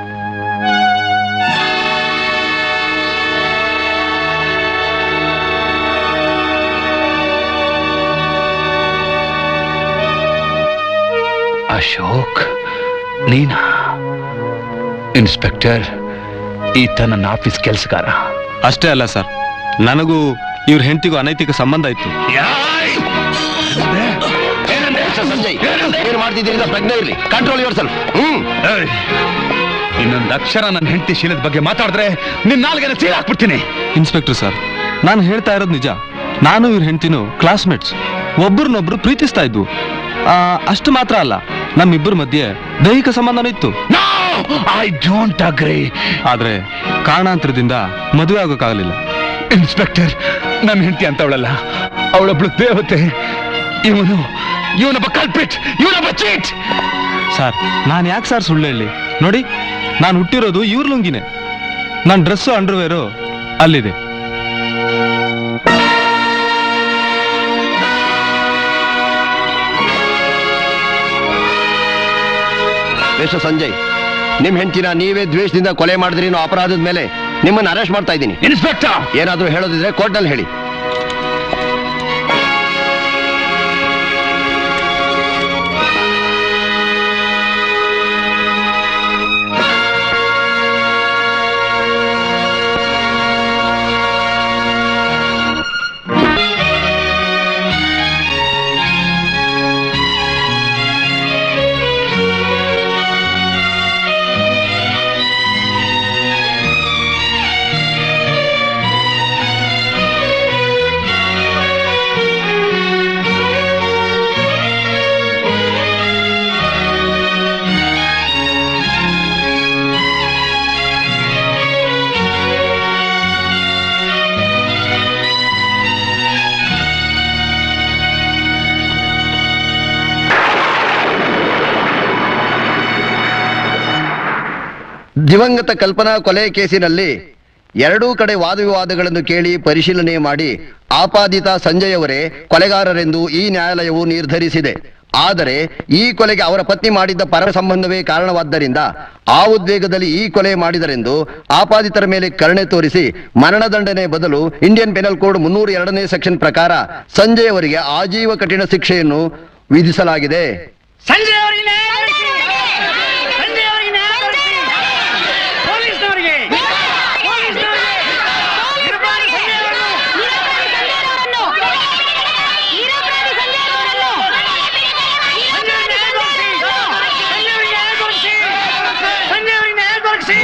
ಅಶೋಕ್ ನೀನಾ ಇನ್ಸ್ಪೆಕ್ಟರ್ ಈತ ನನ್ನ ಆಫೀಸ್ ಕೆಲಸಗಾರ ಅಷ್ಟೇ ಅಲ್ಲ ಸರ್ ನನಗೂ ಇವ್ರ ಹೆಂಡತಿಗೂ ಅನೈತಿಕ ಸಂಬಂಧ ಇತ್ತು ಮಿಸ್ಟರ್ ಸಂಜಯ್ ಏನು ಮಾಡ್ತಿದ್ದೀರಿ ಪ್ರಜ್ಞೆ ಇರಲಿ ಕಂಟ್ರೋಲ್ ಯುವರ್ ಸೆಲ್ಫ್ ಹ್ಮ್ ಇನ್ನೊಂದು ಅಕ್ಷರ ನನ್ನ ಹೆಂಡತಿ ಶೀಲದ ಬಗ್ಗೆ ಮಾತಾಡಿದ್ರೆ ನಿನ್ನ ನಾಲ್ಗೆನ ಸೀಲ್ ಹಾಕ್ಬಿಡ್ತೀನಿ ಇನ್ಸ್ಪೆಕ್ಟರ್ ಸರ್ ನಾನು ಹೇಳ್ತಾ ಇರೋದು ನಿಜ ನಾನು ಇವ್ರ ಹೆಂಡ್ತಿನು ಕ್ಲಾಸ್ಮೇಟ್ಸ್ ಒಬ್ರನ್ನೊಬ್ರು ಪ್ರೀತಿಸ್ತಾ ಇದ್ವು ಆ, ಅಷ್ಟು ಮಾತ್ರ ಅಲ್ಲ ನಮ್ಮಿಬ್ಬರ ಮಧ್ಯೆ ದೈಹಿಕ ಸಂಬಂಧನೂ ಇತ್ತು ಐ ಡೋಂಟ್ ಅಗ್ರಿ ಆದ್ರೆ ಕಾರಣಾಂತರದಿಂದ ಮದುವೆ ಆಗೋಕ್ಕಾಗಲಿಲ್ಲ ಇನ್ಸ್ಪೆಕ್ಟರ್ ನನ್ನ ಹೆಂಡತಿ ಅಂತವಳಲ್ಲ ಅವಳೊಬ್ಳು ದೇವತೆ ಇವನು ಇವನೊಬ್ಬ ಕಲ್ಪಿಟ್ ಇವನೊಬ್ಬ ಚೀಟ್ ಸರ್ ನಾನು ಯಾಕೆ ಸರ್ ಸುಳ್ಳು ಹೇಳಿ ನೋಡಿ ನಾನು ಹುಟ್ಟಿರೋದು ಇವ್ರ ಲುಂಗಿನೇ ನನ್ನ ಡ್ರೆಸ್ಸು ಅಂಡರ್ವೇರು ಅಲ್ಲಿದೆ ಮಿಸ್ಟರ್ ಸಂಜಯ್ ನಿಮ್ ಹೆಂಡತಿನ ನೀವೇ ದ್ವೇಷದಿಂದ ಕೊಲೆ ಮಾಡಿದ್ರಿ ಅನ್ನೋ ಅಪರಾಧದ ಮೇಲೆ ನಿಮ್ಮನ್ನ ಅರೆಸ್ಟ್ ಮಾಡ್ತಾ ಇದ್ದೀನಿ ಇನ್ಸ್ಪೆಕ್ಟರ್ ಏನಾದ್ರೂ ಹೇಳೋದಿದ್ರೆ ಕೋರ್ಟ್ನಲ್ಲಿ ಹೇಳಿ ದಿವಂಗತ ಕಲ್ಪನಾ ಕೊಲೆ ಕೇಸಿನಲ್ಲಿ ಎರಡೂ ಕಡೆ ವಾದವಿವಾದಗಳನ್ನು ಕೇಳಿ ಪರಿಶೀಲನೆ ಮಾಡಿ ಆಪಾದಿತ ಸಂಜಯ್ ಅವರೇ ಕೊಲೆಗಾರರೆಂದು ಈ ನ್ಯಾಯಾಲಯವು ನಿರ್ಧರಿಸಿದೆ ಆದರೆ ಈ ಕೊಲೆಗೆ ಅವರ ಪತ್ನಿ ಮಾಡಿದ್ದ ಪರ ಸಂಬಂಧವೇ ಕಾರಣವಾದ್ದರಿಂದ ಆ ಉದ್ವೇಗದಲ್ಲಿ ಈ ಕೊಲೆ ಮಾಡಿದರೆಂದು ಆಪಾದಿತರ ಮೇಲೆ ಕರುಣೆ ತೋರಿಸಿ ಮರಣದಂಡನೆ ಬದಲು ಇಂಡಿಯನ್ ಪೆನಲ್ ಕೋಡ್ ಮುನ್ನೂರ ಎರಡನೇ ಸೆಕ್ಷನ್ ಪ್ರಕಾರ ಸಂಜಯ್ ಅವರಿಗೆ ಆಜೀವ ಕಠಿಣ ಶಿಕ್ಷೆಯನ್ನು ವಿಧಿಸಲಾಗಿದೆ ಸಂಜಯ್ ಅವರಿಗೆ ನ್ಯಾಯ ಕೊಡಿಸಿ. ಸಂಜಯ್ ಅವರಿಗೆ ನ್ಯಾಯ ಕೊಡಿಸಿ. ಪೊಲೀಸ್ನವರಿಗೆ ಪೊಲೀಸ್ನವರಿಗೆ ನಿರಪರಾಧಿ ಸಂಜಯ್ ಅವರನ್ನು ಸಂಜಯ್ ಅವರಿಗೆ ನ್ಯಾಯ ಕೊಡಿಸಿ. ಸಂಜಯ್ ಅವರಿಗೆ ನ್ಯಾಯ ಕೊಡಿಸಿ. ಸಂಜಯ್ ಅವರಿಗೆ ನ್ಯಾಯ ಕೊಡಿಸಿ.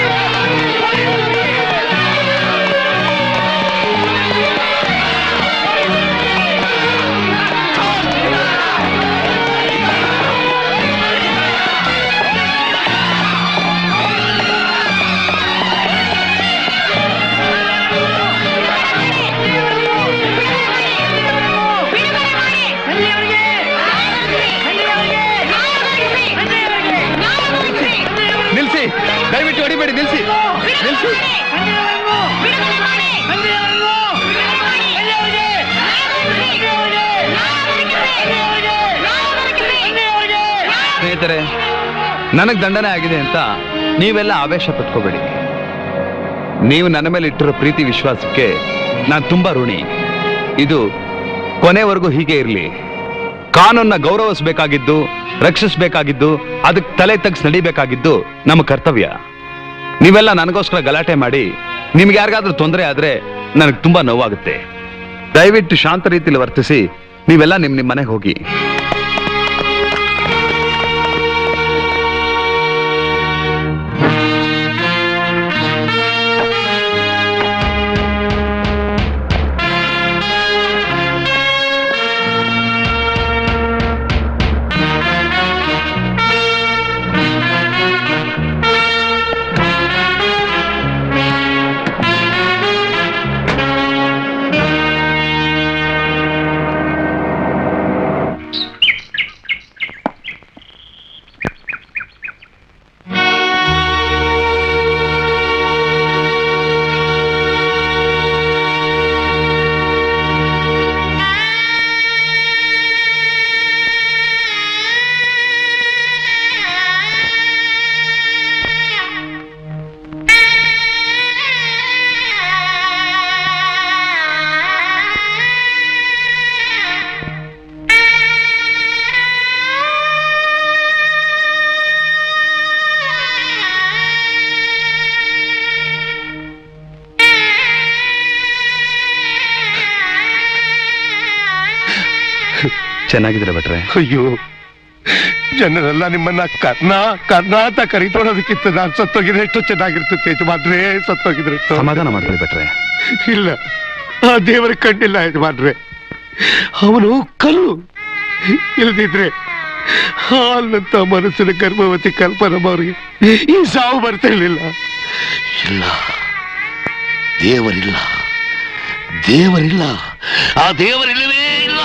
ನಿಲ್ಸಿ ದಯವಿಟ್ಟು ಹೊಡಿಬೇಡಿ ನಿಲ್ಸಿ ನಿಲ್ಸಿ ಸ್ನೇಹಿತರೆ ನನಗೆ ದಂಡನೆ ಆಗಿದೆ ಅಂತ ನೀವೆಲ್ಲ ಆವೇಶ ಪಟ್ಕೋಬೇಡಿ ನೀವು ನನ್ನ ಮೇಲೆ ಇಟ್ಟಿರೋ ಪ್ರೀತಿ ವಿಶ್ವಾಸಕ್ಕೆ ನಾನು ತುಂಬಾ ಋಣಿ ಇದು ಕೊನೆವರೆಗೂ ಹೀಗೆ ಇರಲಿ ಕಾನೂನ್ನ ಗೌರವಿಸಬೇಕಾಗಿದ್ದು ರಕ್ಷಿಸಬೇಕಾಗಿದ್ದು ಅದಕ್ಕೆ ತಲೆ ತಗ್ಸ್ ನಡಿಬೇಕಾಗಿದ್ದು ನಮ್ಮ ಕರ್ತವ್ಯ ನೀವೆಲ್ಲ ನನಗೋಸ್ಕರ ಗಲಾಟೆ ಮಾಡಿ ನಿಮ್ಗೆ ಯಾರಿಗಾದ್ರೂ ತೊಂದರೆ ಆದ್ರೆ ನನಗೆ ತುಂಬಾ ನೋವಾಗುತ್ತೆ ದಯವಿಟ್ಟು ಶಾಂತ ರೀತಿಯಲ್ಲಿ ವರ್ತಿಸಿ ನೀವೆಲ್ಲ ನಿಮ್ ನಿಮ್ಮ ಮನೆಗೆ ಹೋಗಿ ಚೆನ್ನಾಗಿದ್ರೆ ಭಟ್ರೆ ಅಯ್ಯೋ ಜನರೆಲ್ಲ ನಿಮ್ಮನ್ನ ಕರ್ಣ ಕರ್ಣ ಅಂತ ಕರಿತೋಳೋದಕ್ಕಿಂತ ನಾನು ಸತ್ತೋಗಿದ್ರೆ ಎಷ್ಟು ಚೆನ್ನಾಗಿರ್ತಿತ್ತು ಯಜಮಾನ್ರೆ ಸತ್ತೋಗಿದ್ರೆ ಎಷ್ಟು ಸಮಾಧಾನ ಮಾಡ್ಕೊಳ್ಳಿ ಬಿಟ್ರೆ ಇಲ್ಲ ಆ ದೇವರ ಕಣ್ಣಿಲ್ಲ ಯಜಮಾನ್ರೆ ಅವನು ಕಲ್ಲು ಇಲ್ದಿದ್ರೆ ಹಾಲಂತ ಮನಸ್ಸಿನ ಗರ್ಭವತಿ ಕಲ್ಪನಮ್ಮ ಅವ್ರಿಗೆ ಈ ಸಾವು ಬರ್ತಿರ್ಲಿಲ್ಲ ಇಲ್ಲ ದೇವರಿಲ್ಲ ದೇವರಿಲ್ಲ ಆ ದೇವರಿಲ್ಲವೇ ಇಲ್ಲ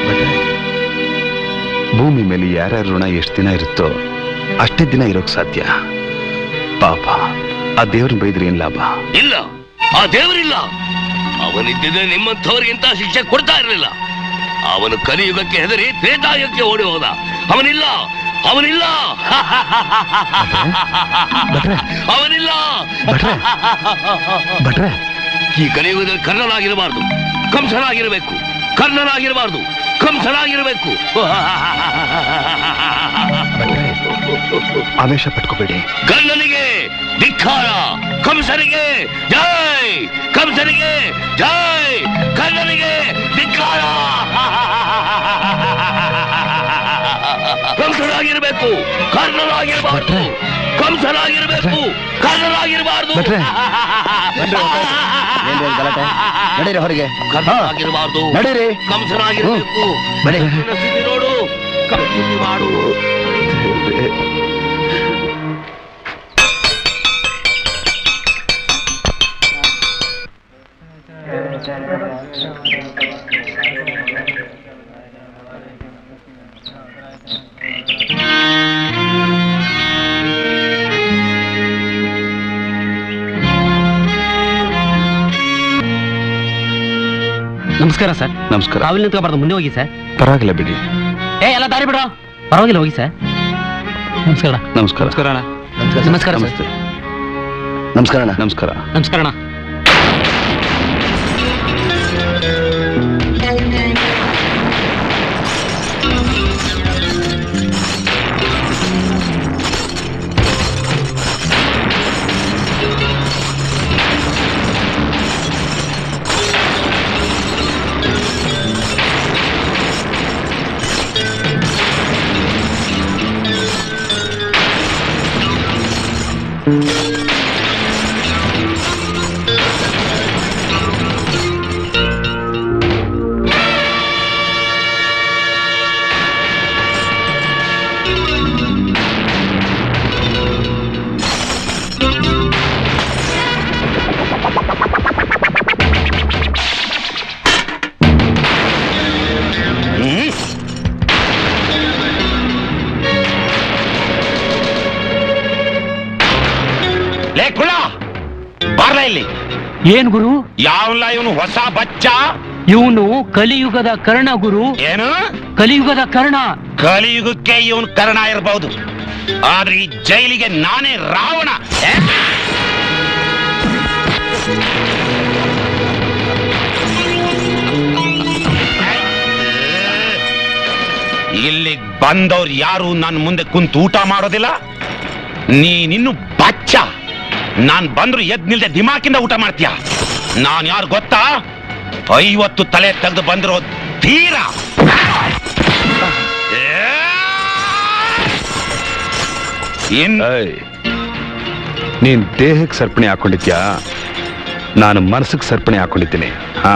ಭೂಮಿ ಮೇಲೆ ಯಾರ್ಯಾರ ಋಣ ಎಷ್ಟು ದಿನ ಇರುತ್ತೋ ಅಷ್ಟೇ ದಿನ ಇರೋಕ್ ಸಾಧ್ಯ ಪಾಪ ಆ ದೇವ್ರನ್ನ ಬೈದ್ರೆ ಏನ್ ಲಾಭ ಇಲ್ಲ ಆ ದೇವರಿಲ್ಲ ಅವನಿದ್ದಿದ್ರೆ ನಿಮ್ಮಂಥವ್ರಿಗಿಂತ ಶಿಕ್ಷೆ ಕೊಡ್ತಾ ಇರಲಿಲ್ಲ ಅವನು ಕಲಿಯುಗಕ್ಕೆ ಹೆದರಿ ತ್ರೇತಾಯುಗಕ್ಕೆ ಓಡಿ ಹೋದ ಅವನಿಲ್ಲ ಅವನಿಲ್ಲ ಅವನಿಲ್ಲ ಭಟ್ರೆ ಈ ಕಲಿಯುಗದಲ್ಲಿ ಕರ್ಣನಾಗಿರಬಾರ್ದು ಕಂಸನಾಗಿರಬೇಕು ಕರ್ಣನಾಗಿರಬಾರ್ದು ಕಂಸನಾಗಿರಬೇಕು ಆವೇಶ ಪಟ್ಕೋಬೇಡಿ ಕರ್ಣನಿಗೆ ಧಿಕ್ಕಾರ ಕಂಸನಿಗೆ ಜೈ ಕಂಸನಿಗೆ ಜೈ ಕರ್ಣನಿಗೆ ಧಿಕ್ಕಾರ ಕಂಸನಾಗಿರಬೇಕು ಕರ್ಣನಾಗಿರಬಾರ್ದು ಕಂಸನಾಗಿರಬೇಕು ಕರ್ಣನಾಗಿರಬಾರ್ದು ನಡೀರಿ ಹೊರಗೆ ಕರ್ಣನಾಗಿರಬಾರ್ದು ನಡೀರಿ ಕಂಸನಾಗಿರಬೇಕು ಬನ್ನಿ. ಕರ್ಣನ ಸ್ಥಿತಿ ನೋಡು ಕಂಸನಿ ಮಾಡು ನಮಸ್ಕಾರ ಸರ್ ನಮಸ್ಕಾರ ಕಾವಲಿ ನಿಂತ್ಕೊಬಾರ್ದು ಮುಂದೆ ಹೋಗಿ ಸರ್ ಪರವಾಗಿಲ್ಲ ಬಿಡಿ ಏ ಎಲ್ಲ ದಾರಿ ಬಿಡೋ ಪರವಾಗಿಲ್ಲ ಹೋಗಿ ಸರ್ ನಮಸ್ಕಾರ ನಮಸ್ಕಾರ ನಮಸ್ಕಾರ ನಮಸ್ಕಾರ ಸರ್. ನಮಸ್ತೆ ನಮಸ್ಕಾರ ನಮಸ್ಕಾರ ನಮಸ್ಕಾರ ಅಣ್ಣ ಲೇ ಕುಳ ಬಾರ್ಲ ಇಲ್ಲಿ ಏನ್ ಗುರು ಯಾವಲ್ಲ ಇವನು ಹೊಸ ಬಚ್ಚ ಇವನು ಕಲಿಯುಗದ ಕರ್ಣ ಗುರು ಏನು ಕಲಿಯುಗದ ಕರ್ಣ ಕಲಿಯುಗಕ್ಕೆ ಇವನು ಕರ್ಣ ಇರಬಹುದು ಆದ್ರೆ ಈ ಜೈಲಿಗೆ ನಾನೇ ರಾವಣ ಏ? ಇಲ್ಲಿಗ್ ಬಂದವ್ರು ಯಾರು ನನ್ನ ಮುಂದೆ ಕುಂತು ಊಟ ಮಾಡೋದಿಲ್ಲ ನೀನಿನ್ನು ಬಚ್ಚ ನಾನ್ ಬಂದ್ರು ಎದ್ ನಿಲ್ದೆ ದಿಮಾಕಿಂದ ಊಟ ಮಾಡ್ತೀಯ ನಾನ್ ಯಾರು ಗೊತ್ತಾ ಐವತ್ತು ತಲೆ ತೆಗೆದು ಬಂದಿರೋ ಧೀರ ಏನ್ ನೀನ್ ದೇಹಕ್ಕೆ ಸರ್ಪಣಿ ಹಾಕೊಂಡಿದ್ಯಾ ನಾನು ಮನಸ್ಸಿಗೆ ಸರ್ಪಣಿ ಹಾಕೊಂಡಿದ್ದೀನಿ ಹಾ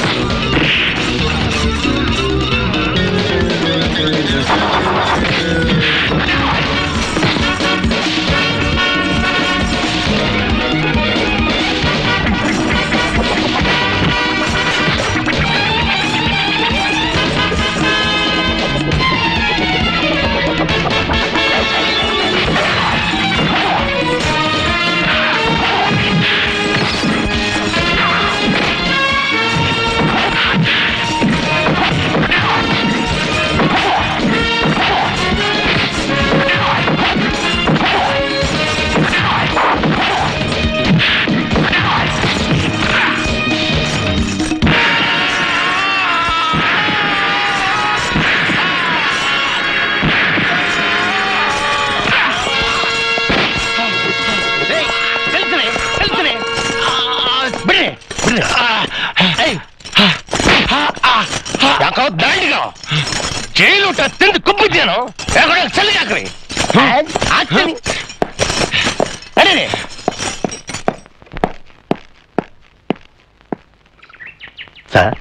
Thank you. ದಾಂಡಿಗ ಜೈಲೂಟ ತಿಂದು ಕುಬ್ಬಿದ್ದೇನೋ ಸಲ್ಲಿಗೆ ಹಾಕ್ರಿ ಹಾಕ್ತೀನಿ ನಡೀರಿ ಸರ್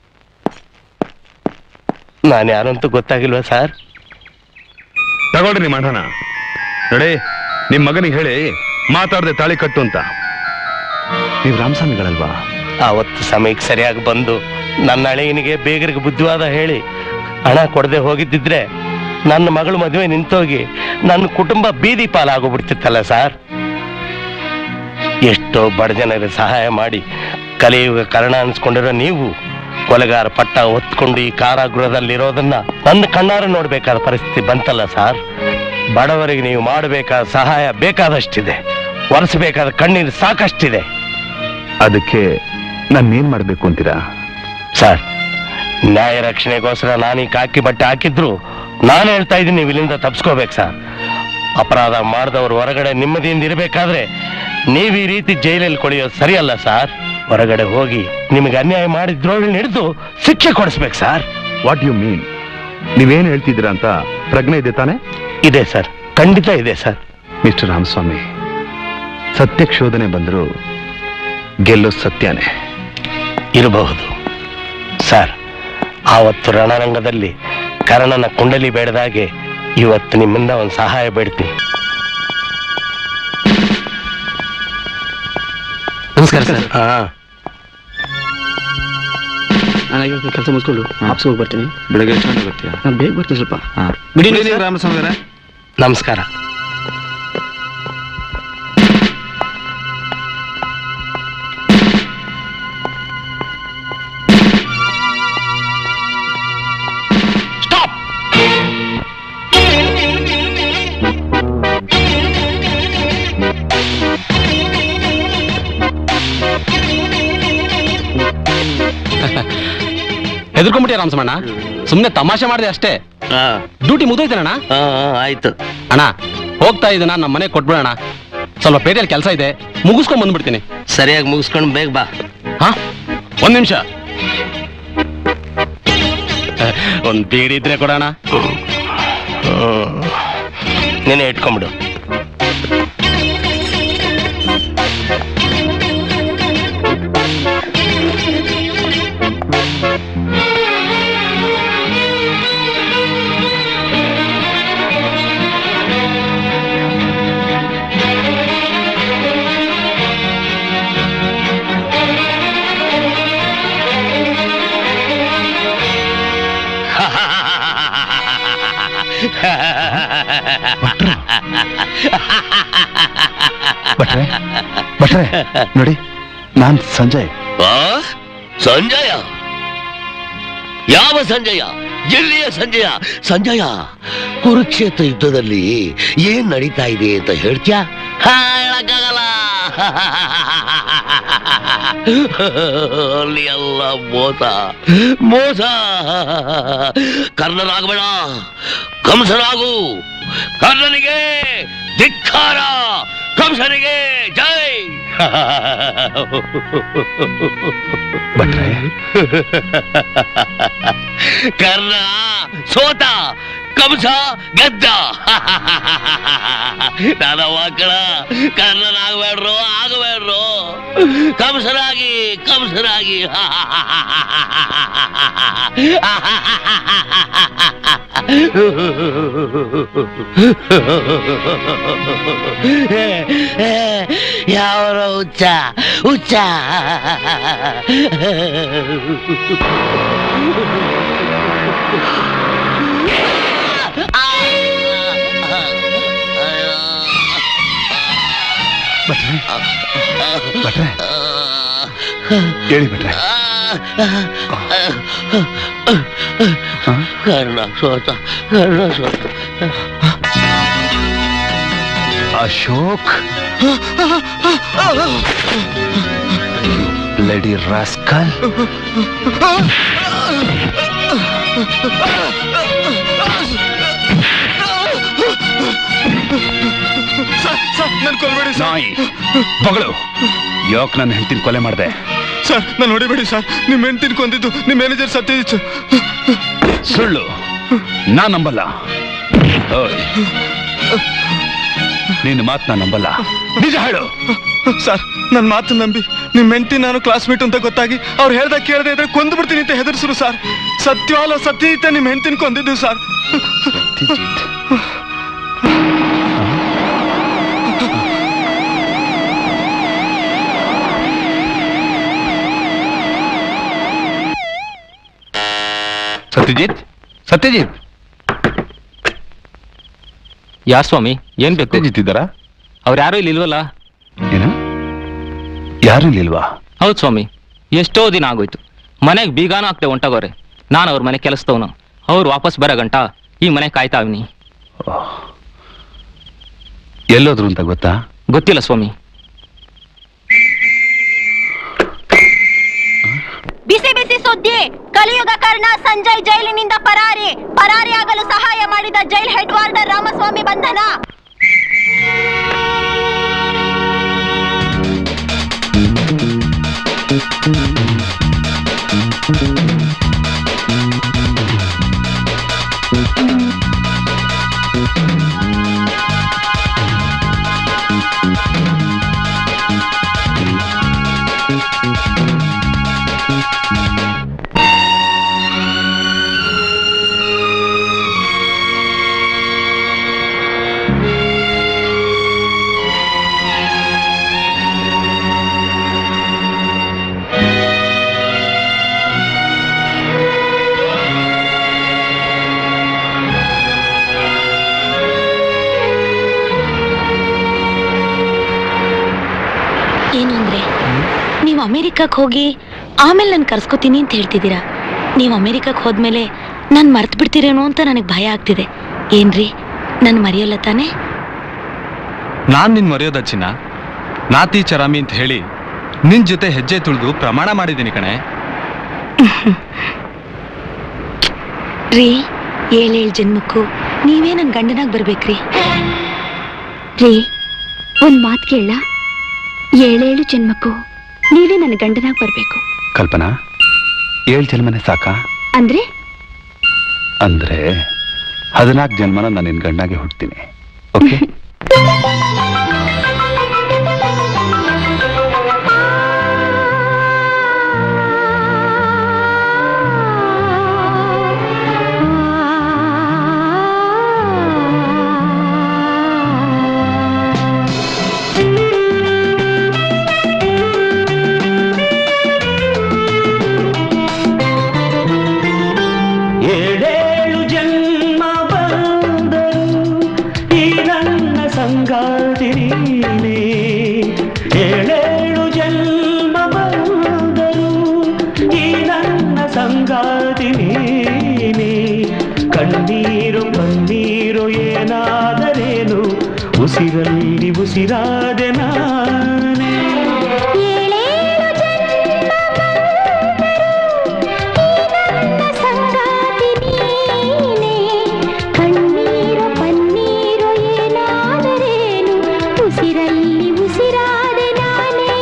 ನಾನು ಯಾರಂತೂ ಗೊತ್ತಾಗಿಲ್ವಾ ಸರ್ ತಗೊಳ್ರಿ ನಿಮ್ಮ ಹಣ ನೋಡಿ ನಿಮ್ ಮಗನಿಗೆ ಹೇಳಿ ಮಾತಾಡದೆ ತಾಳಿ ಕಟ್ಟು ಅಂತ ನೀವು ರಾಮಸ್ವಾಮಿಗಳಲ್ವಾ ಆವತ್ತು ಸಮಯಕ್ಕೆ ಸರಿಯಾಗಿ ಬಂದು ನನ್ನ ಅಳಿಯನಿಗೆ ಬೇಗರಿಗೆ ಬುದ್ಧಿವಾದ ಹೇಳಿ ಹಣ ಕೊಡದೆ ಹೋಗಿದ್ದಿದ್ರೆ ನನ್ನ ಮಗಳ ಮದುವೆ ನಿಂತೋಗಿ ನನ್ನ ಕುಟುಂಬ ಬೀದಿ ಪಾಲಾಗೋಗ್ಬಿಡ್ತಿತ್ತಲ್ಲ ಸರ್ ಎಷ್ಟೋ ಬಡ ಜನರಿಗೆ ಸಹಾಯ ಮಾಡಿ ಕಲಿಯುಗ ಕರ್ಣ ಅನ್ಸ್ಕೊಂಡಿರೋ ನೀವು ಕೊಲೆಗಾರ ಪಟ್ಟ ಹೊತ್ಕೊಂಡು ಈ ಕಾರಾಗೃಹದಲ್ಲಿರೋದನ್ನ ನನ್ನ ಕಣ್ಣಾರ ನೋಡ್ಬೇಕಾದ ಪರಿಸ್ಥಿತಿ ಬಂತಲ್ಲ ಸರ್ ಬಡವರಿಗೆ ನೀವು ಮಾಡಬೇಕಾದ ಸಹಾಯ ಬೇಕಾದಷ್ಟಿದೆ ಒರೆಸಬೇಕಾದ ಕಣ್ಣೀರು ಸಾಕಷ್ಟಿದೆ ಅದಕ್ಕೆ ನಾನೇನ್ ಮಾಡ್ಬೇಕು ಅಂತೀರಾ ಸರ್ ನ್ಯಾಯ ರಕ್ಷಣೆಗೋಸ್ಕರ ನಾನು ಈ ಕಾಕಿ ಬಟ್ಟೆ ಹಾಕಿದ್ರು ನಾನು ಹೇಳ್ತಾ ಇದ್ದೀನಿ ನೀವು ಇಲ್ಲಿಂದ ತಪ್ಸ್ಕೋಬೇಕು ಸರ್ ಅಪರಾಧ ಮಾಡಿದವರು ಹೊರಗಡೆ ನೆಮ್ಮದಿಯಿಂದ ಇರಬೇಕಾದ್ರೆ ನೀವು ಈ ರೀತಿ ಜೈಲಲ್ಲಿ ಕೊಳೆಯೋದು ಸರಿಯಲ್ಲ ಸರ್ ಹೊರಗಡೆ ಹೋಗಿ ನಿಮಗೆ ಅನ್ಯಾಯ ಮಾಡಿದ್ರೋಳನ್ನ ಹಿಡಿದು ಶಿಕ್ಷೆ ಕೊಡಿಸ್ಬೇಕು ಸರ್ ವಾಟ್ ಯು ಮೀನ್ ನೀವೇನ್ ಹೇಳ್ತಿದ್ದೀರಾ ಅಂತ ಪ್ರಜ್ಞೆ ಇದೆ ತಾನೆ ಇದೆ ಸರ್ ಖಂಡಿತ ಇದೆ ಸರ್ ಮಿಸ್ಟರ್ ರಾಮಸ್ವಾಮಿ ಸತ್ಯಕ್ಕೆ ಶೋಧನೆ ಬಂದ್ರು ಗೆಲ್ಲೋ ಸತ್ಯನೇ ಇರಬಹುದು ಸರ್ ಆವತ್ತು ರಣರಂಗದಲ್ಲಿ ಕರ್ಣನ ಕುಂಡಲಿ ಬೇಡದಾಗೆ ಇವತ್ತು ನಿಮ್ಮಿಂದ ಒಂದು ಸಹಾಯ ಬೇಡ್ತೀನಿ ನಮಸ್ಕಾರ ಸರ್ ಹಾ ನಾನು ಕೆಲಸ ಮುಗಿಸ್ಕೊಂಡು ಆಫೀಸ್ ಹೋಗಿ ಬರ್ತೀನಿ ಬೆಳಗ್ಗೆ ಎಷ್ಟು ಗಂಟೆ ಬರ್ತೀಯಾ ನಾನು ಬೇಗ ಬರ್ತೀನಿ ಸ್ವಲ್ಪ ಬಿಡಿ ರಾಮಸ್ವಾಮಿ ಅವರೇ ನಮಸ್ಕಾರ ಹೆದರ್ಕೊಂಡ್ಬಿಟ್ಟಿಯ ರಾಮಸಮಣ್ಣ ಸುಮ್ಮನೆ ತಮಾಷೆ ಮಾಡಿದೆ ಅಷ್ಟೇ ಡ್ಯೂಟಿ ಮುಗಿದೋಯ್ತೇನಣ್ಣ ಆಯ್ತು ಅಣ್ಣ ಹೋಗ್ತಾ ಇದನ್ನ ನಮ್ಮ ಮನೆಗೆ ಕೊಟ್ಬಿಡೋಣ ಸ್ವಲ್ಪ ಪೇಟೆಯಲ್ಲಿ ಕೆಲಸ ಇದೆ ಮುಗಿಸ್ಕೊಂಡ್ ಬಂದ್ಬಿಡ್ತೀನಿ ಸರಿಯಾಗಿ ಮುಗಿಸ್ಕೊಂಡು ಬೇಗ ಬಾ ಹಾ ಒಂದ್ ನಿಮಿಷ ಒಂದ್ ಬೀಡಿ ಇದ್ರೆ ಕೊಡೋಣ ನೀನೇ ಇಟ್ಕೊಂಬಿಡು ಭಟ್ರೆ ಭಟ್ರೆ ನೋಡಿ ನಾನ್ ಸಂಜಯ್ ಆ? ಸಂಜಯ ಯಾವ ಸಂಜಯ ಎಲ್ಲಿಯ ಸಂಜಯ ಸಂಜಯ ಕುರುಕ್ಷೇತ್ರ ಯುದ್ಧದಲ್ಲಿ ಏನ್ ನಡೀತಾ ಇದೆ ಅಂತ ಹೇಳ್ತ್ಯಾ ಹಾ, ಹೇಳಕ್ಕಾಗಲ್ಲ ಅಲ್ಲಿ ಎಲ್ಲ ಮೋಸ ಮೋಸ ಕರ್ಣನಾಗಬೇಡ ಕಂಸನಾಗು ಕರ್ಣನಿಗೆ ಧಿಕ್ಕಾರ ಕಂಸನಿಗೆ ಜೈ ಭಟ್ರೆ ಕರ್ಣ ಸೋತ ಕಂಸ ಗೆದ್ದ ನನ್ನ ಮಕ್ಕಳ ಕರ್ಣನಾಗಬೇಡ್ರು ಆಗಬೇಡ್ರು ಕಂಸನಾಗಿ ಕಂಸನಾಗಿ ಯಾವ ಹುಚ್ಚ ಹುಚ್ಚ ಭಟ್ರೆ ಭಟ್ರೆ ಹೇಳಿ ಭಟ್ರೆ ಕರ್ಣ ಸೋತ ಕರ್ಣ ಸೋತ ಅಶೋಕ್ ಬ್ಲಡಿ ರಾಸ್ಕಲ್ ನಾಯಿ ಮಗಳು ಯಾಕೆ ನನ್ನ ಹೆಂಡತಿನ ಕೊಲೆ ಮಾಡಿದೆ ಸರ್ ನಾನು ಹೊಡಿಬೇಡಿ ಸರ್ ನಿಮ್ಮ ಹೆಂಡ್ತಿನ ಕೊಂದಿದ್ದು ನಿಮ್ಮ ಮ್ಯಾನೇಜರ್ ಸತ್ಯಜಿತ್ ಸರ್ ಸುಳ್ಳು ನಾ ನಂಬಲ್ಲ ಓಯ್. ನಿನ್ನ ಮಾತು ನಾ ನಂಬಲ್ಲ ನಿಜ ಹೇಳು ಸರ್ ನನ್ನ ಮಾತು ನಂಬಿ ನಿಮ್ಮ ಹೆಂಡತಿ ನಾನು ಕ್ಲಾಸ್ಮೇಟ್ ಅಂತ ಗೊತ್ತಾಗಿ ಅವ್ರು ಹೇಳ್ದಾಗ ಕೇಳದೆ ಇದ್ರೆ ಕೊಂದು ಬಿಡ್ತೀನಿ ಅಂತ ಹೆದರ್ಸ್ರು ಸರ್ ಸತ್ಯವಾಲ ಸತ್ಯಜಿತ ನಿಮ್ಮ ಹೆಂಡತಿನ ಕೊಂದಿದ್ದು ಸರ್ ಸತ್ಯಜಿತ್ ಸತ್ಯಜಿತ್ ಯಾರ್ ಸ್ವಾಮಿ ಏನ್ ಬೇಕು ಸತ್ಯಜಿತ್ ಇದ್ದಾರಾ ಅವ್ರು ಯಾರು ಇಲ್ಲಿ ಇಲ್ವಲ್ಲ ಏನ ಯಾರು ಇಲ್ವಾ ಹೌದು ಸ್ವಾಮಿ ಎಷ್ಟೋ ದಿನ ಆಗೋಯ್ತು ಮನೆಗೆ ಬೀಗಾನ ಆಗ್ತೆ ಹೊಂಟಾಗೋರೆ ನಾನು ಅವ್ರ ಮನೆ ಕೆಲಸದವನು ಅವ್ರು ವಾಪಸ್ ಬರೋ ಗಂಟ ಈ ಮನೆ ಕಾಯ್ತಾವ್ನಿ ಎಲ್ಲೋದ್ರು ಅಂತ ಗೊತ್ತಾ ಗೊತ್ತಿಲ್ಲ ಸ್ವಾಮಿ ಬಿಸಿ ಬಿಸಿ ಸುದ್ದಿ ಕಲಿಯುಗ ಕರ್ಣ ಸಂಜಯ್ ಜೈಲಿನಿಂದ ಪರಾರಿ ಪರಾರಿ ಆಗಲು ಸಹಾಯ ಮಾಡಿದ ಜೈಲ್ ಹೆಡ್ ವಾರ್ಡರ್ ರಾಮಸ್ವಾಮಿ ಬಂಧನ ಏನು ಅಂದ್ರೆ ನೀವು ಅಮೆರಿಕಕ್ಕೆ ಹೋಗಿ ಆಮೇಲೆ ನಾನು ಕರ್ಸ್ಕೊತೀನಿ ಅಂತ ಹೇಳ್ತಿದ್ದೀರಾ ನೀವು ಅಮೆರಿಕಕ್ಕೆ ಹೋದ್ಮೇಲೆ ನಾನು ಮರ್ತು ಬಿಡ್ತೀರೇನೋ ಅಂತ ನನಗೆ ಭಯ ಆಗ್ತಿದೆ ಏನ್ರಿ ನಾನು ಮರೆಯಲ್ಲ ತಾನೇ ನಾನ್ ನಿನ್ ಮರೆಯೋದ ಚಿನ್ನ ನಾತಿ ಚರಾಮಿ ಅಂತ ಹೇಳಿ ನಿನ್ ಜೊತೆ ಹೆಜ್ಜೆ ತುಳಿದು ಪ್ರಮಾಣ ಮಾಡಿದ್ದೀನಿ ಕಣೆ ರೀ ಏಳೇಳು ಜನ್ಮಕ್ಕೂ ನೀವೇ ನನ್ನ ಗಂಡನಾಗ ಬರ್ಬೇಕ್ರಿ ರೀ ಒಂದ್ ಮಾತ್ ಕೇಳ ಏಳೇಳು ಜನ್ಮಕ್ಕೂ ನೀವೇ ನನ್ನ ಗಂಡನಾಗ್ ಬರ್ಬೇಕು ಕಲ್ಪನಾ ಏಳು ಜನ್ಮನೆ ಸಾಕಾ ಅಂದ್ರೆ ಅಂದ್ರೆ ಹದಿನಾಲ್ಕು ಜನ್ಮನ ನಾನು ನಿನ್ ಗಂಡಾಗೆ ಹುಡ್ತೀನಿ ಓಕೆ ಏಳೇಳು ಜನ್ಮ ಬಂದರು ಈ ನನ್ನ ಸಂಗಾತಿ ನೀನೇ ಏಳೇಳು ಜನ್ಮ ಬಂದರು ಈ ನನ್ನ ಸಂಗಾತಿ ನೀನೇ ಕಣ್ಣೀರು ಕಣ್ಣೀರು ಏನಾದರೇನು ಉಸಿರಲ್ಲಿ ಉಸಿರಾದೆ ನಾನೇ ಕಣ್ಣೀರು ಪನ್ನೀರು ಏನಾದರೇನು ಉಸಿರಲ್ಲಿ ಉಸಿರಾದೆ ನಾನೇ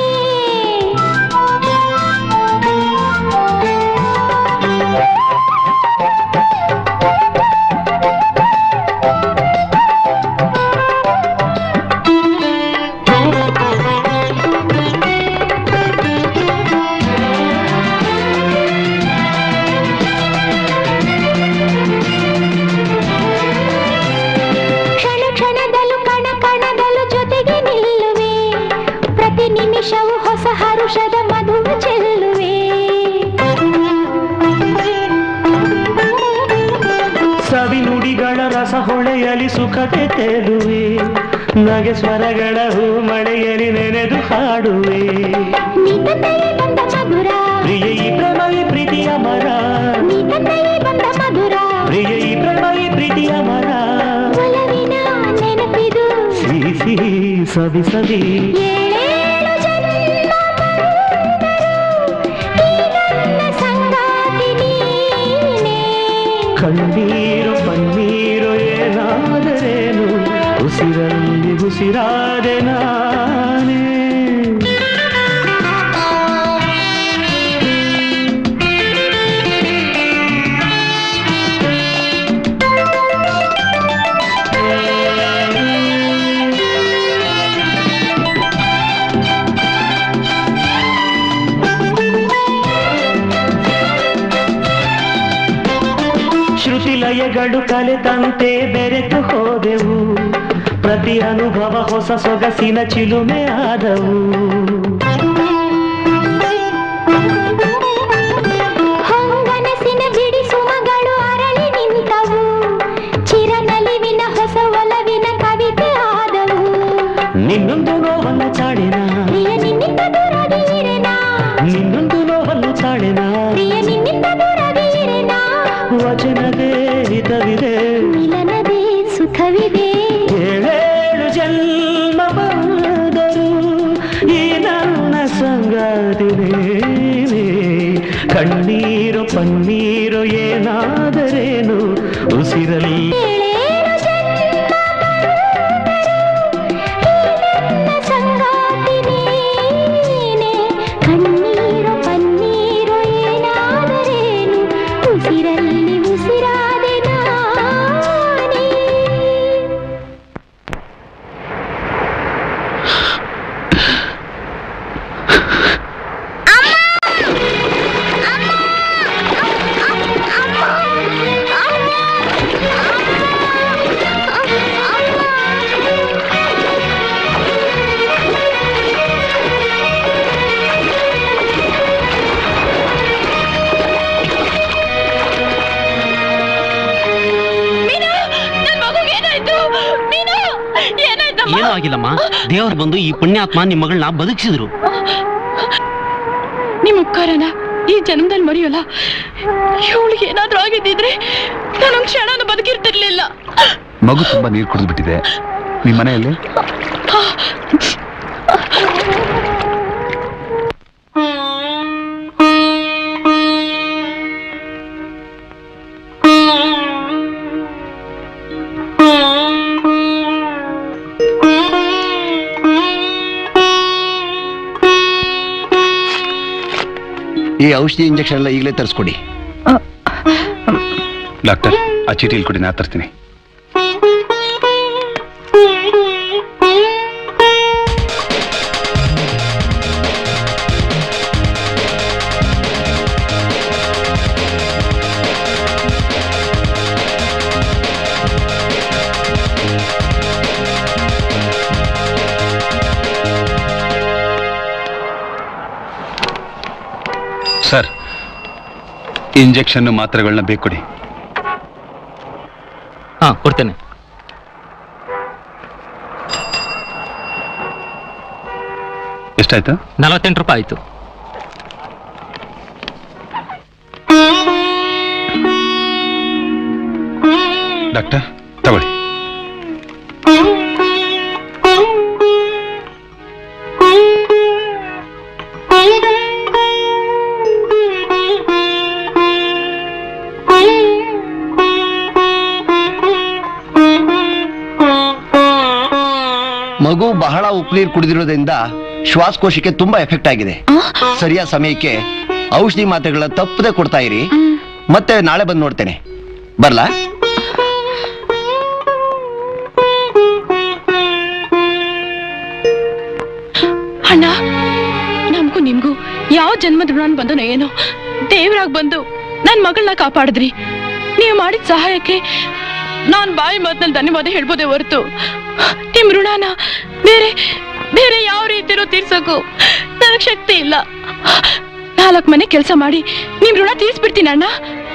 ಕ್ಷಣ ಕ್ಷಣದಲ್ಲೂ ಕಣ ಕಣದಲ್ಲೂ ಜೊತೆಗೆ ನಿಲ್ಲುವೆ ಪ್ರತಿ ನಿಮಿಷವೂ ಹೊಸ ಹರುಷದ ಮಧುವ ಚೆಲ್ಲುವೆ ಸವಿ ನುಡಿಗಳ ರಸ ಹೊಳೆಯಲಿ ಸುಖತೆ ತೇಲುವೆ ನಗೆ ಸ್ವರಗಳ ಹೂ ಮಳೆಯಲಿ ನೆನೆದು ಹಾಡುವೆ ನೀ ತಂದೆಯೇ ಬಂದ ಮಧುರ ಪ್ರಿಯ ಈ ಪ್ರೇಮವೇ ಪ್ರೀತಿಯ ಮರ ನೀ ತಂದೆಯೇ ಬಂದ ಮಧುರ ಪ್ರಿಯ ಈ ಪ್ರೇಮವೇ ಪ್ರೀತಿಯ ಮರ ಒಲವಿನ ನೆನಪಿದು ಸಿಹಿ ಸಿಹಿ ಸವಿ ಸವಿ ಏಳೇಳು ಜನ್ಮ ಬಂದರು ಈ ನನ್ನ ಸಂಗಾತಿ ನೀನೇ ಕಣ್ಣೀರು ಪನ್ನೀರು ಏನಾದರೇನು ಉಸಿರಲ್ಲಿ ಉಸಿರಾದೆ ನಾನೇ ಶ್ರುತಿ ಲಯಗಳು ಕಲೆತಂತೆ ಬೆರೆತು ಹೋದೆವು ಪ್ರತಿ ಅನುಭವ ಹೊಸ ಸೊಗಸಿನ ಚಿಲುಮೆ ಆದವು ಹೊಂಗನಸಿನ ಬಿಡಿ ಸುಮಗಳು ಅರಳಿ ನಿಂತವು ಚಿರನಲಿವಿನ ಹೊಸ ಒಲವಿನ ಕವಿತೆ ಆದವು ನಿನ್ನೊಂದು ನೋವಲ್ಲ ಚಾಡೆನ ಪ್ರಿಯ ನಿನ್ನಿಂದ ದೂರಾಗಿ ಇರೆನಾ ನಿನ್ನೊಂದು ನೋವಲ್ಲ ಚಾಡೆನ ಪ್ರಿಯ ನಿನ್ನಿಂದ ದೂರಾಗಿ ಇರೆನಾ ವಚನದೇ ಹಿತವಿದೆ ಮಿಲನದೇ ಸುಖವಿದೆ ಏಳೇಳು ಜನ್ಮ ಬಂದರು ಈ ನನ್ನ ಸಂಗಾತಿನೇ ಕಣ್ಣೀರು ಪನ್ನೀರು ಏನಾದರೇನು ಉಸಿರಲ್ಲಿ ಏಳೇಳು ಜನ್ಮ ನನ್ನ ಸಂಗಾತಿ ನೀನೇ ಕಣ್ಣೀರು ಪನ್ನೀರು ಏನಾದರೇನು ಉಸಿರಲ್ಲಿ ಉಸಿರಾದೆ ನಾನೇ ಏನೂ ಆಗಿಲ್ಲಮ್ಮ ದೇವರು ಬಂದು ಈ ಪುಣ್ಯಾತ್ಮ ನಿಮ್ಮ ಮಗಳನ್ನ ಬದುಕಿಸಿದ್ರು ನಿಮ್ ಉಪಕಾರನ ಈ ಜನ್ಮದಲ್ಲಿ ಮರೆಯೋಲ್ಲ ಇವಳಿಗೆ ಏನಾದ್ರೂ ಆಗಿದ್ದಿದ್ರೆ ನಾನೊಂದ್ ಕ್ಷಣನೂ ಬದುಕಿರ್ತಿರ್ಲಿಲ್ಲ ಮಗು ತುಂಬಾ ನೀರು ಕುಡಿದ್ಬಿಟ್ಟಿದೆ ನಿಮ್ಮ ಮನೆಯಲ್ಲಿ ಈ ಔಷಧಿ ಇಂಜೆಕ್ಷನ್ ಎಲ್ಲ ಈಗಲೇ ತರಿಸ್ಕೊಡಿ ಡಾಕ್ಟರ್ ಆ ಚೀಟಿ ಇಲ್ಲಿ ಕೊಡಿ ನಾ ತರ್ತೀನಿ ಸರ್ ಇಂಜೆಕ್ಷನ್ ಮಾತ್ರೆಗಳನ್ನ ಬೇಕು ಕೊಡಿ ಹಾ ಕೊಡ್ತೇನೆ ಎಷ್ಟಾಯ್ತು ನಲವತ್ತೆಂಟು ರೂಪಾಯಿ ಆಯ್ತು ಡಾಕ್ಟರ್ ತಗೊಳ್ಳಿ ಮಗು ಬಹಳ ಉಪ್ಪು ನೀರು ಕುಡಿದಿರೋದ್ರಿಂದ ಶ್ವಾಸಕೋಶಕ್ಕೆ ತುಂಬಾ ಎಫೆಕ್ಟ್ ಆಗಿದೆ ಸರಿಯಾದ ಸಮಯಕ್ಕೆ ಔಷಧಿ ಮಾತ್ರೆಗಳ ತಪ್ಪದೆ ಕೊಡ್ತಾ ಇರಿ ಮತ್ತೆ ನಾಳೆ ಬಂದು ನೋಡ್ತೇನೆ ಬರ್ಲಾ ಅಣ್ಣ ನಮಗೂ ನಿಮ್ಗೂ ಯಾವ ಜನ್ಮದ ಋಣ ಬಂದನೋ ಏನೋ ದೇವ್ರಾಗ್ ಬಂದು ನನ್ ಮಗಳನ್ನ ಕಾಪಾಡಿದ್ರಿ ನೀವು ಮಾಡಿದ ಸಹಾಯಕ್ಕೆ ನಾನ್ ಬಾಯಿ ಮಾತ್ನಲ್ಲಿ ಧನ್ಯವಾದ ಹೇಳ್ಬೋದೇ ಹೊರತು ನಿಮ್ ಋಣನ ಬೇರೆ ಬೇರೆ ಯಾವ ರೀತಿನೂ ತೀರ್ಸೋಕು ನನಗ್ ಶಕ್ತಿ ಇಲ್ಲ ನಾಲ್ಕು ಮನೆ ಕೆಲಸ ಮಾಡಿ ನಿಮ್ ಋಣ ತೀರ್ಸ್ಬಿಡ್ತೀನಿ ಅಣ್ಣ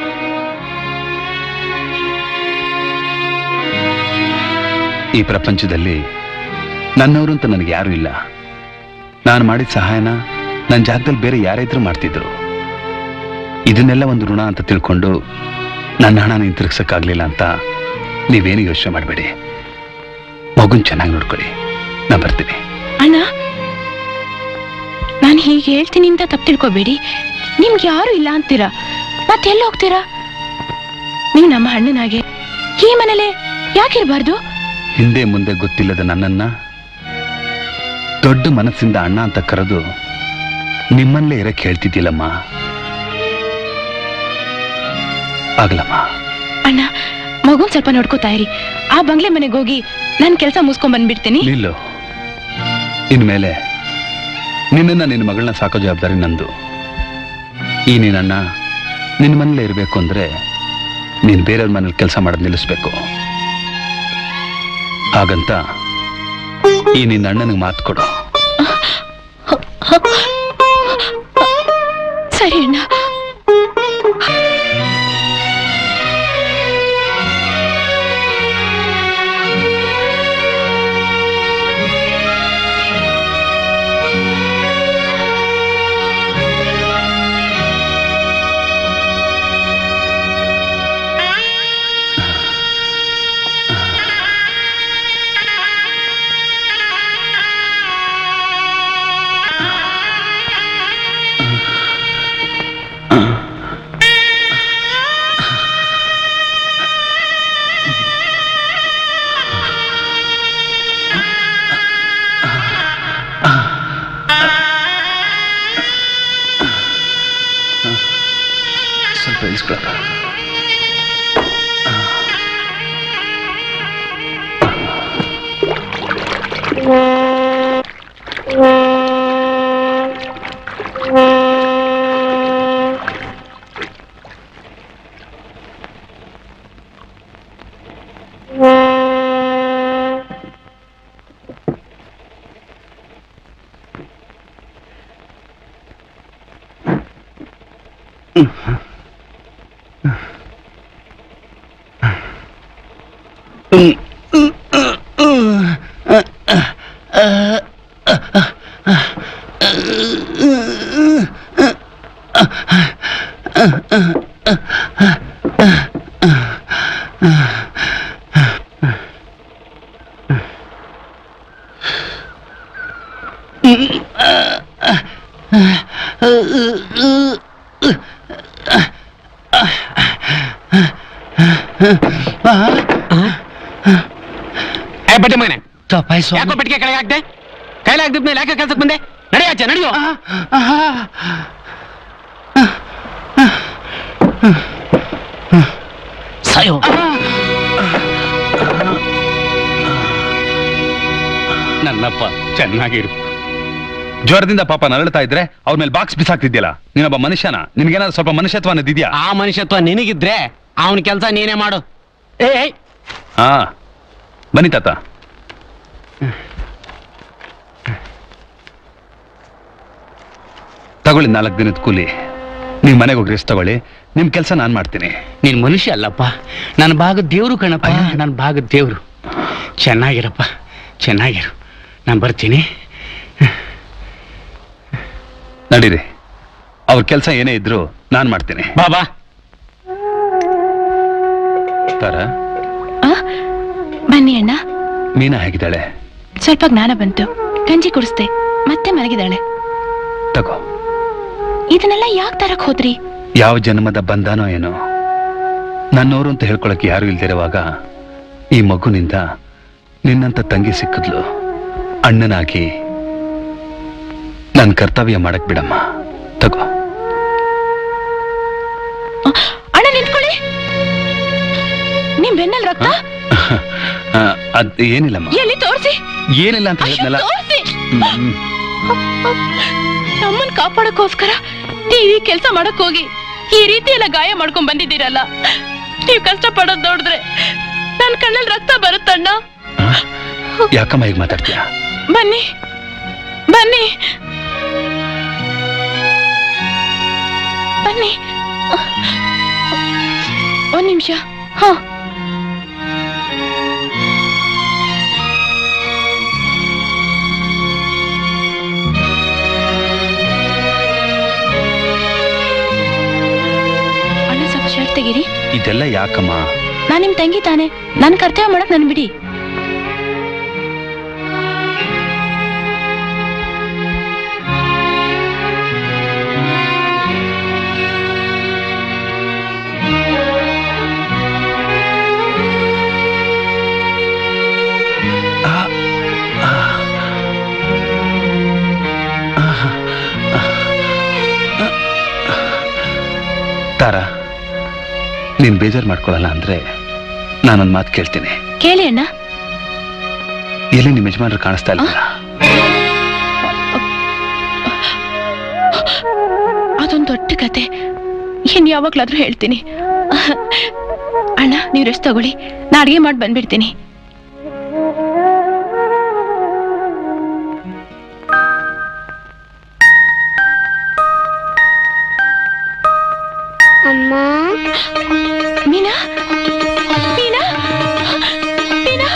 ಈ ಪ್ರಪಂಚದಲ್ಲಿ ನನ್ನವರು ಅಂತ ನನಗೆ ಯಾರೂ ಇಲ್ಲ ನಾನು ಮಾಡಿದ ಸಹಾಯನ ನನ್ನ ಜಾಗದಲ್ಲಿ ಬೇರೆ ಯಾರಾದ್ರೂ ಮಾಡ್ತಿದ್ರು ಇದನ್ನೆಲ್ಲ ಒಂದು ಋಣ ಅಂತ ತಿಳ್ಕೊಂಡು ನನ್ನ ಹಣ ನೀನು ತಿರುಗ್ಸಕ್ಕಾಗ್ಲಿಲ್ಲ ಅಂತ ನೀವೇನು ಯೋಚನೆ ಮಾಡಬೇಡಿ ಮಗುನ್ ಚೆನ್ನಾಗಿ ನೋಡ್ಕೊಳ್ಳಿ ನಾ ಬರ್ತೀನಿ ಅಣ್ಣ ನಾನು ಹೀಗೆ ಹೇಳ್ತೀನಿ ಅಂತ ತಪ್ಪು ತಿಳ್ಕೊಬೇಡಿ ನಿಮ್ಗೆ ಯಾರು ಇಲ್ಲ ಅಂತೀರಾ ಮತ್ತೆಲ್ಲ ಹೋಗ್ತೀರಾ ನೀವು ನಮ್ಮ ಅಣ್ಣನಾಗೆ ಈ ಮನೇಲೆ ಯಾಕಿರ್ಬಾರ್ದು ಹಿಂದೆ ಮುಂದೆ ಗೊತ್ತಿಲ್ಲದ ನನ್ನನ್ನ ದೊಡ್ಡ ಮನಸ್ಸಿಂದ ಅಣ್ಣ ಅಂತ ಕರೆದು ನಿಮ್ಮಲ್ಲೇ ಇರಕ್ಕೆ ಹೇಳ್ತಿದ್ದಿಲ್ಲಮ್ಮ ಆಗ್ಲಮ್ಮ ಅಣ್ಣ ಮಗುನ್ ಸ್ವಲ್ಪ ನೋಡ್ಕೋತಾ ಇರಿ ಆ ಬಂಗ್ಲೆ ಮನೆಗೆ ಹೋಗಿ ನಾನು ಕೆಲಸ ಮುಗಿಸ್ಕೊಂಡ್ ಬಂದ್ಬಿಡ್ತೀನಿ ನಿಲ್ಲು ಇನ್ಮೇಲೆ ನಿನ್ನನ್ನ ನಿನ್ನ ಮಗಳನ್ನ ಸಾಕೋ ಜವಾಬ್ದಾರಿ ನಂದು ಈ ನಿನ್ನಣ್ಣ ನಿನ್ನ ಮನೇಲೇ ಇರಬೇಕು ಅಂದ್ರೆ ನೀನ್ ಬೇರೆಯವ್ರ ಮನೇಲಿ ಕೆಲಸ ಮಾಡೋದು ನಿಲ್ಲಿಸ್ಬೇಕು ಹಾಗಂತ ಈ ನಿನ್ನ ಅಣ್ಣನಿಗೆ ಮಾತು ಕೊಡು ಸರಿ ಅಣ್ಣ ಸ್ವಲ್ಪ ಇಳಿಸ್ಕೊಳಪ್ಪ ಏ ಬಡ್ಡಿ ಮಗನೆ ಯಾಕೋ ಪೆಟ್ಟಿಗೆ ಕೆಳಗೆ ಹಾಕ್ದೆ ಕೈಲಿ ಹಾಕ್ದಿದ್ಮೇಲೆ ಯಾಕೆ ಕೆಲ್ಸಕ್ಕೆ ಬಂದೆ ನಡೆಯಾಚೆ ನಡೆಯೋ ಸಾಯೋ ನನ್ನಪ್ಪ ಚೆನ್ನಾಗಿರು ಜ್ವರದಿಂದ ಪಾಪ ನರಳ್ತಾ ಇದ್ರೆ ಅವ್ರ ಮೇಲೆ ಬಾಕ್ಸ್ ಬಿಸಾಕ್ತಿದ್ಯಲ್ಲ ನೀನೊಬ್ಬ ಮನುಷ್ಯನ ನಿನ್ಗೇನಾದ್ರು ಸ್ವಲ್ಪ ಮನುಷ್ಯತ್ವ ಅನ್ನೋದಿದ್ಯಾ ಆ ಮನುಷ್ಯತ್ವ ನಿನಗಿದ್ರೆ ಅವನ ಕೆಲಸ ನೀನೇ ಮಾಡು ಏ ಏಯ್, ಹಾ ಬನ್ನಿ ತಾತ ತಗೊಳ್ಳಿ ನಾಲ್ಕು ದಿನದ ಕೂಲಿ ನೀವು ಮನೆಗೆ ಹೋಗಿ ರೆಸ್ಟ್ ತಗೊಳ್ಳಿ ನಿಮ್ ಕೆಲಸ ನಾನ್ ಮಾಡ್ತೀನಿ ನೀನ್ ಮನುಷ್ಯ ಅಲ್ಲಪ್ಪ ನನ್ನ ಭಾಗದ ದೇವ್ರು ಕಣಪ್ಪ ನನ್ನ ಭಾಗದ ದೇವ್ರು ಚೆನ್ನಾಗಿರಪ್ಪ ಚೆನ್ನಾಗಿರು ನಾನು ಬರ್ತೀನಿ ನಡೀರಿ ಅವ್ರ ಕೆಲಸ ಏನೇ ಇದ್ರು ನಾನ್ ಮಾಡ್ತೀನಿ ಬಾಬಾ ತಾರ ಆ, ಬನ್ನಿ ಅಣ್ಣ ಮೀನಾ ಹೇಗಿದ್ದಾಳೆ ಸ್ವಲ್ಪ ಜ್ಞಾನ ಬಂತು ಗಂಜಿ ಕುಡಿಸ್ದೆ ಮತ್ತೆ ಮಲಗಿದಾಳೆ ತಗೋ ಇದನ್ನೆಲ್ಲ ಯಾಕೆ ತರಕ್ ಹೋದ್ರಿ ಯಾವ ಜನ್ಮದ ಬಂಧನೋ ಏನೋ ನನ್ನವರು ಅಂತ ಹೇಳ್ಕೊಳಕ್ಕೆ ಯಾರು ಇಲ್ದಿರುವಾಗ ಈ ಮಗುನಿಂದ ನಿನ್ನಂತ ತಂಗಿ ಸಿಕ್ಕಿದ್ಲು ಅಣ್ಣನಾಗಿ ನನ್ನ ಕರ್ತವ್ಯ ಮಾಡಕ್ ಬಿಡಮ್ಮ ತಗೋ ಅಣ್ಣ ನಿಂತ್ಕೊಳ್ಳಿ ನಿಮ್ ಬೆನ್ನಲ್ಲಿ ರಕ್ತ ಆ, ಅದ್ ಏನಿಲ್ಲಮ್ಮ ಎಲ್ಲಿ ತೋರಿಸಿ ಏನಿಲ್ಲ ಅಂತ ಹೇಳಿದ್ನಲ್ಲ ತೋರಿಸಿ ಹ್ಮ್. ನಮ್ಮನ್ ಕಾಪಾಡಕ್ಕೋಸ್ಕರ ನೀವ್ ಈ ಕೆಲ್ಸ ಮಾಡಕ್ ಹೋಗಿ ಈ ರೀತಿ ಎಲ್ಲ ಗಾಯ ಮಾಡ್ಕೊಂಡ್ ಬಂದಿದ್ದೀರಲ್ಲ ನೀವ್ ಕಷ್ಟ ಪಡೋದ್ ನೋಡಿದ್ರೆ ನನ್ ಕಣ್ಣಲ್ಲಿ ರಕ್ತ ಬರುತ್ತಣ್ಣ ಯಾಕಮ್ಮ ಈಗ ಮಾತಾಡ್ತೀಯ ಬನ್ನಿ ಬನ್ನಿ ಬನ್ನಿ ಒಂದ್ ನಿಮಿಷ ಹಾ ಅಣ್ಣ ಸ್ವಲ್ಪ ಶರ್ಟ್ ತೆಗೀರಿ ಇದೆಲ್ಲ ಯಾಕಮ್ಮ ನಾನ್ ನಿಮ್ ತಂಗಿ ತಾನೆ ನನ್ ಕರ್ತವ್ಯ ಮಾಡಕ್ ನನ್ ಬಿಡಿ ತಾರ ನೀನ್ ಬೇಜಾರ್ ಮಾಡ್ಕೊಳಲ್ಲ ಅಂದ್ರೆ ನಾನೊಂದ್ ಮಾತು ಕೇಳ್ತೀನಿ ಕೇಳಿ ಅಣ್ಣ ಎಲ್ಲಿ ನಿಮ್ಮ ಯಜಮಾನ್ರು ಕಾಣಿಸ್ತಾ ಇಲ್ಲ ಅದೊಂದು ದೊಡ್ಡ ಕತೆ ಇನ್ ಯಾವಾಗ್ಲಾದ್ರೂ ಹೇಳ್ತೀನಿ ಅಣ್ಣ ನೀವು ರೆಸ್ಟ್ ತಗೊಳ್ಳಿ ನಾ ಅಡಿಗೆ ಮಾಡಿ ಬಂದ್ಬಿಡ್ತೀನಿ ಅಮ್ಮ ಮೀನಾ ಮೀನಾ ಮೀನಾ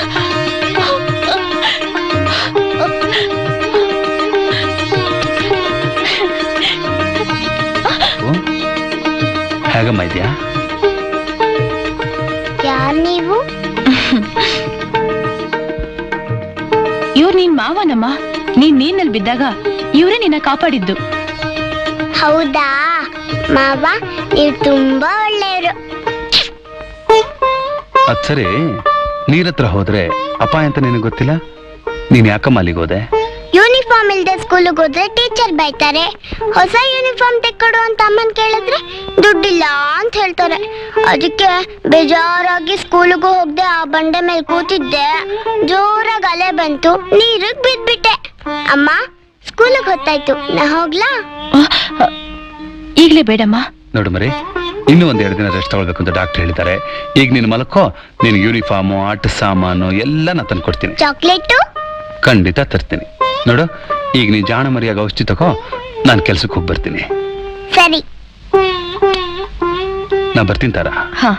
ಹೇಗಮ್ಮ ಇದೆಯಾ ಯಾರ್ ನೀವು ಇವ್ರು ನಿನ್ ಮಾವನಮ್ಮ ನೀನ್ ನೀರ್ನಲ್ಲಿ ಬಿದ್ದಾಗ ಇವರೇ ನಿನ್ನ ಕಾಪಾಡಿದ್ದು ಹೌದಾ ಮಾವ ನೀವು ತುಂಬಾ ಒಳ್ಳೆಯವರು ಅದ್ ಸರಿ ನೀರತ್ರ ಹೋದ್ರೆ ಅಪಾಯ ಅಂತ ನಿನಗೆ ಗೊತ್ತಿಲ್ಲ ನೀನ್ ಯಾಕಮ್ಮ ಅಲ್ಲಿಗೆ ಹೋದೆ ಯೂನಿಫಾರ್ಮ್ ಇಲ್ದೆ ಸ್ಕೂಲಿಗೆ ಹೋದ್ರೆ ಟೀಚರ್ ಬೈತಾರೆ ಹೊಸ ಯೂನಿಫಾರ್ಮ್ ತೆಕ್ಕೊಡು ಅಂತ ಅಮ್ಮನ್ ಕೇಳಿದ್ರೆ ದುಡ್ಡಿಲ್ಲ ಅಂತ ಹೇಳ್ತಾರೆ ಅದಕ್ಕೆ ಬೇಜಾರಾಗಿ ಸ್ಕೂಲಿಗೂ ಹೋಗ್ದೆ ಆ ಬಂಡೆ ಮೇಲೆ ಕೂತಿದ್ದೆ ಜೋರಾಗಿ ಅಲೆ ಬಂತು ನೀರಿಗೆ ಬಿದ್ಬಿಟ್ಟೆ ಅಮ್ಮ ಸ್ಕೂಲಿಗೆ ಹೊತ್ತಾಯ್ತು ನಾ ಹೋಗ್ಲಾ ಈಗ್ಲೇ ಬೇಡಮ್ಮ ನೋಡು ಮರಿ ಇನ್ನೂ ಒಂದ್ ಎರಡು ದಿನ ರೆಸ್ಟ್ ತಗೊಳ್ಬೇಕು ಅಂತ ಡಾಕ್ಟರ್ ಹೇಳಿದ್ದಾರೆ ಈಗ ನೀನು ಮಲ್ಕೋ ನೀನು ಯೂನಿಫಾರ್ಮು ಆಟ ಸಾಮಾನು ಎಲ್ಲ ನಾನು ತಂದು ಕೊಡ್ತೀನಿ ಚಾಕ್ಲೇಟು ಖಂಡಿತ ತರ್ತೀನಿ ನೋಡು ಈಗ ನೀನ್ ಜಾಣ ಮರಿಯಾಗ ಔಷಧಿ ತಗೋ ನಾನು ಕೆಲ್ಸಕ್ಕೆ ಹೋಗಿ ಬರ್ತೀನಿ ಸರಿ ನಾ ಬರ್ತೀನಿ ತಾರ ಹಾ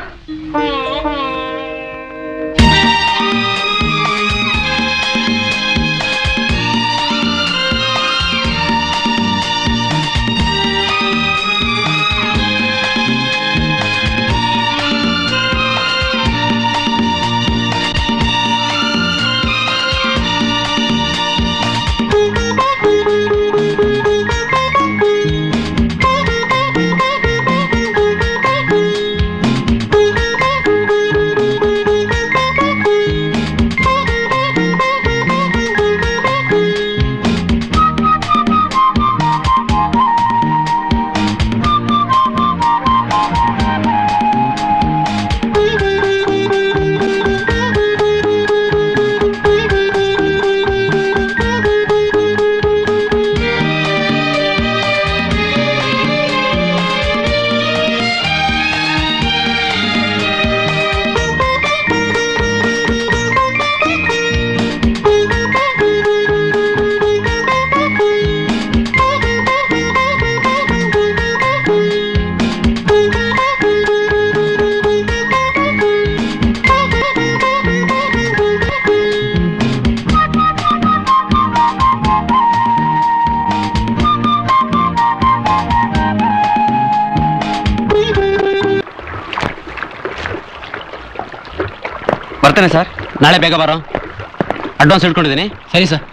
ಬರ್ತೇನೆ ಸರ್ ನಾಳೆ ಬೇಗ ಬರೋ ಅಡ್ವಾನ್ಸ್ ಇಟ್ಕೊಂಡಿದ್ದೀನಿ ಸರಿ ಸರ್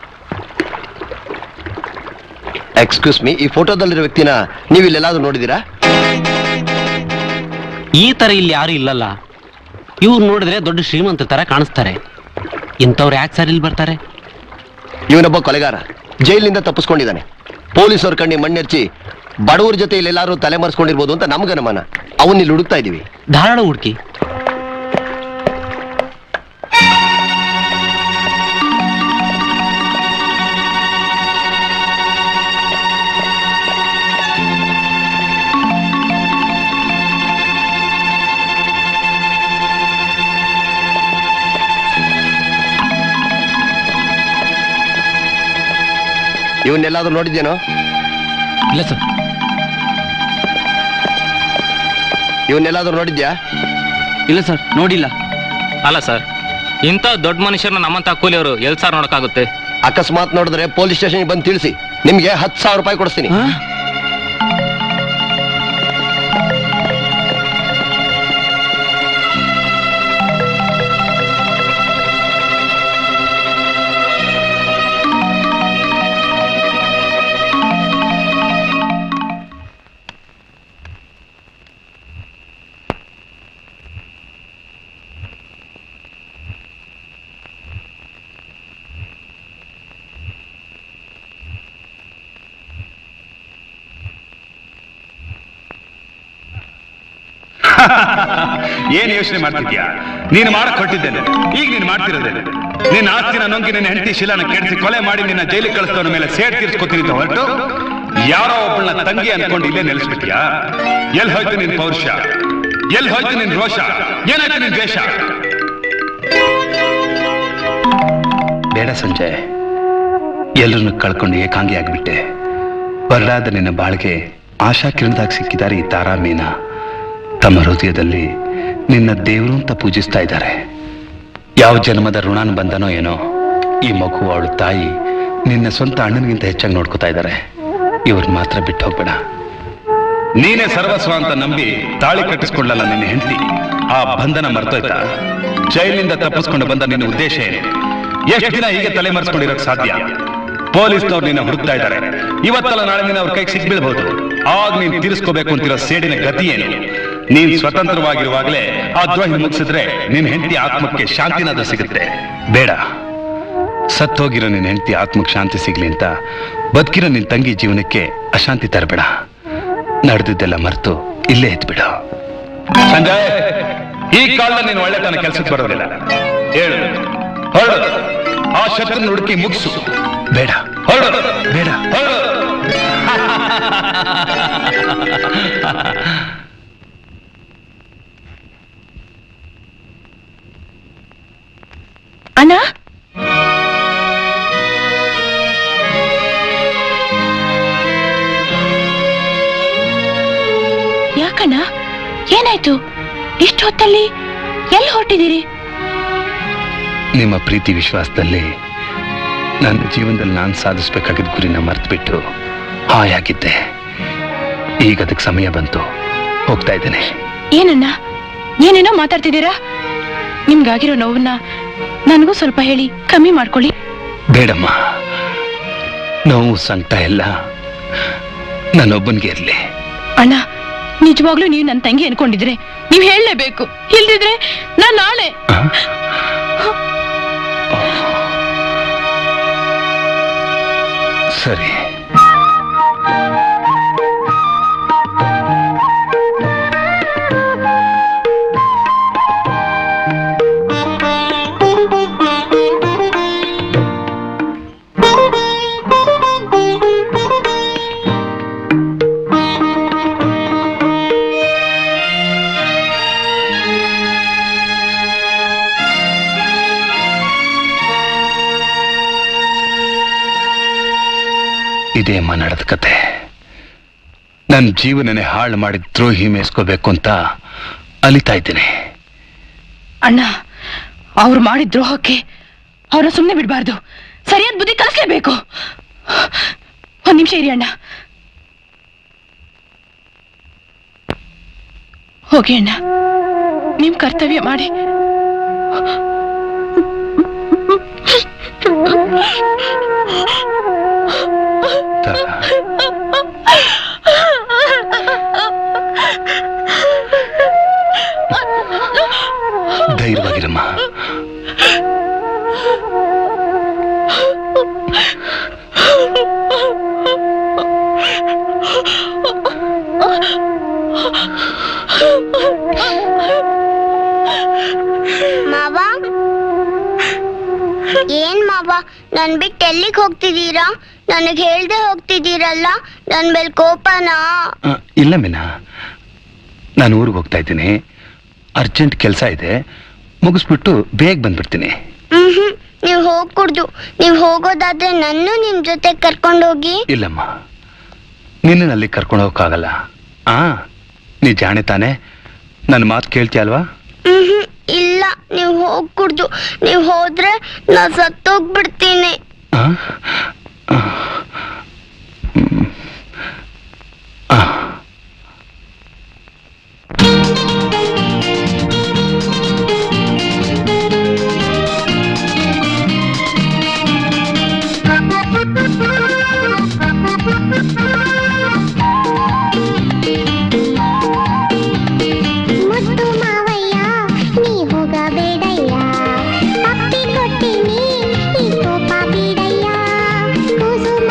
ಎಕ್ಸ್ಕ್ಯೂಸ್ ಮೀ ಈ ಫೋಟೋದಲ್ಲಿರೋ ವ್ಯಕ್ತಿನ ನೀವು ಇಲ್ಲೆಲ್ಲಾದ್ರೂ ನೋಡಿದ್ದೀರಾ ಈ ತರ ಇಲ್ಲಿ ಯಾರು ಇಲ್ಲಲ್ಲ ಇವ್ರು ನೋಡಿದ್ರೆ ದೊಡ್ಡ ಶ್ರೀಮಂತ ತರ ಕಾಣಿಸ್ತಾರೆ ಇಂಥವ್ರು ಯಾಕೆ ಸರ್ ಇಲ್ಲಿ ಬರ್ತಾರೆ ಇವನೊಬ್ಬ ಕೊಲೆಗಾರ ಜೈಲಿನಿಂದ ತಪ್ಪಿಸ್ಕೊಂಡಿದ್ದಾನೆ ಪೊಲೀಸವ್ರ ಕಣ್ಣಿ ಮಣ್ಣೆರ್ಚಿ ಬಡವರ ಜೊತೆ ಇಲ್ಲೆಲ್ಲಾರು ತಲೆಮರೆಸ್ಕೊಂಡಿರ್ಬೋದು ಅಂತ ನಮ್ಗೆ ಅನುಮಾನ ಅವನ್ನ ಇಲ್ಲಿ ಹುಡುಕ್ತಾ ಇದೀವಿ ಧಾರಾಳ ಹುಡುಕಿ ಇವನ್ನೆಲ್ಲಾದ್ರೂ ನೋಡಿದ್ಯೇನೋ ಇಲ್ಲ ಸರ್ ಇವನ್ನೆಲ್ಲಾದ್ರೂ ನೋಡಿದ್ಯಾ ಇಲ್ಲ ಸರ್ ನೋಡಿಲ್ಲ ಅಲ್ಲ ಸರ್ ಇಂಥ ದೊಡ್ಡ ಮನುಷ್ಯರನ್ನ ನಮ್ಮಂತ ಕೂಲಿಯವರು ಎಲ್ ಸಾರ್ ನೋಡಕ್ಕಾಗುತ್ತೆ ಅಕಸ್ಮಾತ್ ನೋಡಿದ್ರೆ ಪೊಲೀಸ್ ಸ್ಟೇಷನ್ಗೆ ಬಂದು ತಿಳಿಸಿ ನಿಮ್ಗೆ ಹತ್ತು ಸಾವಿರ ರೂಪಾಯಿ ಕೊಡಿಸ್ತೀನಿ ಏನ್ ಯೋಚನೆ ಮಾಡ್ತಿದ್ಯಾ ನೀನು ಮಾಡಕ್ ಹೊಟ್ಟಿದ್ದೇನೆ ಈಗ ನೀನು ಮಾಡ್ತಿರೋದೇನೆ ನಿನ್ನ ಆಸ್ತಿನ ನೊಂಗಿ ನಿನ್ನ ಹೆಂಡತಿ ಶಿಲಾನ ಕೆಡಿಸಿ ಕೊಲೆ ಮಾಡಿ ನಿನ್ನ ಜೈಲಿಗೆ ಕಳಿಸ್ತವನ ಮೇಲೆ ಸೇಡ್ ತೀರ್ಸ್ಕೊತೀನಿ ಅಂತ ಹೊರಟು ಯಾರೋ ಒಬ್ಬಳನ್ನ ತಂಗಿ ಅನ್ಕೊಂಡು ಇಲ್ಲೇ ನೆಲೆಸ್ಬಿಟ್ಯಾ ಎಲ್ಲಿ ಹೋಯ್ತು ನಿನ್ ಪೌರುಷ ಎಲ್ಲಿ ಹೋಯ್ತು ನಿನ್ ರೋಷ ಏನಾಯ್ತು ನಿನ್ ದ್ವೇಷ ಬೇಡ ಸಂಜಯ್ ಎಲ್ಲರನ್ನು ಕಳ್ಕೊಂಡು ಏಕಾಂಗಿ ಆಗ್ಬಿಟ್ಟೆ ಬರಲಾದ ನಿನ್ನ ಬಾಳ್ಗೆ ಆಶಾ ಕಿರಣದಾಗ ಸಿಕ್ಕಿದ್ದಾರೆ ಈ ತಾರಾ ಮೀನಾ ತಮ್ಮ ಹೃದಯದಲ್ಲಿ ನಿನ್ನ ದೇವರು ಅಂತ ಪೂಜಿಸ್ತಾ ಇದ್ದಾರೆ ಯಾವ ಜನ್ಮದ ಋಣಾನು ಬಂದನೋ ಏನೋ ಈ ಮಗು ಅವಳು ತಾಯಿ ನಿನ್ನ ಸ್ವಂತ ಅಣ್ಣನಿಗಿಂತ ಹೆಚ್ಚಾಗಿ ನೋಡ್ಕೋತಾ ಇದ್ದಾರೆ ಇವ್ರನ್ನ ಮಾತ್ರ ಬಿಟ್ಟು ಹೋಗ್ಬೇಡ ನೀನೇ ಸರ್ವಸ್ವ ಅಂತ ನಂಬಿ ತಾಳಿ ಕಟ್ಟಿಸ್ಕೊಳ್ಳಲ್ಲ ನಿನ್ನ ಹೆಂಡತಿ ಆ ಬಂಧನ ಮರ್ತೋಯ್ತಾ ಜೈಲಿನಿಂದ ತಪ್ಪಿಸ್ಕೊಂಡು ಬಂದ ನಿನ್ನ ಉದ್ದೇಶ ಏನು ಎಷ್ಟು ದಿನ ಹೀಗೆ ತಲೆ ಮರೆಸ್ಕೊಂಡಿರೋಕ್ ಸಾಧ್ಯ ಪೊಲೀಸ್ನವ್ರು ನಿನ್ನ ಹುಡುಕ್ತಾ ಇದ್ದಾರೆ ಇವತ್ತಲ್ಲ ನಾಳೆ ನೀನು ಅವ್ರ ಕೈಗೆ ಸಿಗ್ಬೀಳ್ಬಹುದು ಆಗ ನೀನ್ ತೀರಿಸ್ಕೋಬೇಕು ಅಂತಿರೋ ಸೇಡಿನ ಗತಿ ಏನು ನೀನ್ ಸ್ವತಂತ್ರವಾಗಿರುವಾಗಲೇ ಆ ದ್ರೋಹಿ ಮುಗಿಸಿದ್ರೆ ನಿನ್ ಹೆಂಡತಿ ಆತ್ಮಕ್ಕೆ ಶಾಂತಿನಾದ್ರೂ ಸಿಗುತ್ತೆ ಬೇಡ ಸತ್ತೋಗಿರೋ ನಿನ್ ಹೆಂಡತಿ ಆತ್ಮಕ್ಕೆ ಶಾಂತಿ ಸಿಗ್ಲಿ ಅಂತ ಬದುಕಿರೋ ನಿನ್ ತಂಗಿ ಜೀವನಕ್ಕೆ ಅಶಾಂತಿ ತರಬೇಡ ನಡೆದಿದ್ದೆಲ್ಲ ಮರೆತು ಇಲ್ಲೇ ಎದ್ಬಿಡು ಸಂಜಯ್ ಈ ಕಾಲದಲ್ಲಿ ನೀನು ಒಳ್ಳೆತನ ಕೆಲಸಕ್ಕೆ ಬರೋದಿಲ್ಲ ಹೇಳು ಹೊರಡು ಆ ಶತ್ರುನ ಹುಡುಕಿ ಮುಗಿಸು ಬೇಡ ಹೊರಡು ಬೇಡ ಹೊರಡು ಅಣ್ಣ ಯಾಕಣ್ಣ ಏನಾಯ್ತು ಇಷ್ಟು ಹೊತ್ತಲ್ಲಿ ಎಲ್ಲಿ ಹೊರಟಿದ್ದೀರಿ ನಿಮ್ಮ ಪ್ರೀತಿ ವಿಶ್ವಾಸದಲ್ಲಿ ನನ್ನ ಜೀವನದಲ್ಲಿ ನಾನು ಸಾಧಿಸ್ಬೇಕಾಗಿದ್ದ ಗುರಿನ ಮರೆತುಬಿಟ್ಟು ಹಾಯಾಗಿದ್ದೆ ಈಗ ಅದಕ್ಕೆ ಸಮಯ ಬಂತು ಹೋಗ್ತಾ ಇದ್ದೇನೆ ಏನಣ್ಣ ಏನೇನೋ ಮಾತಾಡ್ತಿದ್ದೀರಾ ನಿಮ್ಗಾಗಿರೋ ನೋವನ್ನ ನನಗೂ ಸ್ವಲ್ಪ ಹೇಳಿ ಕಮ್ಮಿ ಮಾಡ್ಕೊಳ್ಳಿ ಬೇಡಮ್ಮ ನೋವು ಸಂಕಟ ಎಲ್ಲ ನನ್ನೊಬ್ಬನಿಗೆ ಇರಲಿ ಅಣ್ಣ ನಿಜವಾಗ್ಲೂ ನೀವು ನನ್ನ ತಂಗಿ ಅನ್ಕೊಂಡಿದ್ರೆ ನೀವು ಹೇಳಲೇಬೇಕು ಇಲ್ದಿದ್ರೆ ನಾನ್ ನಾಳೆ ಸರಿ ಇದೇ ಅಮ್ಮ ನಡೆದ ಕತೆ ನನ್ನ ಜೀವನನೇ ಹಾಳು ಮಾಡಿ ದ್ರೋಹಿ ಮೇಯಿಸ್ಕೋಬೇಕು ಅಂತ ಅಲಿತಾ ಇದ್ದೀನಿ ಅಣ್ಣ ಅವ್ರು ಮಾಡಿದ ದ್ರೋಹಕ್ಕೆ ಅವ್ರನ್ನ ಸುಮ್ಮನೆ ಬಿಡಬಾರ್ದು ಸರಿಯಾದ ಬುದ್ಧಿ ಕಲಿಸ್ಲೇಬೇಕು ಒಂದ್ ನಿಮಿಷ ಇರಿ ಅಣ್ಣ ಹೋಗಿ ಅಣ್ಣ ನಿಮ್ ಕರ್ತವ್ಯ ಮಾಡಿ ಧೈರ್ಯವಾಗಿರಮ್ಮ ಮಾವ ಏನ್ ಮಾವ ನನ್ ಬಿಟ್ಟು ಎಲ್ಲಿಗ್ ಹೋಗ್ತಿದ್ದೀರಾ ನನಗ್ ಹೇಳ್ದೆ ಹೋಗ್ತಿದ್ದೀರಲ್ಲ ನನ್ ಮೇಲ್ ಕೋಪನಾ ಆ, ಇಲ್ಲ ಮೀನಾ ನಾನು ಊರಿಗೆ ಹೋಗ್ತಾ ಇದ್ದೀನಿ ಅರ್ಜೆಂಟ್ ಕೆಲಸ ಇದೆ ಮುಗಿಸ್ಬಿಟ್ಟು ಬೇಗ ಬಂದ್ಬಿಡ್ತೀನಿ ಹ್ಮ್ ನೀವ್ ಹೋಗ್ಕೂಡ್ದು ನೀವ್ ಹೋಗೋದಾದ್ರೆ ನನ್ನೂ ನಿಮ್ ಜೊತೆ ಕರ್ಕೊಂಡೋಗಿ ಇಲ್ಲಮ್ಮ ನಿನ್ನ ಅಲ್ಲಿ ಕರ್ಕೊಂಡು ಹೋಗಕ್ಕಾಗಲ್ಲ ಆ ನೀ ಜಾಣೆ ತಾನೆ ನನ್ನ ಮಾತು ಕೇಳ್ತೀಯ ಅಲ್ವಾ ಹ್ಮ್ ಇಲ್ಲ ನೀವ್ ಹೋಗ್ಕೂಡ್ದು ನೀವ್ ಹೋದ್ರೆ ನಾ ಸತ್ತೋಗ್ಬಿಡ್ತೀನಿ ಆ? ಆ. ಹ್ಮ್. ಆ. ಮುದ್ದು ಮಾವಯ್ಯ ನೀ ಹೋಗಬೇಡಯ್ಯ ಅಪ್ಪಿ ಕೊಟ್ಟಿನಿ ಈ ಕೋಪ ಬಿಡಯ್ಯ ಕೂಸು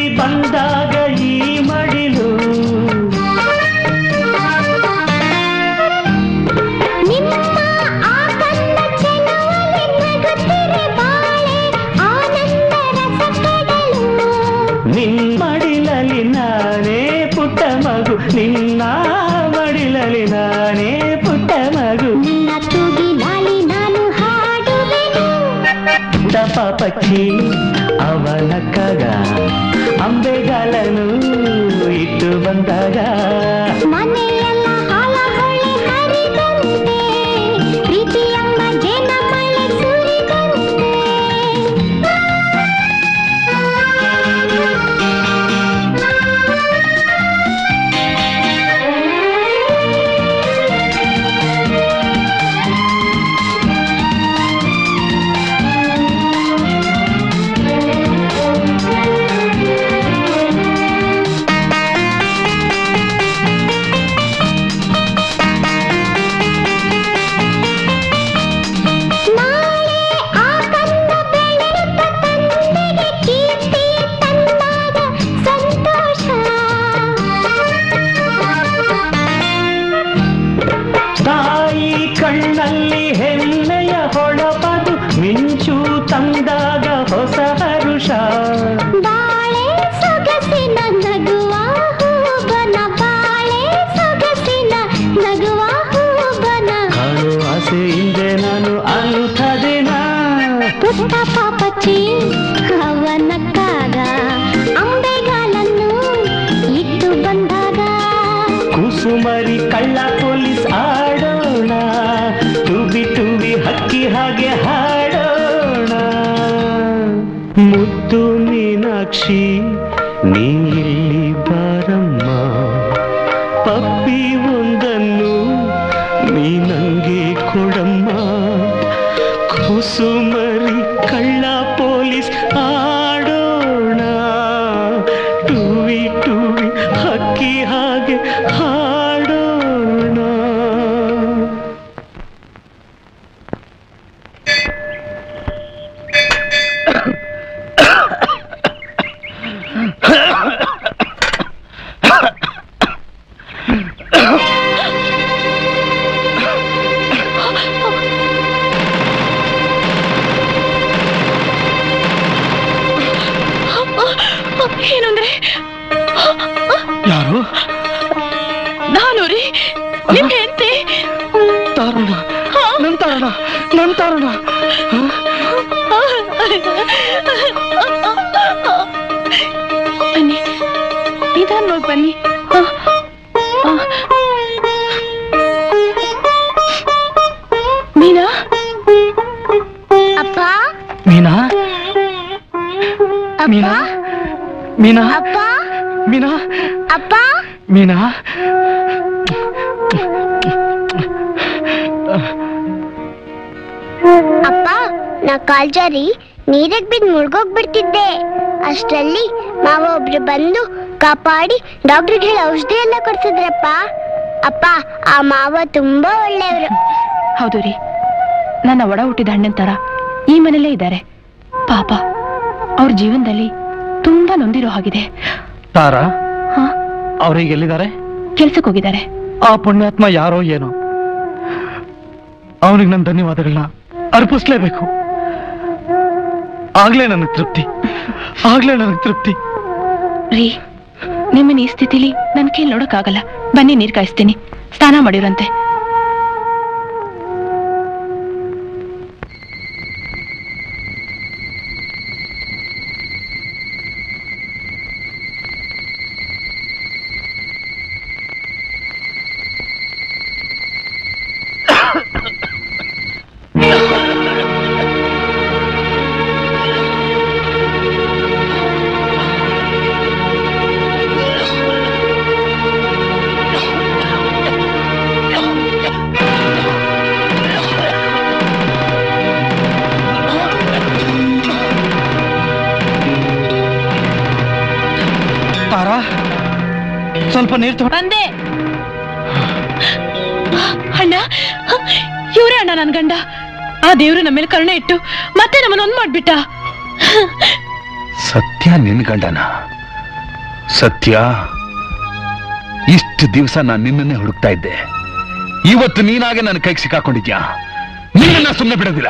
ಬಂದಾಗ ಈ ಮಡಿಲು ನಿನ್ ಮಡಿಲಲ್ಲಿ ನಾನೇ ಪುಟ್ಟ ಮಗು ನಿನ್ನ ಮಡಿಲಲ್ಲಿ ನಾನೇ ಪುಟ್ಟ ಮಗು ಪುಟ್ಟ ಪಕ್ಷಿ ಅವನ ಕಗ ಅಂಬೆಗಾಲನು ಇಟ್ಟು ಬಂದಾಗ ತಾಯಿ ಕಣ್ಣಲ್ಲಿ ಹೆಮ್ಮೆಯ ಹೊಳಪದು ಮಿಂಚು ತಂದಾಗ ಹೊಸ ಹರುಷ ಕಾಣು ಆಸೆಯಿಂದ ನಾನು ಅಂಥದಿನ ಪುಟ್ಟ ಪಾಪಚ್ಚಿ ಅವನಕ್ಕಾಗ ಅಂಬೆಗಾಲನ್ನು ಇಟ್ಟು ಬಂದಾಗ ಕುಸುಮರಿ ಕಳ್ಳ ಪೊಲೀಸ್ ಆಡೋಣ ಟುಬಿ ಟುಬಿ ಹಕ್ಕಿ ಹಾಗೆ ಹಾಡೋಣ ಮುದ್ದು ಮೀನಾಕ್ಷಿ ನೀ ಇಲ್ಲಿ ಬಾರಮ್ಮ ಪಪ್ಪಿ ಒಂದನ್ನು ನೀ ನಂಗೆ ಕೊಡಮ್ಮ ಕುಸುಮರಿ ಕಳ್ಳ ಪೊಲೀಸ್ ಆಡೋಣ ಟುವಿ ಟುವಿ ಹಕ್ಕಿ ಹಾಗೆ ಹಾಡೋಣ ಏನಂದ್ರೆ ಯಾರು ನಾನು ರೀ ನಿಮ್ ಹೆಂಡತಿ ತಾರಣ ನನ್ ತಾರಣ ನನ್ ತಾರಣ ಬನ್ನಿ ನಿಧಾನವಾಗಿ ಬನ್ನಿ ಆ, ಆ. ಮೀನಾ ಅಪ್ಪ ಮೀನಾ ಮೀನಾ ಮೀನಾ ಅಪ್ಪ ಮೀನಾ ಅಪ್ಪ ಮೀನಾ ಅಪ್ಪ ನಾ ಕಾಲ್ ಜಾರಿ ನೀರಿಗೆ ಬಿದ್ದು ಮುಳುಗೋಗ್ಬಿಡ್ತಿದ್ದೆ ಅಷ್ಟರಲ್ಲಿ ಮಾವ ಒಬ್ರು ಬಂದು ಕಾಪಾಡಿ ಡಾಕ್ಟ್ರಿಗೆ ಹೇಳಿ ಔಷಧಿ ಎಲ್ಲ ಕೊಡ್ಸಿದ್ರಪ್ಪ ಅಪ್ಪ ಆ ಮಾವ ತುಂಬಾ ಒಳ್ಳೆಯವರು ಹೌದು ರೀ ನನ್ನ ಒಡ ಹುಟ್ಟಿದ ಅಣ್ಣನ ತರ ಈ ಮನೆಯಲ್ಲೇ ಇದ್ದಾರೆ ಪಾಪ ಅವ್ರ ಜೀವನದಲ್ಲಿ ತುಂಬಾ ನೊಂದಿರೋ ಹಾಗಿದೆ ತಾರಾ ಹಾ ಅವ್ರಿಗೆ ಎಲ್ಲಿದ್ದಾರೆ ಕೆಲ್ಸಕ್ಕೆ ಹೋಗಿದ್ದಾರೆ ಆ ಪುಣ್ಯಾತ್ಮ ಯಾರೋ ಏನೋ ಅವನಿಗೆ ನನ್ನ ಧನ್ಯವಾದಗಳನ್ನ ಅರ್ಪಿಸ್ಲೇಬೇಕು ಆಗ್ಲೇ ನನಗೆ ತೃಪ್ತಿ ಆಗ್ಲೇ ನನಗೆ ತೃಪ್ತಿ ರೀ ನಿಮ್ಮನ್ನ ಈ ಸ್ಥಿತಿಲಿ ನನ್ ಕೈಲಿ ನೋಡಕ್ಕಾಗಲ್ಲ ಬನ್ನಿ ನೀರ್ ಕಾಯಿಸ್ತೀನಿ ಸ್ನಾನ ಮಾಡಿರಂತೆ ತಾರಾ ಸ್ವಲ್ಪ ನೀರು ತಗೊಂಡು ಬಂದೆ ಅಣ್ಣ ಇವರೇ ಅಣ್ಣ ನನ್ ಗಂಡ ಆ ದೇವ್ರು ನಮ್ಮ ಮೇಲೆ ಕರುಣೆ ಇಟ್ಟು ಮತ್ತೆ ನಮ್ಮನ್ನ ಒಂದ್ ಮಾಡ್ಬಿಟ್ಟ ಸತ್ಯ ನಿನ್ ಗಂಡನ ಸತ್ಯ ಇಷ್ಟು ದಿವಸ ನಾನು ನಿನ್ನನ್ನೇ ಹುಡುಕ್ತಾ ಇದ್ದೆ ಇವತ್ತು ನೀನಾಗೆ ನನ್ನ ಕೈಗೆ ಸಿಕ್ಕಾಕೊಂಡಿದ್ಯಾ ನಿನ್ನನ್ನ ಸುಮ್ಮನೆ ಬಿಡೋದಿಲ್ಲ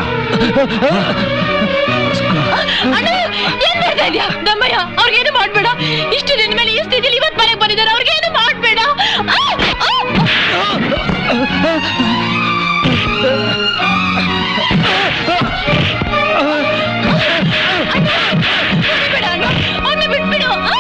ಅಣ್ಣ, ಏನ್ ಮಾಡ್ತಾ ಇದ್ಯಾ ದಮ್ಮಯ್ಯ ಅವ್ರಿಗೇನು ಮಾಡ್ಬೇಡ ಇಷ್ಟು ದಿನ ಮೇಲೆ ಈ ಸ್ಥಿತಿಲಿ ಇವತ್ ಮನೆಗೆ ಬಂದಿದ್ದಾರೆ ಅವ್ರಿಗೇನು ಮಾಡ್ಬೇಡ ಆ, ಆ. ಬಿಟ್ಬಿಡು ಅಣ್ಣ, ಅವ್ನ ಬಿಟ್ಬಿಡು ಆ.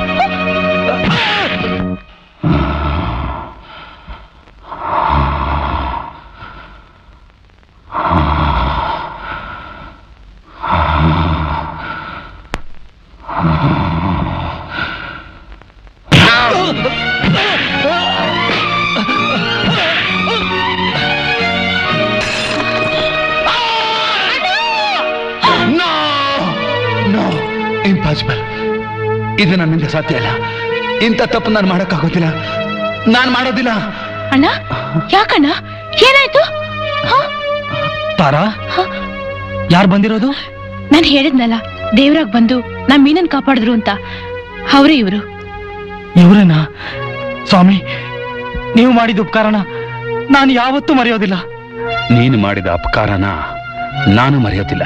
ಇಂಪಾಸಿಬಲ್ ಇದು ನನ್ನಿಂದ ಸಾಧ್ಯ ಇಲ್ಲ ಇಂಥ ತಪ್ಪು ನಾನು ಮಾಡೋಕ್ಕಾಗೋದಿಲ್ಲ ನಾನು ಮಾಡೋದಿಲ್ಲ ಅಣ್ಣ ಯಾಕಣ್ಣ ಏನಾಯ್ತು ತಾರಾ ಯಾರು ಬಂದಿರೋದು ನಾನು ಹೇಳಿದ್ನಲ್ಲ ದೇವ್ರಾಗ್ ಬಂದು ನಮ್ ಮೀನನ್ ಕಾಪಾಡಿದ್ರು ಅಂತ ಅವರೇ ಇವರು ಇವರೇನಾ ಸ್ವಾಮಿ ನೀವು ಮಾಡಿದ ಉಪಕಾರನ ನಾನು ಯಾವತ್ತೂ ಮರೆಯೋದಿಲ್ಲ ನೀನು ಮಾಡಿದ ಅಪಕಾರನ ನಾನು ಮರೆಯೋದಿಲ್ಲ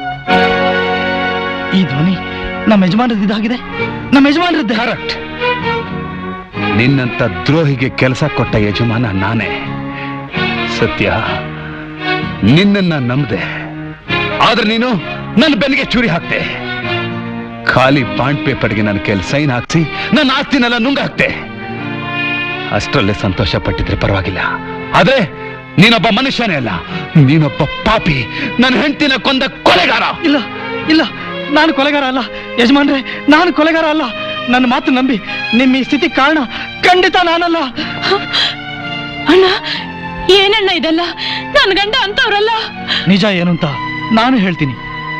ಈ ಧ್ವನಿ ನಮ್ಮ ಯಜಮಾನರದ್ದು ಇದಾಗಿದೆ ನಮ್ಮ ಯಜಮಾನರದ್ದು ಕರೆಕ್ಟ್ ನಿನ್ನಂತ ದ್ರೋಹಿಗೆ ಕೆಲಸ ಕೊಟ್ಟ ಯಜಮಾನ ನಾನೇ ಸತ್ಯ ನಿನ್ನನ್ನ ನಂಬದೆ ಆದ್ರೆ ನೀನು ನನ್ನ ಬೆನ್ನಿಗೆ ಚೂರಿ ಹಾಕ್ತೆ ಖಾಲಿ ಬಾಂಡ್ ಪೇಪರ್ಗೆ ನನ್ನ ಕೆಲ ಸೈನ್ ಹಾಕ್ಸಿ ನನ್ನ ಆಸ್ತಿನೆಲ್ಲ ನುಂಗ ಹಾಕ್ತೆ ಅಷ್ಟರಲ್ಲೇ ಸಂತೋಷ ಪಟ್ಟಿದ್ರೆ ಪರವಾಗಿಲ್ಲ ಆದ್ರೆ ನೀನೊಬ್ಬ ಮನುಷ್ಯನೇ ಅಲ್ಲ ನೀನೊಬ್ಬ ಪಾಪಿ ನನ್ನ ಹೆಂಡತಿನ ಕೊಂದ ಕೊಲೆಗಾರ ಇಲ್ಲ ಇಲ್ಲ ನಾನು ಕೊಲೆಗಾರ ಅಲ್ಲ ಯಜಮಾನ್ರೆ ನಾನು ಕೊಲೆಗಾರ ಅಲ್ಲ ನನ್ನ ಮಾತು ನಂಬಿ ನಿಮ್ಮ ಈ ಸ್ಥಿತಿ ಕಾರಣ ಖಂಡಿತ ನಾನಲ್ಲ ಅಣ್ಣ ಏನಣ್ಣ ಇದೆಲ್ಲ ನನ್ ಗಂಡ ಅಂತವ್ರಲ್ಲ ನಿಜ ಏನು ಅಂತ ನಾನು ಹೇಳ್ತೀನಿ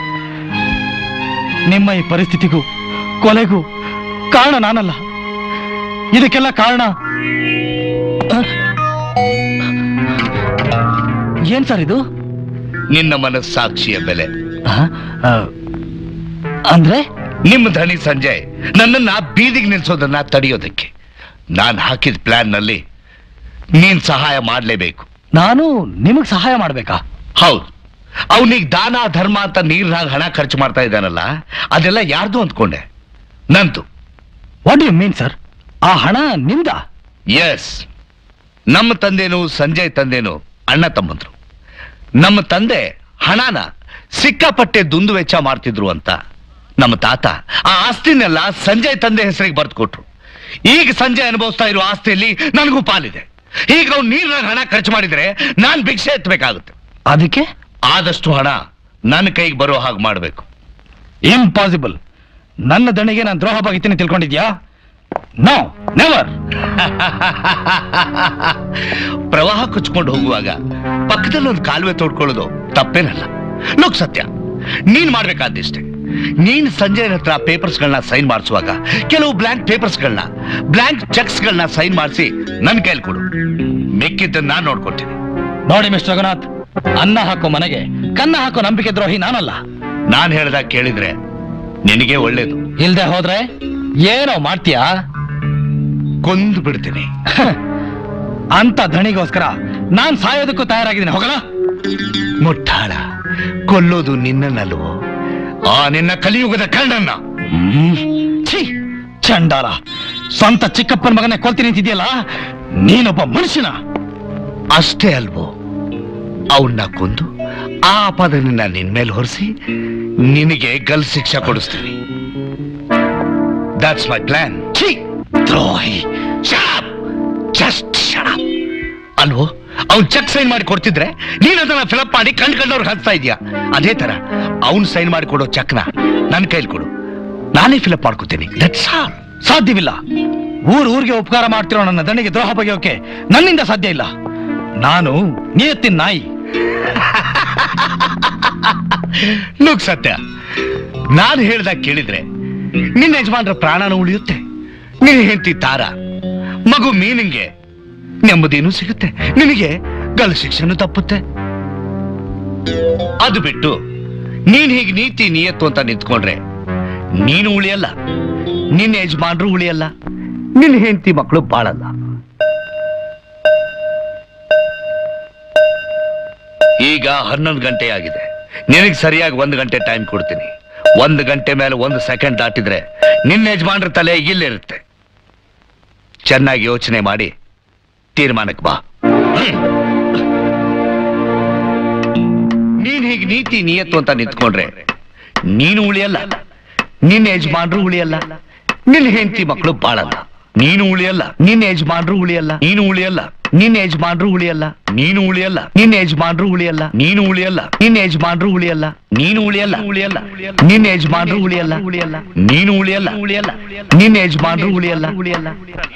ನಿಮ್ಮ ಈ ಪರಿಸ್ಥಿತಿಗೂ ಕೊಲೆಗೂ ಕಾರಣ ನಾನಲ್ಲ ಇದಕ್ಕೆಲ್ಲ ಕಾರಣ ಅಹ್, ಏನ್ ಸರ್ ಇದು ನಿನ್ನ ಮನಸ್ಸಾಕ್ಷಿಯ ಬೆಲೆ ಅಂದ್ರೆ ನಿಮ್ಮ ಧನಿ ಸಂಜಯ್ ನನ್ನನ್ನ ಬೀದಿಗೆ ನಿಲ್ಸೋದನ್ನ ತಡೆಯೋದಕ್ಕೆ ನಾನು ಹಾಕಿದ ಪ್ಲಾನ್ ನಲ್ಲಿ ನೀನ್ ಸಹಾಯ ಮಾಡ್ಲೇಬೇಕು ನಾನು ನಿಮಗ್ ಸಹಾಯ ಮಾಡ್ಬೇಕಾ ಹೌದು ಅವನಿಗೆ ದಾನ ಧರ್ಮ ಅಂತ ನೀರ್ನಾಗ ಹಣ ಖರ್ಚು ಮಾಡ್ತಾ ಇದ್ದಾನಲ್ಲ ಅದೆಲ್ಲ ಯಾರ್ದು ಅಂದ್ಕೊಂಡೆ ನಂದು ವಾಟ್ ಯು ಮೀನ್ ಸರ್ ಆ ಹಣ ನಿಮ್ದ ಎಸ್ ನಮ್ಮ ತಂದೆನು ಸಂಜಯ್ ತಂದೆನು ಅಣ್ಣ ತಮ್ಮಂದ್ರು ನಮ್ಮ ತಂದೆ ಹಣನ ಸಿಕ್ಕಾಪಟ್ಟೆ ದುಂದು ವೆಚ್ಚ ಮಾಡ್ತಿದ್ರು ಅಂತ ನಮ್ಮ ತಾತ ಆ ಆಸ್ತಿನೆಲ್ಲ ಸಂಜಯ್ ತಂದೆ ಹೆಸರಿಗೆ ಬರ್ದು ಕೊಟ್ರು ಈಗ ಸಂಜಯ್ ಅನುಭವಿಸ್ತಾ ಇರೋ ಆಸ್ತಿಯಲ್ಲಿ ನನಗೂ ಪಾಲಿದೆ ಈಗ ಅವ್ನು ನೀರಿನಾಗ ಹಣ ಖರ್ಚು ಮಾಡಿದ್ರೆ ನಾನ್ ಭಿಕ್ಷೆ ಎತ್ತಬೇಕಾಗುತ್ತೆ ಅದಕ್ಕೆ ಆದಷ್ಟು ಹಣ ನನ್ನ ಕೈಗೆ ಬರೋ ಹಾಗೆ ಮಾಡಬೇಕು ಇಂಪಾಸಿಬಲ್ ನನ್ನ ದಣಿಗೆ ನಾನು ದ್ರೋಹ ಬಗೆತೀನಿ ತಿಳ್ಕೊಂಡಿದ್ಯಾ ನೋ ನೆವರ್ ಪ್ರವಾಹ ಕುಚ್ಕೊಂಡು ಹೋಗುವಾಗ ಪಕ್ಕದಲ್ಲಿ ಒಂದು ಕಾಲುವೆ ತೋಡ್ಕೊಳ್ಳೋದು ತಪ್ಪೇನಲ್ಲ ಲೋಕ್ ಸತ್ಯ ನೀನ್ ಮಾಡ್ಬೇಕಾದಿಷ್ಟೇ ನೀನ್ ಸಂಜಯ್ ಹತ್ರ ಪೇಪರ್ಸ್ಗಳನ್ನ ಸೈನ್ ಮಾಡಿಸುವಾಗ ಕೆಲವು ಬ್ಲಾಂಕ್ ಪೇಪರ್ಸ್ಗಳನ್ನ ಬ್ಲಾಂಕ್ ಚೆಕ್ಸ್ಗಳನ್ನ ಸೈನ್ ಮಾಡಿಸಿ ನನ್ನ ಕೈಲಿ ಕೊಡು ಮಿಕ್ಕಿದ್ದನ್ನ ನಾನ್ ನೋಡ್ಕೊಳ್ತೀನಿ ನೋಡಿ ಮಿಸ್ಟರ್ ರಘುನಾಥ್ ಅನ್ನ ಹಾಕೋ ಮನೆಗೆ ಕನ್ನ ಹಾಕೋ ನಂಬಿಕೆ ದ್ರೋಹಿ ನಾನಲ್ಲ ನಾನ್ ಹೇಳ್ದಾಗ ಕೇಳಿದ್ರೆ ನಿನಗೆ ಒಳ್ಳೇದು ಇಲ್ದೆ ಹೋದ್ರೆ ಏನೋ ಮಾಡ್ತೀಯಾ ಕೊಂದು ಬಿಡ್ತೀನಿ ಅಂತ ಧಣಿಗೋಸ್ಕರ ನಾನ್ ಸಾಯೋದಕ್ಕೂ ತಯಾರಾಗಿದ್ದೀನಿ ಹೋಗಲ್ಲ ಮುಟ್ಟಾಳ ಕೊಲ್ಲೋದು ನಿನ್ನನ್ನಲ್ವೋ ಆ ನಿನ್ನ ಕಲಿಯುಗದ ಕಣ್ಣನ್ನ ಛೀ ಚಂಡಾಲ ಸ್ವಂತ ಚಿಕ್ಕಪ್ಪನ ಮಗನೇ ಕೊಲ್ತೀನಿ ಅಂತಿದ್ಯಲ್ಲ ನೀನೊಬ್ಬ ಮನುಷ್ಯನ ಅಷ್ಟೇ ಅಲ್ವೋ ಅವನ್ನ ಕೊಂದು ಆ ಅಪದನ್ನ ನಿನ್ ಮೇಲೆ ಹೊರಿಸಿ ನಿನಗೆ ಗಲ್ ಶಿಕ್ಷೆ ಕೊಡಿಸ್ತೀನಿ ದಟ್ಸ್ ಮೈ ಪ್ಲಾನ್ ಛೀ ದ್ರೋಹಿ ಜಸ್ಟ್ ಅಲ್ವೋ ಅವ್ನ್ ಚೆಕ್ ಸೈನ್ ಮಾಡಿ ಕೊಡ್ತಿದ್ರೆ ನೀನ್ ಅದನ್ನ ಫಿಲಪ್ ಮಾಡಿ ಕಣ್ ಕಂಡವ್ರಿಗೆ ಹಚ್ತಾ ಇದೀಯ ಅದೇ ತರ ಅವ್ನ್ ಸೈನ್ ಮಾಡಿ ಕೊಡೋ ಚೆಕ್ನ ನನ್ನ ಕೈಲಿ ಕೊಡು ನಾನೇ ಫಿಲಪ್ ಮಾಡ್ಕೋತೀನಿ ದಟ್ಸ್ ಆಲ್ ಸಾಧ್ಯವಿಲ್ಲ ಊರ್ ಊರಿಗೆ ಉಪಕಾರ ಮಾಡ್ತಿರೋ ನನ್ನ ದಣಿಗೆ ದ್ರೋಹ ಬಗೆಯೋಕೆ ನನ್ನಿಂದ ಸಾಧ್ಯ ಇಲ್ಲ ನಾನು ನಿಯತ್ತಿನ ನಾಯಿ ಲುಕ್ ಸತ್ಯ ನಾನು ಹೇಳ್ದಾಗ ಕೇಳಿದ್ರೆ ನಿನ್ನ ಯಜಮಾನ್ರ ಪ್ರಾಣನೂ ಉಳಿಯುತ್ತೆ ನಿನ್ನ ಹೆಂಡತಿ ತಾರ ಮಗು ಮೀನಿಂಗೆ ನೆಮ್ಮದಿನೂ ಸಿಗುತ್ತೆ ನಿನಗೆ ಗಲ್ ಶಿಕ್ಷೆನೂ ತಪ್ಪುತ್ತೆ ಅದು ಬಿಟ್ಟು ನೀನ್ ಹೀಗೆ ನೀತಿ ನಿಯತ್ತು ಅಂತ ನಿಂತ್ಕೊಂಡ್ರೆ ನೀನು ಉಳಿಯಲ್ಲ ನಿನ್ನ ಯಜಮಾನ್ರು ಉಳಿಯಲ್ಲ ನಿನ್ನ ಹೆಂಡತಿ ಮಕ್ಕಳು ಬಾಳಲ್ಲ ಈಗ ಹನ್ನೊಂದು ಗಂಟೆ ಆಗಿದೆ ನಿನಗೆ ಸರಿಯಾಗಿ ಒಂದು ಗಂಟೆ ಟೈಮ್ ಕೊಡ್ತೀನಿ ಒಂದು ಗಂಟೆ ಮೇಲೆ ಒಂದು ಸೆಕೆಂಡ್ ದಾಟಿದ್ರೆ ನಿನ್ನ ಯಜಮಾನ್ರ ತಲೆ ಇಲ್ಲಿರುತ್ತೆ ಚೆನ್ನಾಗಿ ಯೋಚನೆ ಮಾಡಿ ತೀರ್ಮಾನಕ್ಕೆ ಬಾ ನೀನ್ ಹೀಗೆ ನೀತಿ ನಿಯತ್ತು ಅಂತ ನಿಂತ್ಕೊಂಡ್ರೆ ನೀನು ಉಳಿಯಲ್ಲ ನಿನ್ನ ಯಜಮಾನ್ರು ಉಳಿಯಲ್ಲ ನಿನ್ನ ಹೆಂಡತಿ ಮಕ್ಕಳು ಬಾಳಲ್ಲ ನೀನು ಉಳಿಯಲ್ಲ ನಿನ್ನ ಯಜಮಾನ್ರು ಉಳಿಯಲ್ಲ ನೀನು ಉಳಿಯಲ್ಲ ನಿನ್ನ ಯಜಮಾನ್ರು ಉಳಿಯಲ್ಲ ನೀನು ಉಳಿಯಲ್ಲ ನಿನ್ನ ಯಜಮಾನ್ರು ಉಳಿಯಲ್ಲ ನೀನು ಉಳಿಯಲ್ಲ ನಿನ್ನ ಯಜಮಾನ್ರು ಉಳಿಯಲ್ಲ ನೀನು ಉಳಿಯಲ್ಲ ಉಳಿಯಲ್ಲ ನಿನ್ನ ಯಜಮಾನ್ರು ಉಳಿಯಲ್ಲ ಉಳಿಯಲ್ಲ ನೀನು ಉಳಿಯಲ್ಲ ಉಳಿಯಲ್ಲ ನಿನ್ನ ಯಜಮಾನ್ರು ಉಳಿಯಲ್ಲ ಉಳಿಯಲ್ಲ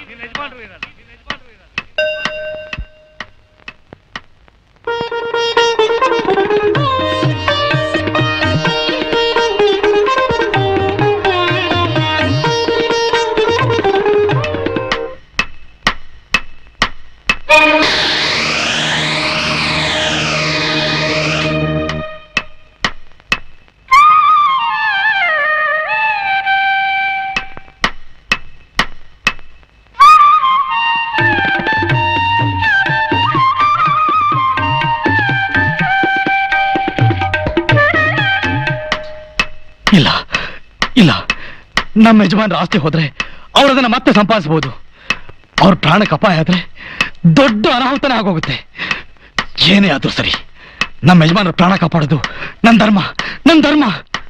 ಇಲ್ಲ ಇಲ್ಲ ನಮ್ಮ ಯಜಮಾನ್ರ ಆಸ್ತಿ ಹೋದ್ರೆ ಅವ್ರು ಅದನ್ನ ಮತ್ತೆ ಸಂಪಾದಿಸಬಹುದು ಅವ್ರ ಪ್ರಾಣಕ್ಕೆ ಅಪಾಯ ಆದ್ರೆ ದೊಡ್ಡ ಅನಾಹುತನೇ ಆಗೋಗುತ್ತೆ ಏನೇ ಆದ್ರೂ ಸರಿ ನಮ್ಮ ಯಜಮಾನ್ರ ಪ್ರಾಣ ಕಾಪಾಡೋದು ನನ್ನ ಧರ್ಮ ನನ್ನ ಧರ್ಮ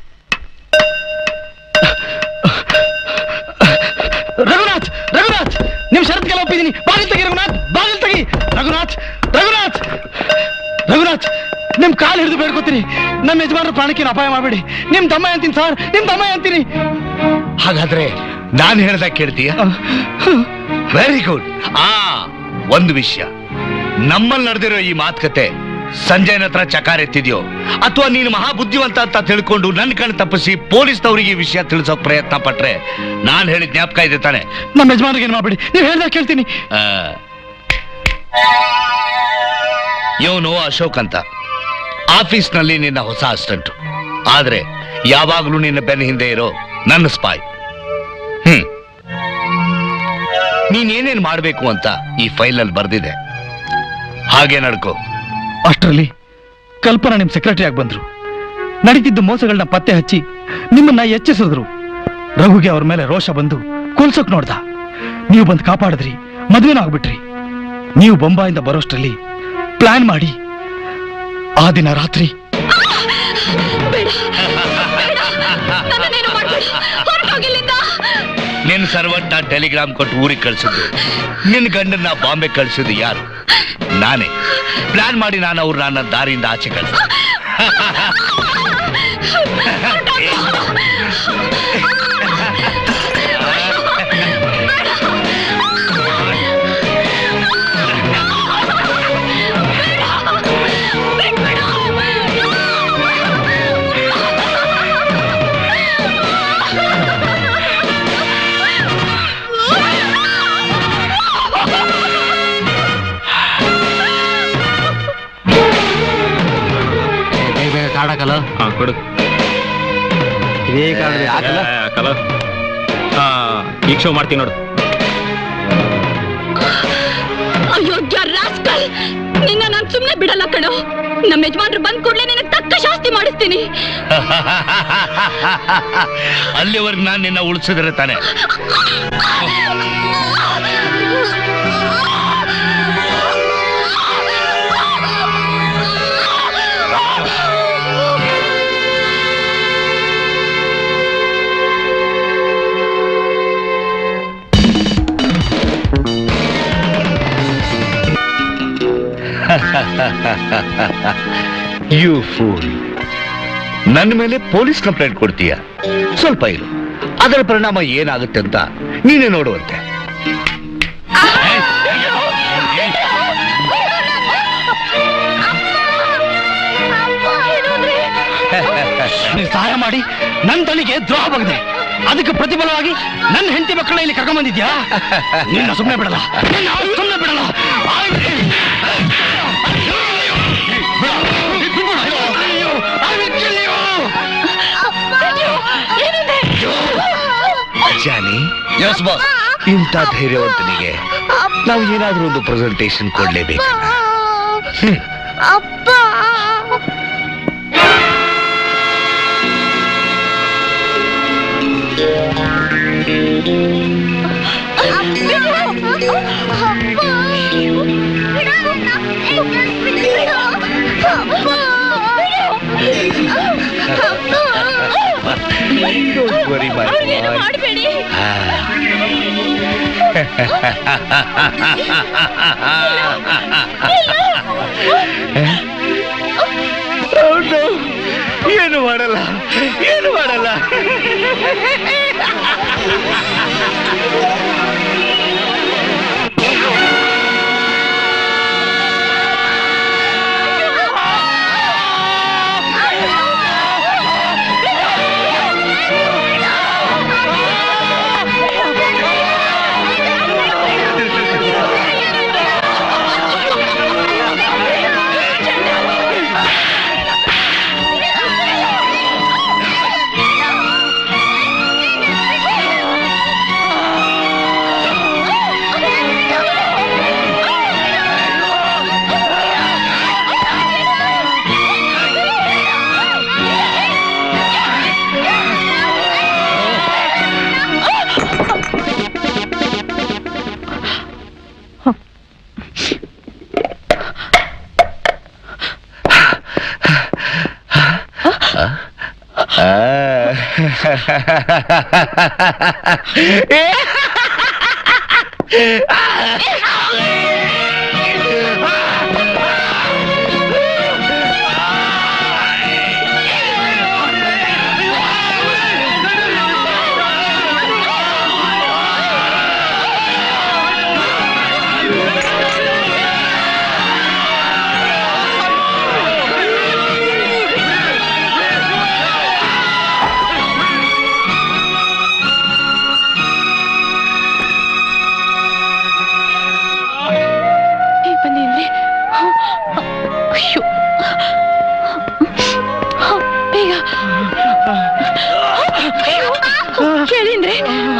ರಘುನಾಥ್ ರಘುನಾಥ್ ನಿಮ್ ಷರತ್ಗೆಲ್ಲ ಒಪ್ಪಿದ್ದೀನಿ ಬಾಗಿಲ್ ತೆಗಿ ರಘುನಾಥ್ ಬಾಗಿಲ್ ತೆಗಿ ರಘುನಾಥ್ ರಘುನಾಥ್ ರಘುನಾಥ್ ನಿಮ್ ಕಾಲು ಹಿಡಿದು ಬೇಡ್ಕೋತೀನಿ ನಮ್ಮ ಯಜಮಾನ್ರ ಪ್ರಾಣಕ್ಕೆ ಏನು ಅಪಾಯ ಮಾಡಬೇಡಿ ನಿಮ್ ತಮ್ಮ ಅಂತೀನಿ ಸರ್ ನಿಮ್ ತಮ್ಮ ಅಂತೀನಿ ಹಾಗಾದ್ರೆ ನಾನು ಹೇಳ್ದಾಗ ಕೇಳ್ತೀಯ ವೆರಿ ಗುಡ್ ಆ ಒಂದು ವಿಷಯ ನಮ್ಮಲ್ಲಿ ನಡೆದಿರೋ ಈ ಮಾತುಕತೆ ಸಂಜಯನ ಹತ್ರ ಚಕಾರ ಎತ್ತಿದ್ಯೋ ಅಥವಾ ನೀನು ಮಹಾಬುದ್ಧಿವಂತ ಅಂತ ತಿಳ್ಕೊಂಡು ನನ್ನ ಕಣ್ಣು ತಪ್ಪಿಸಿ ಪೊಲೀಸ್ನವರಿಗೆ ಈ ವಿಷಯ ತಿಳಿಸೋಕ್ ಪ್ರಯತ್ನ ಪಟ್ರೆ ನಾನು ಹೇಳಿದ ಜ್ಞಾಪಕ ಇದೆ ತಾನೆ ನಮ್ಮ ಯಜಮಾನ್ರಿಗೆ ಏನು ಮಾಡಬೇಡಿ ನೀವು ಹೇಳ್ದಾಗ ಕೇಳ್ತೀನಿ ಇವನು ಅಶೋಕ್ ಅಂತ ಆಫೀಸ್ನಲ್ಲಿ ನಿನ್ನ ಹೊಸ ಅಸಿಸ್ಟೆಂಟ್ ಆದ್ರೆ ಯಾವಾಗಲೂ ನಿನ್ನ ಬೆನ್ನ ಹಿಂದೆ ಇರೋ ನನ್ನ ಸ್ಪಾಯ್ ಹ್ಮ್ ನೀನೇನೇನ್ ಮಾಡ್ಬೇಕು ಅಂತ ಈ ಫೈಲಲ್ಲಿ ಬರ್ದಿದೆ ಹಾಗೆ ನಡ್ಕೋ ಅಷ್ಟರಲ್ಲಿ ಕಲ್ಪನಾ ನಿಮ್ ಸೆಕ್ರೆಟರಿ ಆಗಿ ಬಂದ್ರು ನಡೀತಿದ್ದ ಮೋಸಗಳನ್ನ ಪತ್ತೆ ಹಚ್ಚಿ ನಿಮ್ಮನ್ನ ಎಚ್ಚರಿಸಿದ್ರು ರಘುಗೆ ಅವ್ರ ಮೇಲೆ ರೋಷ ಬಂದು ಕೊಲ್ಸೋಕ್ ನೋಡ್ದ ನೀವು ಬಂದು ಕಾಪಾಡಿದ್ರಿ ಮದುವೆನೂ ಆಗ್ಬಿಟ್ರಿ ನೀವು ಬೊಂಬಾಯಿಂದ ಬರೋಷ್ಟರಲ್ಲಿ ಪ್ಲಾನ್ ಮಾಡಿ ಆ ದಿನ ರಾತ್ರಿ ನಿನ್ನ ಸರ್ವಂಟ್ ಟೆಲಿಗ್ರಾಮ್ ಕೊಟ್ಟು ಊರಿಗೆ ಕಳ್ಸಿದ್ದು ನಿನ್ನ ಗಂಡನ್ನ ಬಾಂಬೆ ಕಳ್ಸಿದ್ದು ಯಾರು ನಾನೇ ಪ್ಲಾನ್ ಮಾಡಿ ನಾನು ಅವ್ರು ನನ್ನ ದಾರಿಯಿಂದ ಆಚೆ ಕಳ್ಸ ಬೇಗ ಬೇಗ ಕಾಡಕಲ್ಲ ಹಾ ಕೊಡು ಇದೇ ಕಾರ್ಡ್ ಬೇಕಾ? ಕಲ ಹಾ ಈಗ ಶೋ ಮಾಡ್ತೀನಿ ನೋಡು ಅಯೋಗ್ಯ ರಾಸ್ಕಲ್ ನಿನ್ನ ನಾನ್ ಸುಮ್ನೆ ಬಿಡಲ್ಲ ಕಣೋ ನಮ್ಮ ಯಜಮಾನ್ರು ಬಂದ್ ಕೂಡ್ಲೆ ನಿನಗೆ ತಕ್ಕ ಶಾಸ್ತಿ ಮಾಡಿಸ್ತೀನಿ ಅಲ್ಲಿವರೆಗೆ ನಾನು ನಿನ್ನ ಉಳಿಸಿದ್ರೆ ತಾನೆ ಯು ಫೂಲ್ ನನ್ನ ಮೇಲೆ ಪೊಲೀಸ್ ಕಂಪ್ಲೇಂಟ್ ಕೊಡ್ತೀಯ ಸ್ವಲ್ಪ ಇರು ಅದರ ಪರಿಣಾಮ ಏನಾಗುತ್ತೆ ಅಂತ ನೀನೇ ನೋಡುವಂತೆ ನೀನ್ ಸಹಾಯ ಮಾಡಿ ನನ್ನ ತಲೆಗೆ ದ್ರೋಹ ಬಗದೆ ಅದಕ್ಕೆ ಪ್ರತಿಫಲವಾಗಿ ನನ್ನ ಹೆಂಡತಿ ಮಕ್ಕಳನ್ನ ಇಲ್ಲಿ ಕರ್ಕೊಂಡ್ ಬಂದಿದ್ಯಾ ನಿನ್ನ ಸುಮ್ಮನೆ ಬಿಡಲ್ಲ ನಿನ್ನ ಸುಮ್ಮನೆ ಬಿಡಲ್ಲ ಜಾನಿ ಎಸ್ ಬಾಸ್ ಇಂಥ ಧೈರ್ಯವಂತನಿಗೆ ನಾವು ಏನಾದ್ರೂ ಒಂದು ಪ್ರೆಸೆಂಟೇಶನ್ ಕೊಡ್ಲೇಬೇಕು ಅಪ್ಪ Don't worry, my ಅವ್ರಿಗೇನು boy. ಮಾಡಬೇಡಿ Oh, no. ಏನು ಮಾಡಲ್ಲ ಏನು ಮಾಡಲ್ಲ ಏ, ಬನ್ನಿ ಇಲ್ಲಿ ಅಯ್ಯೋ ಬೇಗ ಅಯ್ಯೋ, ಕೇಳಿಂದ್ರೆ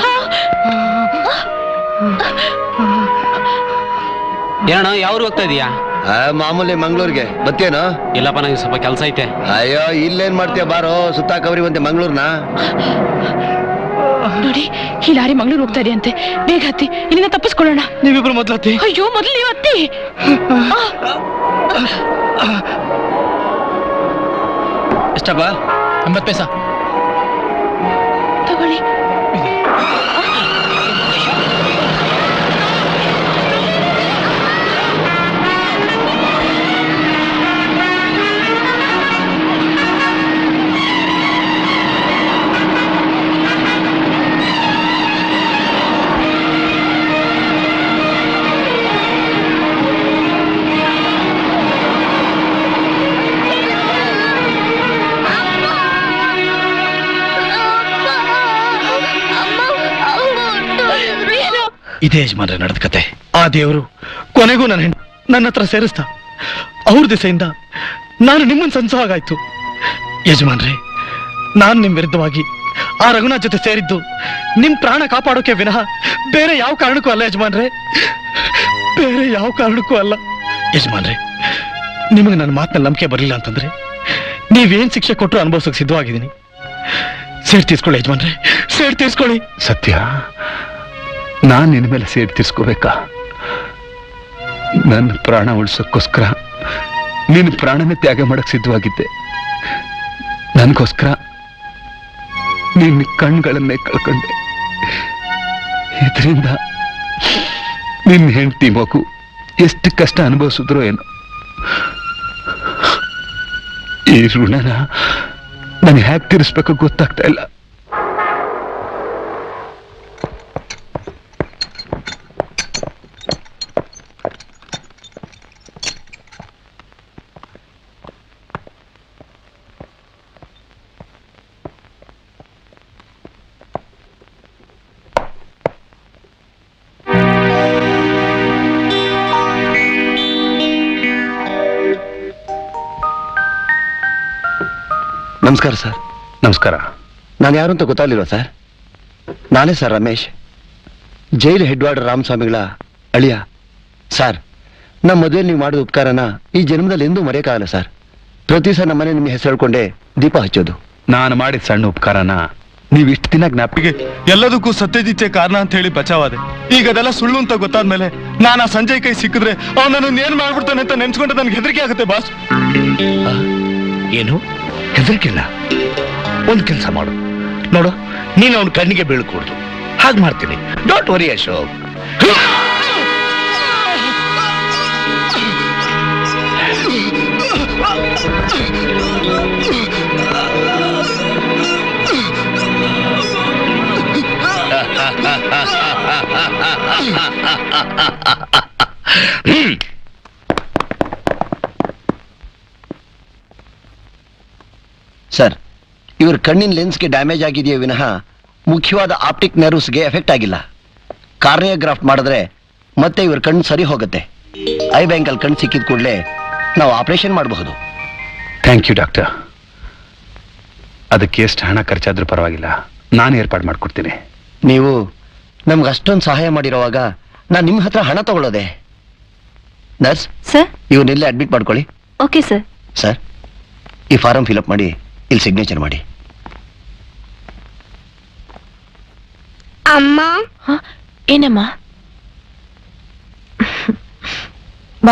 ಏನಣ್ಣ ಯಾವ್ರು ಹೋಗ್ತಾ ಇದೀಯಾ ಮಾಮೂಲಿ ಮಂಗ್ಳೂರ್ಗೆ ಬತ್ತೇನೋ ಇಲ್ಲಪ್ಪ ನಂಗೆ ಸ್ವಲ್ಪ ಕೆಲಸ ಐತೆ ಅಯ್ಯೋ ಇಲ್ಲೇನ್ ಮಾಡ್ತೀಯ ಬಾರೋ ಸುತ್ತ ಕವರಿ ಬಂತೆ ಮಂಗ್ಳೂರ್ನ ನೋಡಿ ಈ ಲಾರಿ ಮಂಗ್ಳೂರ್ ಹೋಗ್ತಾ ಇದೆ ಅಂತೆ ಬೇಗ ಹತ್ತಿ ಇಲ್ಲಿಂದ ತಪ್ಪಿಸ್ಕೊಳ್ಳೋಣ ನೀವಿಬ್ರು ಮೊದ್ಲು ಹತ್ತಿ ಅಯ್ಯೋ ಮೊದಲು ನೀವು ಹತ್ತಿ ಎಷ್ಟಪ್ಪ ಎಂಬತ್ತು ಪೈಸಾ ತಗೊಳ್ಳಿ ಇದೇ ಯಜಮಾನ್ರೆ ನಡೆದ ಕತೆ ಆ ದೇವರು ಕೊನೆಗೂ ನನ್ನ ಹೆಣ್ ನನ್ನ ಹತ್ರ ಸೇರಿಸ್ದ ಅವ್ರ ದಿಸೆಯಿಂದ ನಾನು ನಿಮ್ಮನ್ನ ಸಂಸವಾಗಾಯ್ತು ಯಜಮಾನ್ರೆ ನಾನು ನಿಮ್ ವಿರುದ್ಧವಾಗಿ ಆ ರಘುನಾಥ್ ಜೊತೆ ಸೇರಿದ್ದು ನಿಮ್ ಪ್ರಾಣ ಕಾಪಾಡೋಕೆ ವಿನಃ ಬೇರೆ ಯಾವ ಕಾರಣಕ್ಕೂ ಅಲ್ಲ ಯಜಮಾನ್ರೆ ಬೇರೆ ಯಾವ ಕಾರಣಕ್ಕೂ ಅಲ್ಲ ಯಜಮಾನ್ರೆ ನಿಮಗೆ ನನ್ನ ಮಾತಿನಲ್ಲಿ ನಂಬಿಕೆ ಬರಲಿಲ್ಲ ಅಂತಂದ್ರೆ ನೀವೇನ್ ಶಿಕ್ಷೆ ಕೊಟ್ಟರು ಅನುಭವಿಸೋಕೆ ಸಿದ್ಧವಾಗಿದ್ದೀನಿ ಸೇಡ್ ತೀರ್ಸ್ಕೊಳ್ಳಿ ಯಜಮಾನ್ರೆ ಸೇಡ್ ತೀರ್ಸ್ಕೊಳ್ಳಿ ಸತ್ಯ ನಾನ್ ನಿನ್ನ ಮೇಲೆ ಸೇಡ್ ತೀರ್ಸ್ಕೋಬೇಕಾ ನನ್ನ ಪ್ರಾಣ ಉಳಿಸೋಕ್ಕೋಸ್ಕರ ನಿನ್ನ ಪ್ರಾಣನೇ ತ್ಯಾಗ ಮಾಡಕ್ ಸಿದ್ಧವಾಗಿದ್ದೆ ನನಗೋಸ್ಕರ ನಿನ್ನ ಕಣ್ಗಳನ್ನೇ ಕಳ್ಕೊಂಡೆ ಇದರಿಂದ ನಿನ್ನ ಹೆಂಡತಿ ಮಗು ಎಷ್ಟು ಕಷ್ಟ ಅನುಭವಿಸಿದ್ರು ಏನೋ ಈ ಋಣನ ನಾನು ಹ್ಯಾಕ್ ತೀರಿಸ್ಬೇಕು ಗೊತ್ತಾಗ್ತಾ ಇಲ್ಲ ನಮಸ್ಕಾರ ಸರ್ ನಮಸ್ಕಾರ ನಾನು ಯಾರು ಅಂತ ಗೊತ್ತಾಗ್ಲಿಲ್ವಾ ಸರ್ ನಾನೇ sir Ramesh jail head warder ರಾಮಸ್ವಾಮಿಗಳ ಅಳಿಯ ಸರ್ ನಮ್ಮ ಮದುವೆ ನೀವು ಮಾಡಿದ ಉಪಕಾರನ ಈ ಜನ್ಮದಲ್ಲಿ ಎಂದೂ ಮರೆಯೋಕ್ಕಾಗಲ್ಲ ಸರ್ ಪ್ರತಿ ಸಲ ನಮ್ಮನೆ ನಿಮ್ಮ ಹೆಸರು ಹೇಳ್ಕೊಂಡೆ ದೀಪ ಹಚ್ಚೋದು ನಾನು ಮಾಡಿದ ಸಣ್ಣ ಉಪಕಾರನ ನೀವು ಇಷ್ಟು ದಿನ ಜ್ಞಾಪಿಗೆ ಎಲ್ಲದಕ್ಕೂ ಸತ್ಯಜಿಚ್ಚೆ ಕಾರಣ ಅಂತ ಹೇಳಿ ಬಚಾವಾದೆ ಈಗ ಅದೆಲ್ಲ ಸುಳ್ಳು ಅಂತ ಗೊತ್ತಾದ್ಮೇಲೆ ನಾನು ಆ ಸಂಜಯ್ ಕೈ ಸಿಕ್ಕಿದ್ರೆ ಅವ್ನು ನನ್ನನ್ನು ಏನ್ ಮಾಡ್ಬಿಡ್ತಾನೆ ಅಂತ ನೆನ್ಸ್ಕೊಂಡ್ರೆ ನನಗೆ ಹೆದರಿಕೆ ಆಗುತ್ತೆ ಬಾಸ್ ಏನು ಹೆದರಿಕಿಲ್ಲ ಒಂದು ಕೆಲಸ ಮಾಡು ನೋಡು ನೀನು ಅವನ ಕಣ್ಣಿಗೆ ಬೀಳ್ಕೊಡ್ದು ಹಾಗೆ ಮಾಡ್ತೀನಿ don't worry Ashok hmm sir ಇವ್ರ ಕಣ್ಣಿನ ಲೆನ್ಸ್ಗೆ ಡ್ಯಾಮೇಜ್ ಆಗಿದೆಯೇ ವಿನಃ ಮುಖ್ಯವಾದ ಆಪ್ಟಿಕ್ ನೆರ್ವ್ಸ್ಗೆ ಎಫೆಕ್ಟ್ ಆಗಿಲ್ಲ ಕಾರ್ನಿಯೋಗ್ರಾಫ್ ಮಾಡಿದ್ರೆ ಮತ್ತೆ ಇವ್ರ ಕಣ್ಣು ಸರಿ ಹೋಗುತ್ತೆ ಐ ಬ್ಯಾಂಕಲ್ಲಿ ಕಣ್ಣು ಸಿಕ್ಕಿದ ಕೂಡಲೇ ನಾವು ಆಪರೇಷನ್ ಮಾಡಬಹುದು ಥ್ಯಾಂಕ್ ಯು ಡಾಕ್ಟರ್ ಅದಕ್ಕೆ ಎಷ್ಟು ಹಣ ಖರ್ಚಾದ್ರೂ ಪರವಾಗಿಲ್ಲ ನಾನು ಏರ್ಪಾಡು ಮಾಡ್ಕೊಡ್ತೀನಿ ನೀವು ನಮ್ಗೆ ಅಷ್ಟೊಂದು ಸಹಾಯ ಮಾಡಿರೋವಾಗ ನಾನು ನಿಮ್ಮ ಹತ್ರ ಹಣ ತಗೊಳ್ಳೋದೆ ನರ್ಸ್ ಸರ್ ಇವನ್ನೆಲ್ಲೇ ಅಡ್ಮಿಟ್ ಮಾಡ್ಕೊಳ್ಳಿ ಓಕೆ ಸರ್ ಸರ್ ಈ ಫಾರಂ ಫಿಲಪ್ ಮಾಡಿ ಇಲ್ಲಿ ಸಿಗ್ನೇಚರ್ ಮಾಡಿ ಅಮ್ಮ ಏನಮ್ಮ ಬಾ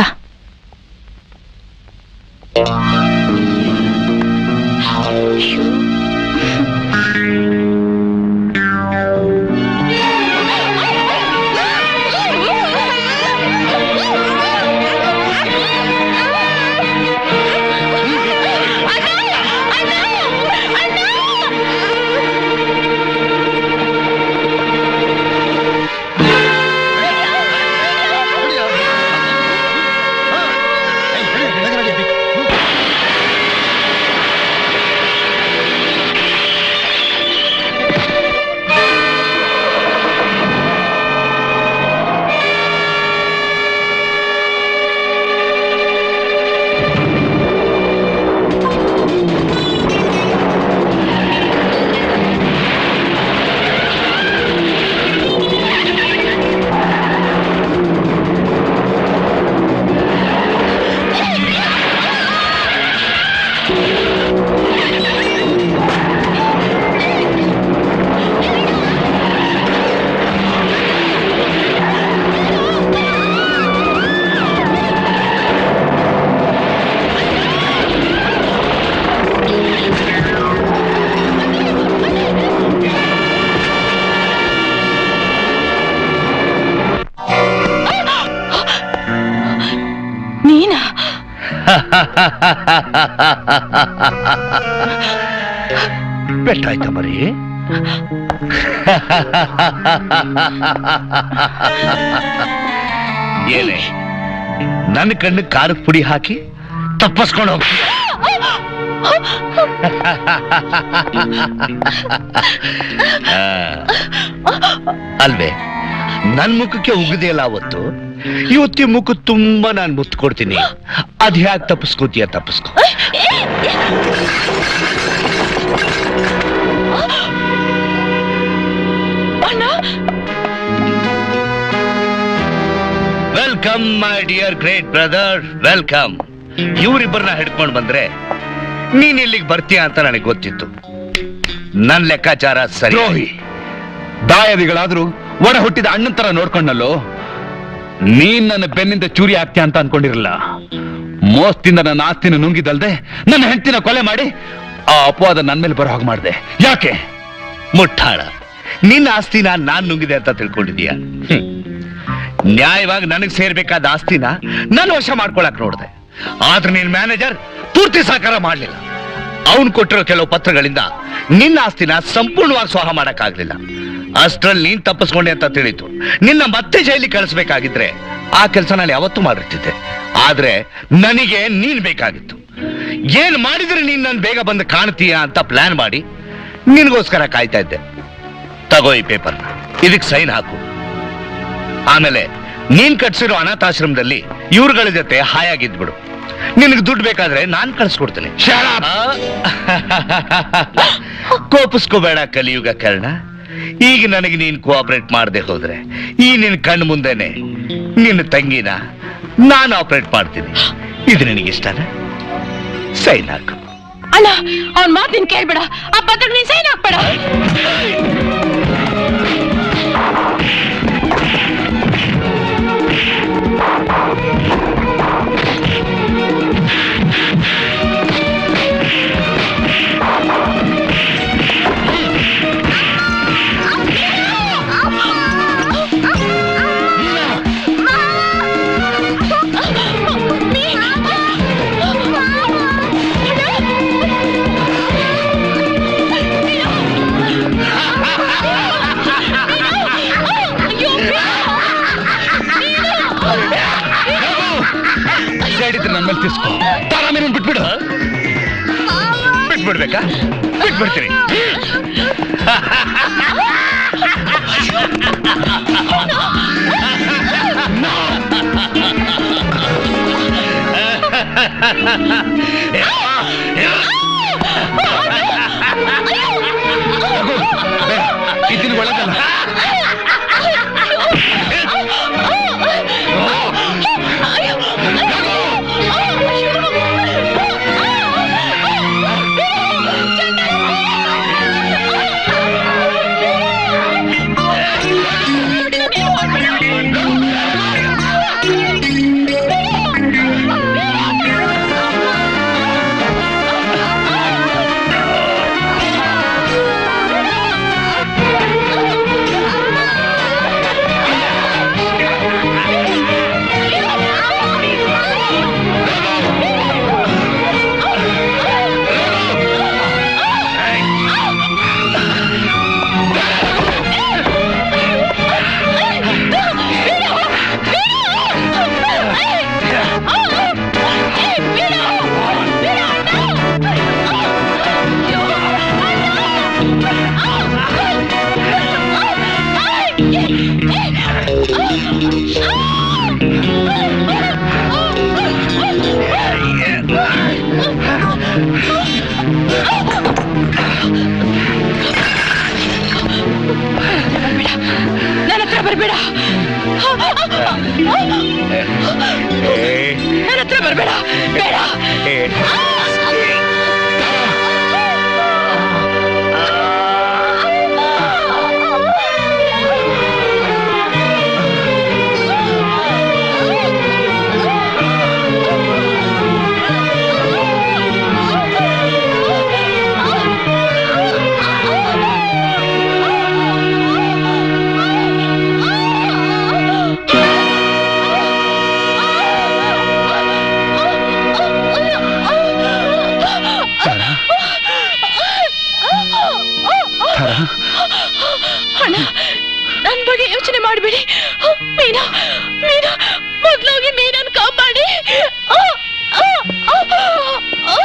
ನೀನಾ ಬೆಟ್ಟಾಯ್ತಾ ಮರಿ ಏನೇ ನನ್ನ ಕಣ್ಣು ಖಾರದ ಪುಡಿ ಹಾಕಿ ತಪ್ಪಸ್ಕೊಂಡು ಹೋಗ್ತೀಯ ಆ, ಅಲ್ವೇ ನನ್ ಮುಖಕ್ಕೆ ಉಗಿದೆಯಲ್ಲ ಅವತ್ತು ಇವತ್ತಿ ಮುಖ ತುಂಬಾ ನಾನು ಮುತ್ತು ಕೊಡ್ತೀನಿ ಅದ್ ಹ್ಯಾಕ್ ತಪ್ಪಿಸ್ಕೋತೀಯ ತಪ್ಪಿಸ್ಕೋ welcome my dear great brother welcome ಇವರಿಬ್ಬರನ್ನ ಹಿಡ್ಕೊಂಡು ಬಂದ್ರೆ ನೀನ್ ಇಲ್ಲಿಗೆ ಬರ್ತೀಯ ಅಂತ ನನಗೆ ಗೊತ್ತಿತ್ತು ನನ್ ಲೆಕ್ಕಾಚಾರ ಸರಿ ದ್ರೋಹಿ ದಾಯಾದಿಗಳಾದ್ರೂ ಒಡ ಹುಟ್ಟಿದ ಅಣ್ಣನ ತರ ನೋಡ್ಕೊಂಡಲ್ಲೋ ನೀನ್ ನನ್ನ ಬೆನ್ನಿಂದ ಚೂರಿ ಆಗ್ತೀಯ ಅಂತ ಅನ್ಕೊಂಡಿರಲಿಲ್ಲ ಮೋಸದಿಂದ ನನ್ನ ಆಸ್ತಿನ ನುಂಗಿದಲ್ದೆ ನನ್ನ ಹೆಂಡತಿನ ಕೊಲೆ ಮಾಡಿ ಆ ಅಪವಾದ ನನ್ ಮೇಲೆ ಬರೋ ಹಾಗೆ ಮಾಡಿದೆ ಯಾಕೆ ಮುಟ್ಟಾಳ ನಿನ್ನ ಆಸ್ತಿನ ನಾನ್ ನುಂಗಿದೆ ಅಂತ ತಿಳ್ಕೊಂಡಿದೀಯ ಹ್ಮ್. ನ್ಯಾಯವಾಗಿ ನನಗ್ ಸೇರ್ಬೇಕಾದ ಆಸ್ತಿನ ನಾನು ವಶ ಮಾಡ್ಕೊಳಕ್ ನೋಡ್ದೆ ಆದ್ರೆ ನಿನ್ ಮ್ಯಾನೇಜರ್ ಪೂರ್ತಿ ಸಹಕಾರ ಮಾಡ್ಲಿಲ್ಲ ಅವನು ಕೊಟ್ಟಿರೋ ಕೆಲವು ಪತ್ರಗಳಿಂದ ನಿನ್ನ ಆಸ್ತಿನ ಸಂಪೂರ್ಣವಾಗಿ ಸ್ವಾಹ ಮಾಡಕ್ಕಾಗ್ಲಿಲ್ಲ ಅಷ್ಟ್ರಲ್ಲಿ ನೀನ್ ತಪ್ಪಿಸ್ಕೊಂಡೆ ಅಂತ ತಿಳಿತು ನಿನ್ನ ಮತ್ತೆ ಜೈಲಿಗೆ ಕಳಿಸ್ಬೇಕಾಗಿದ್ರೆ ಆ ಕೆಲಸ ನಾನು ಯಾವತ್ತೂ ಮಾಡಿರ್ತಿದ್ದೆ ಆದ್ರೆ ನನಗೆ ನೀನ್ ಬೇಕಾಗಿತ್ತು ಏನ್ ಮಾಡಿದ್ರೆ ನೀನ್ ನನ್ ಬೇಗ ಬಂದು ಕಾಣ್ತೀಯ ಅಂತ ಪ್ಲಾನ್ ಮಾಡಿ ನಿನ್ಗೋಸ್ಕರ ಕಾಯ್ತಾ ಇದ್ದೆ ತಗೋ ಈ ಪೇಪರ್ ಇದಕ್ ಸೈನ್ ಹಾಕು ಆಮೇಲೆ ನೀನ್ ಕಟ್ಸಿರೋ ಅನಾಥಾಶ್ರಮದಲ್ಲಿ ಇವ್ರುಗಳ ಜೊತೆ ಹಾಯಾಗಿದ್ಬಿಡು ನಿನಗೆ ದುಡ್ಡು ಬೇಕಾದ್ರೆ ನಾನ್ ಕಳ್ಸ್ಕೊಡ್ತೀನಿ ಕೋಪಿಸ್ಕೋಬೇಡ ಕಲಿಯುಗ ಕರ್ಣ ಈಗ ನನಗೆ ನೀನ್ ಕೋಆಪರೇಟ್ ಮಾಡದೆ ಹೋದ್ರೆ ಈ ನಿನ್ ಕಣ್ಣು ಮುಂದೆನೆ ನಿನ್ನ ತಂಗಿನ ನಾನು ಆಪರೇಟ್ ಮಾಡ್ತೀನಿ ಇದು ನಿನಗೆ ಇಷ್ಟನ ಸೈನ್ ಹಾಕು ಅಣ್ಣ ಅವನ್ ಮಾತು ನೀನ್ ಕೇಳ್ಬೇಡ ಆ ಪತ್ರಕ್ಕೆ ನೀನ್ ಸೈನ್ ಹಾಕ್ಬೇಡ ಹೇಳಿದ್ರೆ ನನ್ನ ಮೇಲೆ ತಿಸ್ಕೊ ತಾರಾಮೇನ ಬಿಟ್ಬಿಡು ಬಿಟ್ಬಿಡ್ಬೇಕಾ ಬಿಟ್ಬಿಡ್ತೀನಿ ಇದನ್ನ ಒಳಗಲ್ಲ ನನ್ನ ಹತ್ರ ಬರಬೇಡ ನನ್ನ ಹತ್ರ ಬರಬೇಡ ಬೇಡ ಅಣ್ಣ ನನ್ ಬಗ್ಗೆ ಯೋಚನೆ ಮಾಡಬೇಡಿ ಮೀನಾ ಮೀನಾ ಮೊದ್ಲೋಗಿ ಮೀನನ್ ಕಾಪಾಡಿ ಆ, ಆ, ಆ, ಆ,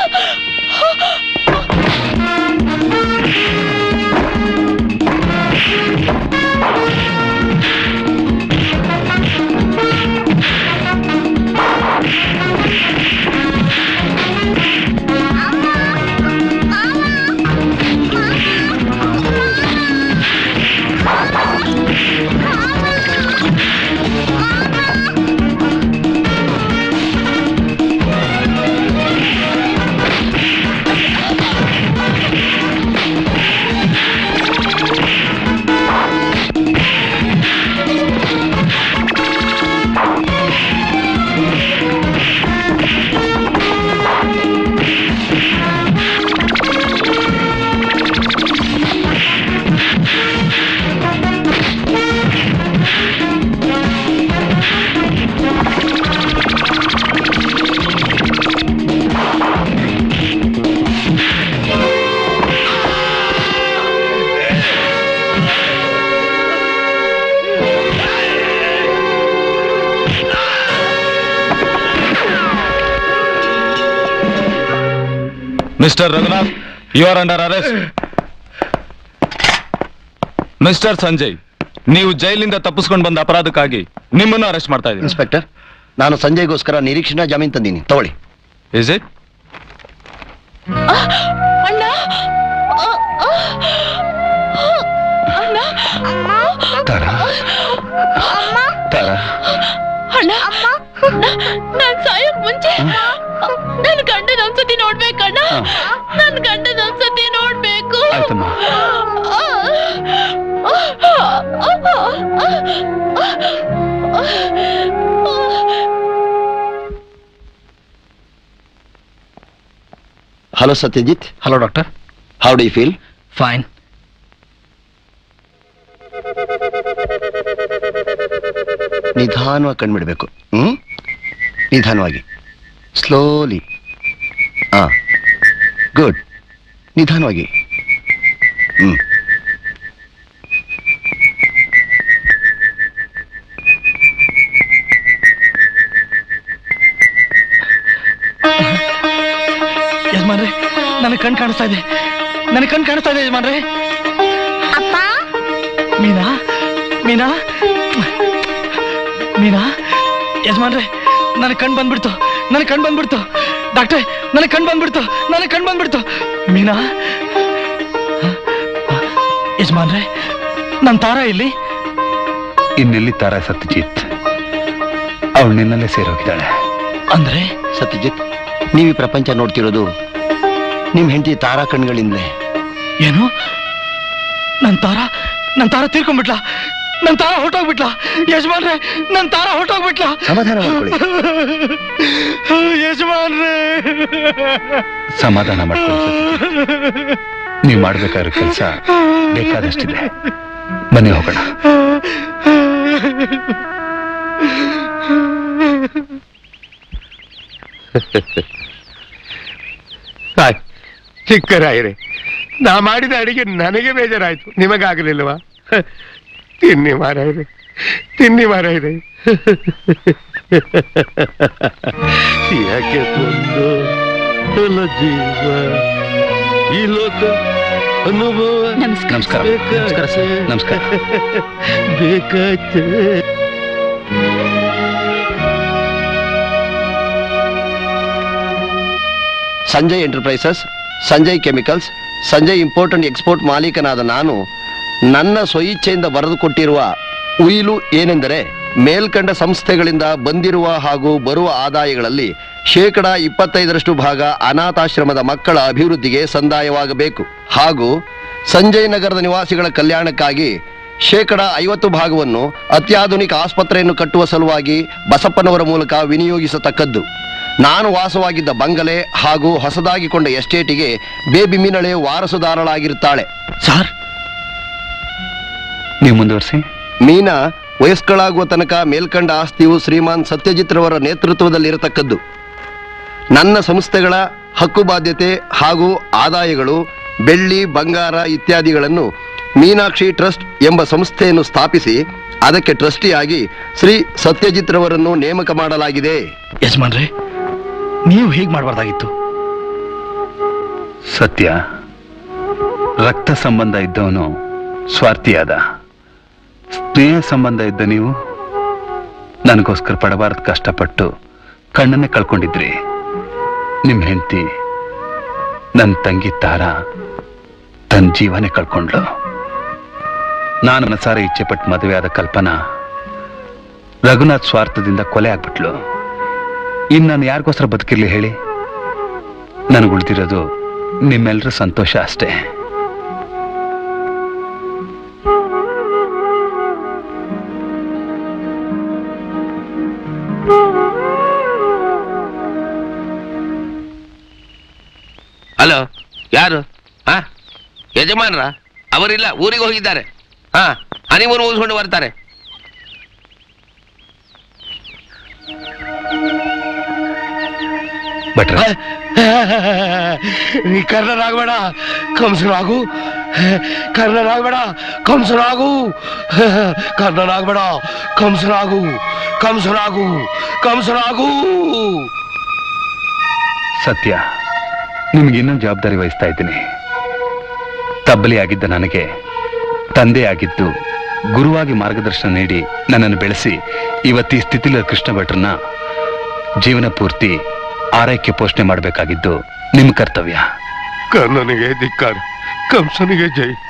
mister Raghunath you are under arrest mister Sanjay ನೀವು ಜೈಲಿಂದ ತಪ್ಪಿಸ್ಕೊಂಡು ಬಂದ ಅಪರಾಧಕ್ಕಾಗಿ ನಿಮ್ಮನ್ನು ಅರೆಸ್ಟ್ ಮಾಡ್ತಾ ಇದ್ದೀನಿ ಇನ್ಸ್ಪೆಕ್ಟರ್ ನಾನು ಸಂಜಯ್ಗೋಸ್ಕರ ನಿರೀಕ್ಷಣಾ ಜಾಮೀನು ತಂದೀನಿ ತಗೊಳ್ಳಿ ಇಸ್ ಇಟ್ ಅಣ್ಣ ಆ, ಆ, ಆ, ಅಣ್ಣ ನಾನ್ ಸಾಯಕ್ ಮುಂಚೆ ನನ್ ಗಂಡನ ಒಂದ್ಸತಿ ನೋಡ್ಬೇಕಣ್ಣ ನನ್ ಗಂಡನ ಒಂದ್ಸತಿ ನೋಡ್ಬೇಕು ಆಯ್ತಮ್ಮ. Hello Satyajit hello doctor how do you feel fine ನಿಧಾನವಾಗಿ ಕಣ್ಬಿಡ್ಬೇಕು ಹ್ಮ್ ನಿಧಾನವಾಗಿ ಸ್ಲೋಲಿ ಹಾ ಗುಡ್ ನಿಧಾನವಾಗಿ ಹ್ಮ್ ಯಜಮಾನ್ರೆ ನನಗೆ ಕಣ್ ಕಾಣಿಸ್ತಾ ಇದೆ ನನಗೆ ಕಣ್ ಕಾಣಿಸ್ತಾ ಇದೆ ಯಜಮಾನ್ರೆ ಮೀನಾ ಮೀನಾ ಮೀನಾ ಯಜಮಾನ್ರೆ ನನಗೆ ಕಣ್ ಬಂದ್ಬಿಡ್ತು ನನಗೆ ಕಣ್ ಬಂದ್ಬಿಡ್ತು ಡಾಕ್ಟ್ರೆ ನನಗೆ ಕಣ್ ಬಂದ್ಬಿಡ್ತು ನನಗೆ ಕಣ್ ಬಂದ್ಬಿಡ್ತು ಮೀನಾ ಯಜಮಾನ್ರೆ ನನ್ನ ತಾರ ಇಲ್ಲಿ ಇನ್ನೆಲ್ಲಿ ತಾರ ಸತ್ಯಜಿತ್ ಅವಳು ನಿನ್ನಲ್ಲೇ ಸೇರೋಗಿದ್ದಾಳೆ ಅಂದ್ರೆ ಸತ್ಯಜಿತ್ ನೀವು ಈ ಪ್ರಪಂಚ ನೋಡ್ತಿರೋದು ನಿಮ್ ಹೆಂಡತಿ ತಾರಾ ಕಣ್ಗಳಿಂದಲೇ ಏನು ನನ್ನ ತಾರ ನನ್ನ ತಾರ ತೀರ್ಕೊಂಡ್ಬಿಟ್ಲ ನನ್ನ ತಾರ ಹೊರಟೋಗ್ಬಿಟ್ಲ ಯಜಮಾನ್ರೆ ನನ್ನ ತಾರ ಹೊರಟೋಗ್ಬಿಟ್ಲ ಸಮಾಧಾನ ಮಾಡ್ಕೊಳ್ಳಿ ಯಜಮಾನ್ರೆ ಸಮಾಧಾನ ಮಾಡ್ಕೊಳ್ಳಿ ಸತ್ಯಜಿತ್. ನೀವು ಮಾಡ್ಬೇಕಾಗಿರೋ ಕೆಲಸ ಬೇಕಾದಷ್ಟಿದೆ ಬನ್ನಿ ಹೋಗೋಣ ಚಿಕ್ಕರಾಯರೇ ನಾ ಮಾಡಿದ ಅಡಿಗೆ ನನಗೆ ಬೇಜಾರಾಯ್ತು ನಿಮಗಾಗಲಿಲ್ವಾ ಹ, ತಿನ್ನಿ ಮಾರಾಯರೆ ತಿನ್ನಿ ಮಾರಾಯರೆ ಯಾಕೆ ಒಂದು ಎಲ್ಲ ಜೀವ ಈ ಲೋಕ ಅನುಭವ ನಮಸ್ಕಾರ ನಮಸ್ಕಾರ ಸರ್ ನಮಸ್ಕಾರ ಬೇಕಾಯ್ತೆ Sanjay enterprises Sanjay chemicals Sanjay import and export ಮಾಲೀಕನಾದ ನಾನು ನನ್ನ ಸ್ವಇಚ್ಛೆಯಿಂದ ಬರೆದುಕೊಟ್ಟಿರುವ ಉಯಿಲು ಏನೆಂದರೆ ಮೇಲ್ಕಂಡ ಸಂಸ್ಥೆಗಳಿಂದ ಬಂದಿರುವ ಹಾಗೂ ಬರುವ ಆದಾಯಗಳಲ್ಲಿ ಶೇಕಡ ಇಪ್ಪತ್ತೈದರಷ್ಟು ಭಾಗ ಅನಾಥಾಶ್ರಮದ ಮಕ್ಕಳ ಅಭಿವೃದ್ಧಿಗೆ ಸಂದಾಯವಾಗಬೇಕು ಹಾಗೂ ಸಂಜಯ್ ನಗರದ ನಿವಾಸಿಗಳ ಕಲ್ಯಾಣಕ್ಕಾಗಿ ಶೇಕಡ ಐವತ್ತು ಭಾಗವನ್ನು ಅತ್ಯಾಧುನಿಕ ಆಸ್ಪತ್ರೆಯನ್ನು ಕಟ್ಟುವ ಸಲುವಾಗಿ ಬಸಪ್ಪನವರ ಮೂಲಕ ವಿನಿಯೋಗಿಸತಕ್ಕದ್ದು ನಾನು ವಾಸವಾಗಿದ್ದ ಬಂಗಲೆ ಹಾಗೂ ಹೊಸದಾಗಿ ಕೊಂಡ ಎಸ್ಟೇಟಿಗೆ ಬೇಬಿ ಮೀನಳೆ ವಾರಸುದಾರಳಾಗಿರುತ್ತಾಳೆ ಸರ್ ನೀವು ಮುಂದುವರಿಸಿ ಮೀನಾ ವಯಸ್ಕಳಾಗುವ ತನಕ ಮೇಲ್ಕಂಡ ಆಸ್ತಿಯು ಶ್ರೀಮಾನ್ ಸತ್ಯಜಿತ್ ರವರ ನೇತೃತ್ವದಲ್ಲಿರತಕ್ಕದ್ದು ನನ್ನ ಸಂಸ್ಥೆಗಳ ಹಕ್ಕು ಬಾಧ್ಯತೆ ಹಾಗೂ ಆದಾಯಗಳು ಬೆಳ್ಳಿ ಬಂಗಾರ ಇತ್ಯಾದಿಗಳನ್ನು ಮೀನಾಕ್ಷಿ ಟ್ರಸ್ಟ್ ಎಂಬ ಸಂಸ್ಥೆಯನ್ನು ಸ್ಥಾಪಿಸಿ ಅದಕ್ಕೆ ಟ್ರಸ್ಟಿಯಾಗಿ ಶ್ರೀ ಸತ್ಯಜಿತ್ ರವರನ್ನು ನೇಮಕ ಮಾಡಲಾಗಿದೆ ಯಜಮಾನ್ರೆ ನೀವು ಹೀಗೆ ಮಾಡಬಾರ್ದಾಗಿತ್ತು ಸತ್ಯ ರಕ್ತ ಸಂಬಂಧ ಇದ್ದವನು ಸ್ವಾರ್ಥಿಯಾದ ಸ್ನೇಹ ಸಂಬಂಧ ಇದ್ದ ನೀವು ನನಗೋಸ್ಕರ ಪಡಬಾರದು ಕಷ್ಟಪಟ್ಟು ಕಣ್ಣನ್ನೇ ಕಳ್ಕೊಂಡಿದ್ರಿ ನಿಮ್ಮ ಹೆಂಡತಿ ನನ್ನ ತಂಗಿ ತಾರ ತನ್ನ ಜೀವನೇ ಕಳ್ಕೊಂಡ್ಳು ನಾನು ಮನಸಾರ ಇಚ್ಛೆ ಪಟ್ಟು ಮದುವೆ ಆದ ಕಲ್ಪನಾ ರಘುನಾಥ್ ಸ್ವಾರ್ಥದಿಂದ ಕೊಲೆ ಆಗ್ಬಿಟ್ಲು ಇನ್ನು ನಾನು ಯಾರಿಗೋಸ್ಕರ ಬದುಕಿರ್ಲಿ ಹೇಳಿ ನನಗೆ ಉಳಿದಿರೋದು ನಿಮ್ಮೆಲ್ಲರ ಸಂತೋಷ ಅಷ್ಟೇ ಹಲೋ ಯಾರು ಹಾ ಯಜಮಾನ್ರ ಅವರಿಲ್ಲ ಊರಿಗೆ ಹೋಗಿದ್ದಾರೆ ಹಾ ಹನಿಮೂನ್ ಮುಗಿಸ್ಕೊಂಡು ಬರ್ತಾರೆ ಭಟ್ರೆ ನೀ ಕರ್ಣನಾಗಬೇಡ ಕಂಸನಾಗು ಕರ್ಣನಾಗಬೇಡ ಕಂಸನಾಗು ಕರ್ಣನಾಗಬೇಡ ಕಂಸನಾಗು ಕಂಸನಾಗು ಕಂಸನಾಗು ಸತ್ಯ ನಿಮ್ಗೆ ಇನ್ನೊಂದು ಜವಾಬ್ದಾರಿ ವಹಿಸ್ತಾ ಇದ್ದೀನಿ ತಬ್ಬಲಿ ಆಗಿದ್ದ ನನಗೆ ತಂದೆ ಆಗಿದ್ದು ಗುರುವಾಗಿ ಮಾರ್ಗದರ್ಶನ ನೀಡಿ ನನ್ನನ್ನು ಬೆಳೆಸಿ ಇವತ್ತು ಈ ಸ್ಥಿತಿಲಿರೋ ಕೃಷ್ಣ ಭಟ್ರನ್ನ ಜೀವನ ಪೂರ್ತಿ ಆರೈಕೆ ಪೋಷಣೆ ಮಾಡಬೇಕಾಗಿದ್ದು ನಿಮ್ಮ ಕರ್ತವ್ಯ ಕರ್ಣನಿಗೆ ಧಿಕ್ಕಾರ ಕಂಸನಿಗೆ ಜೈ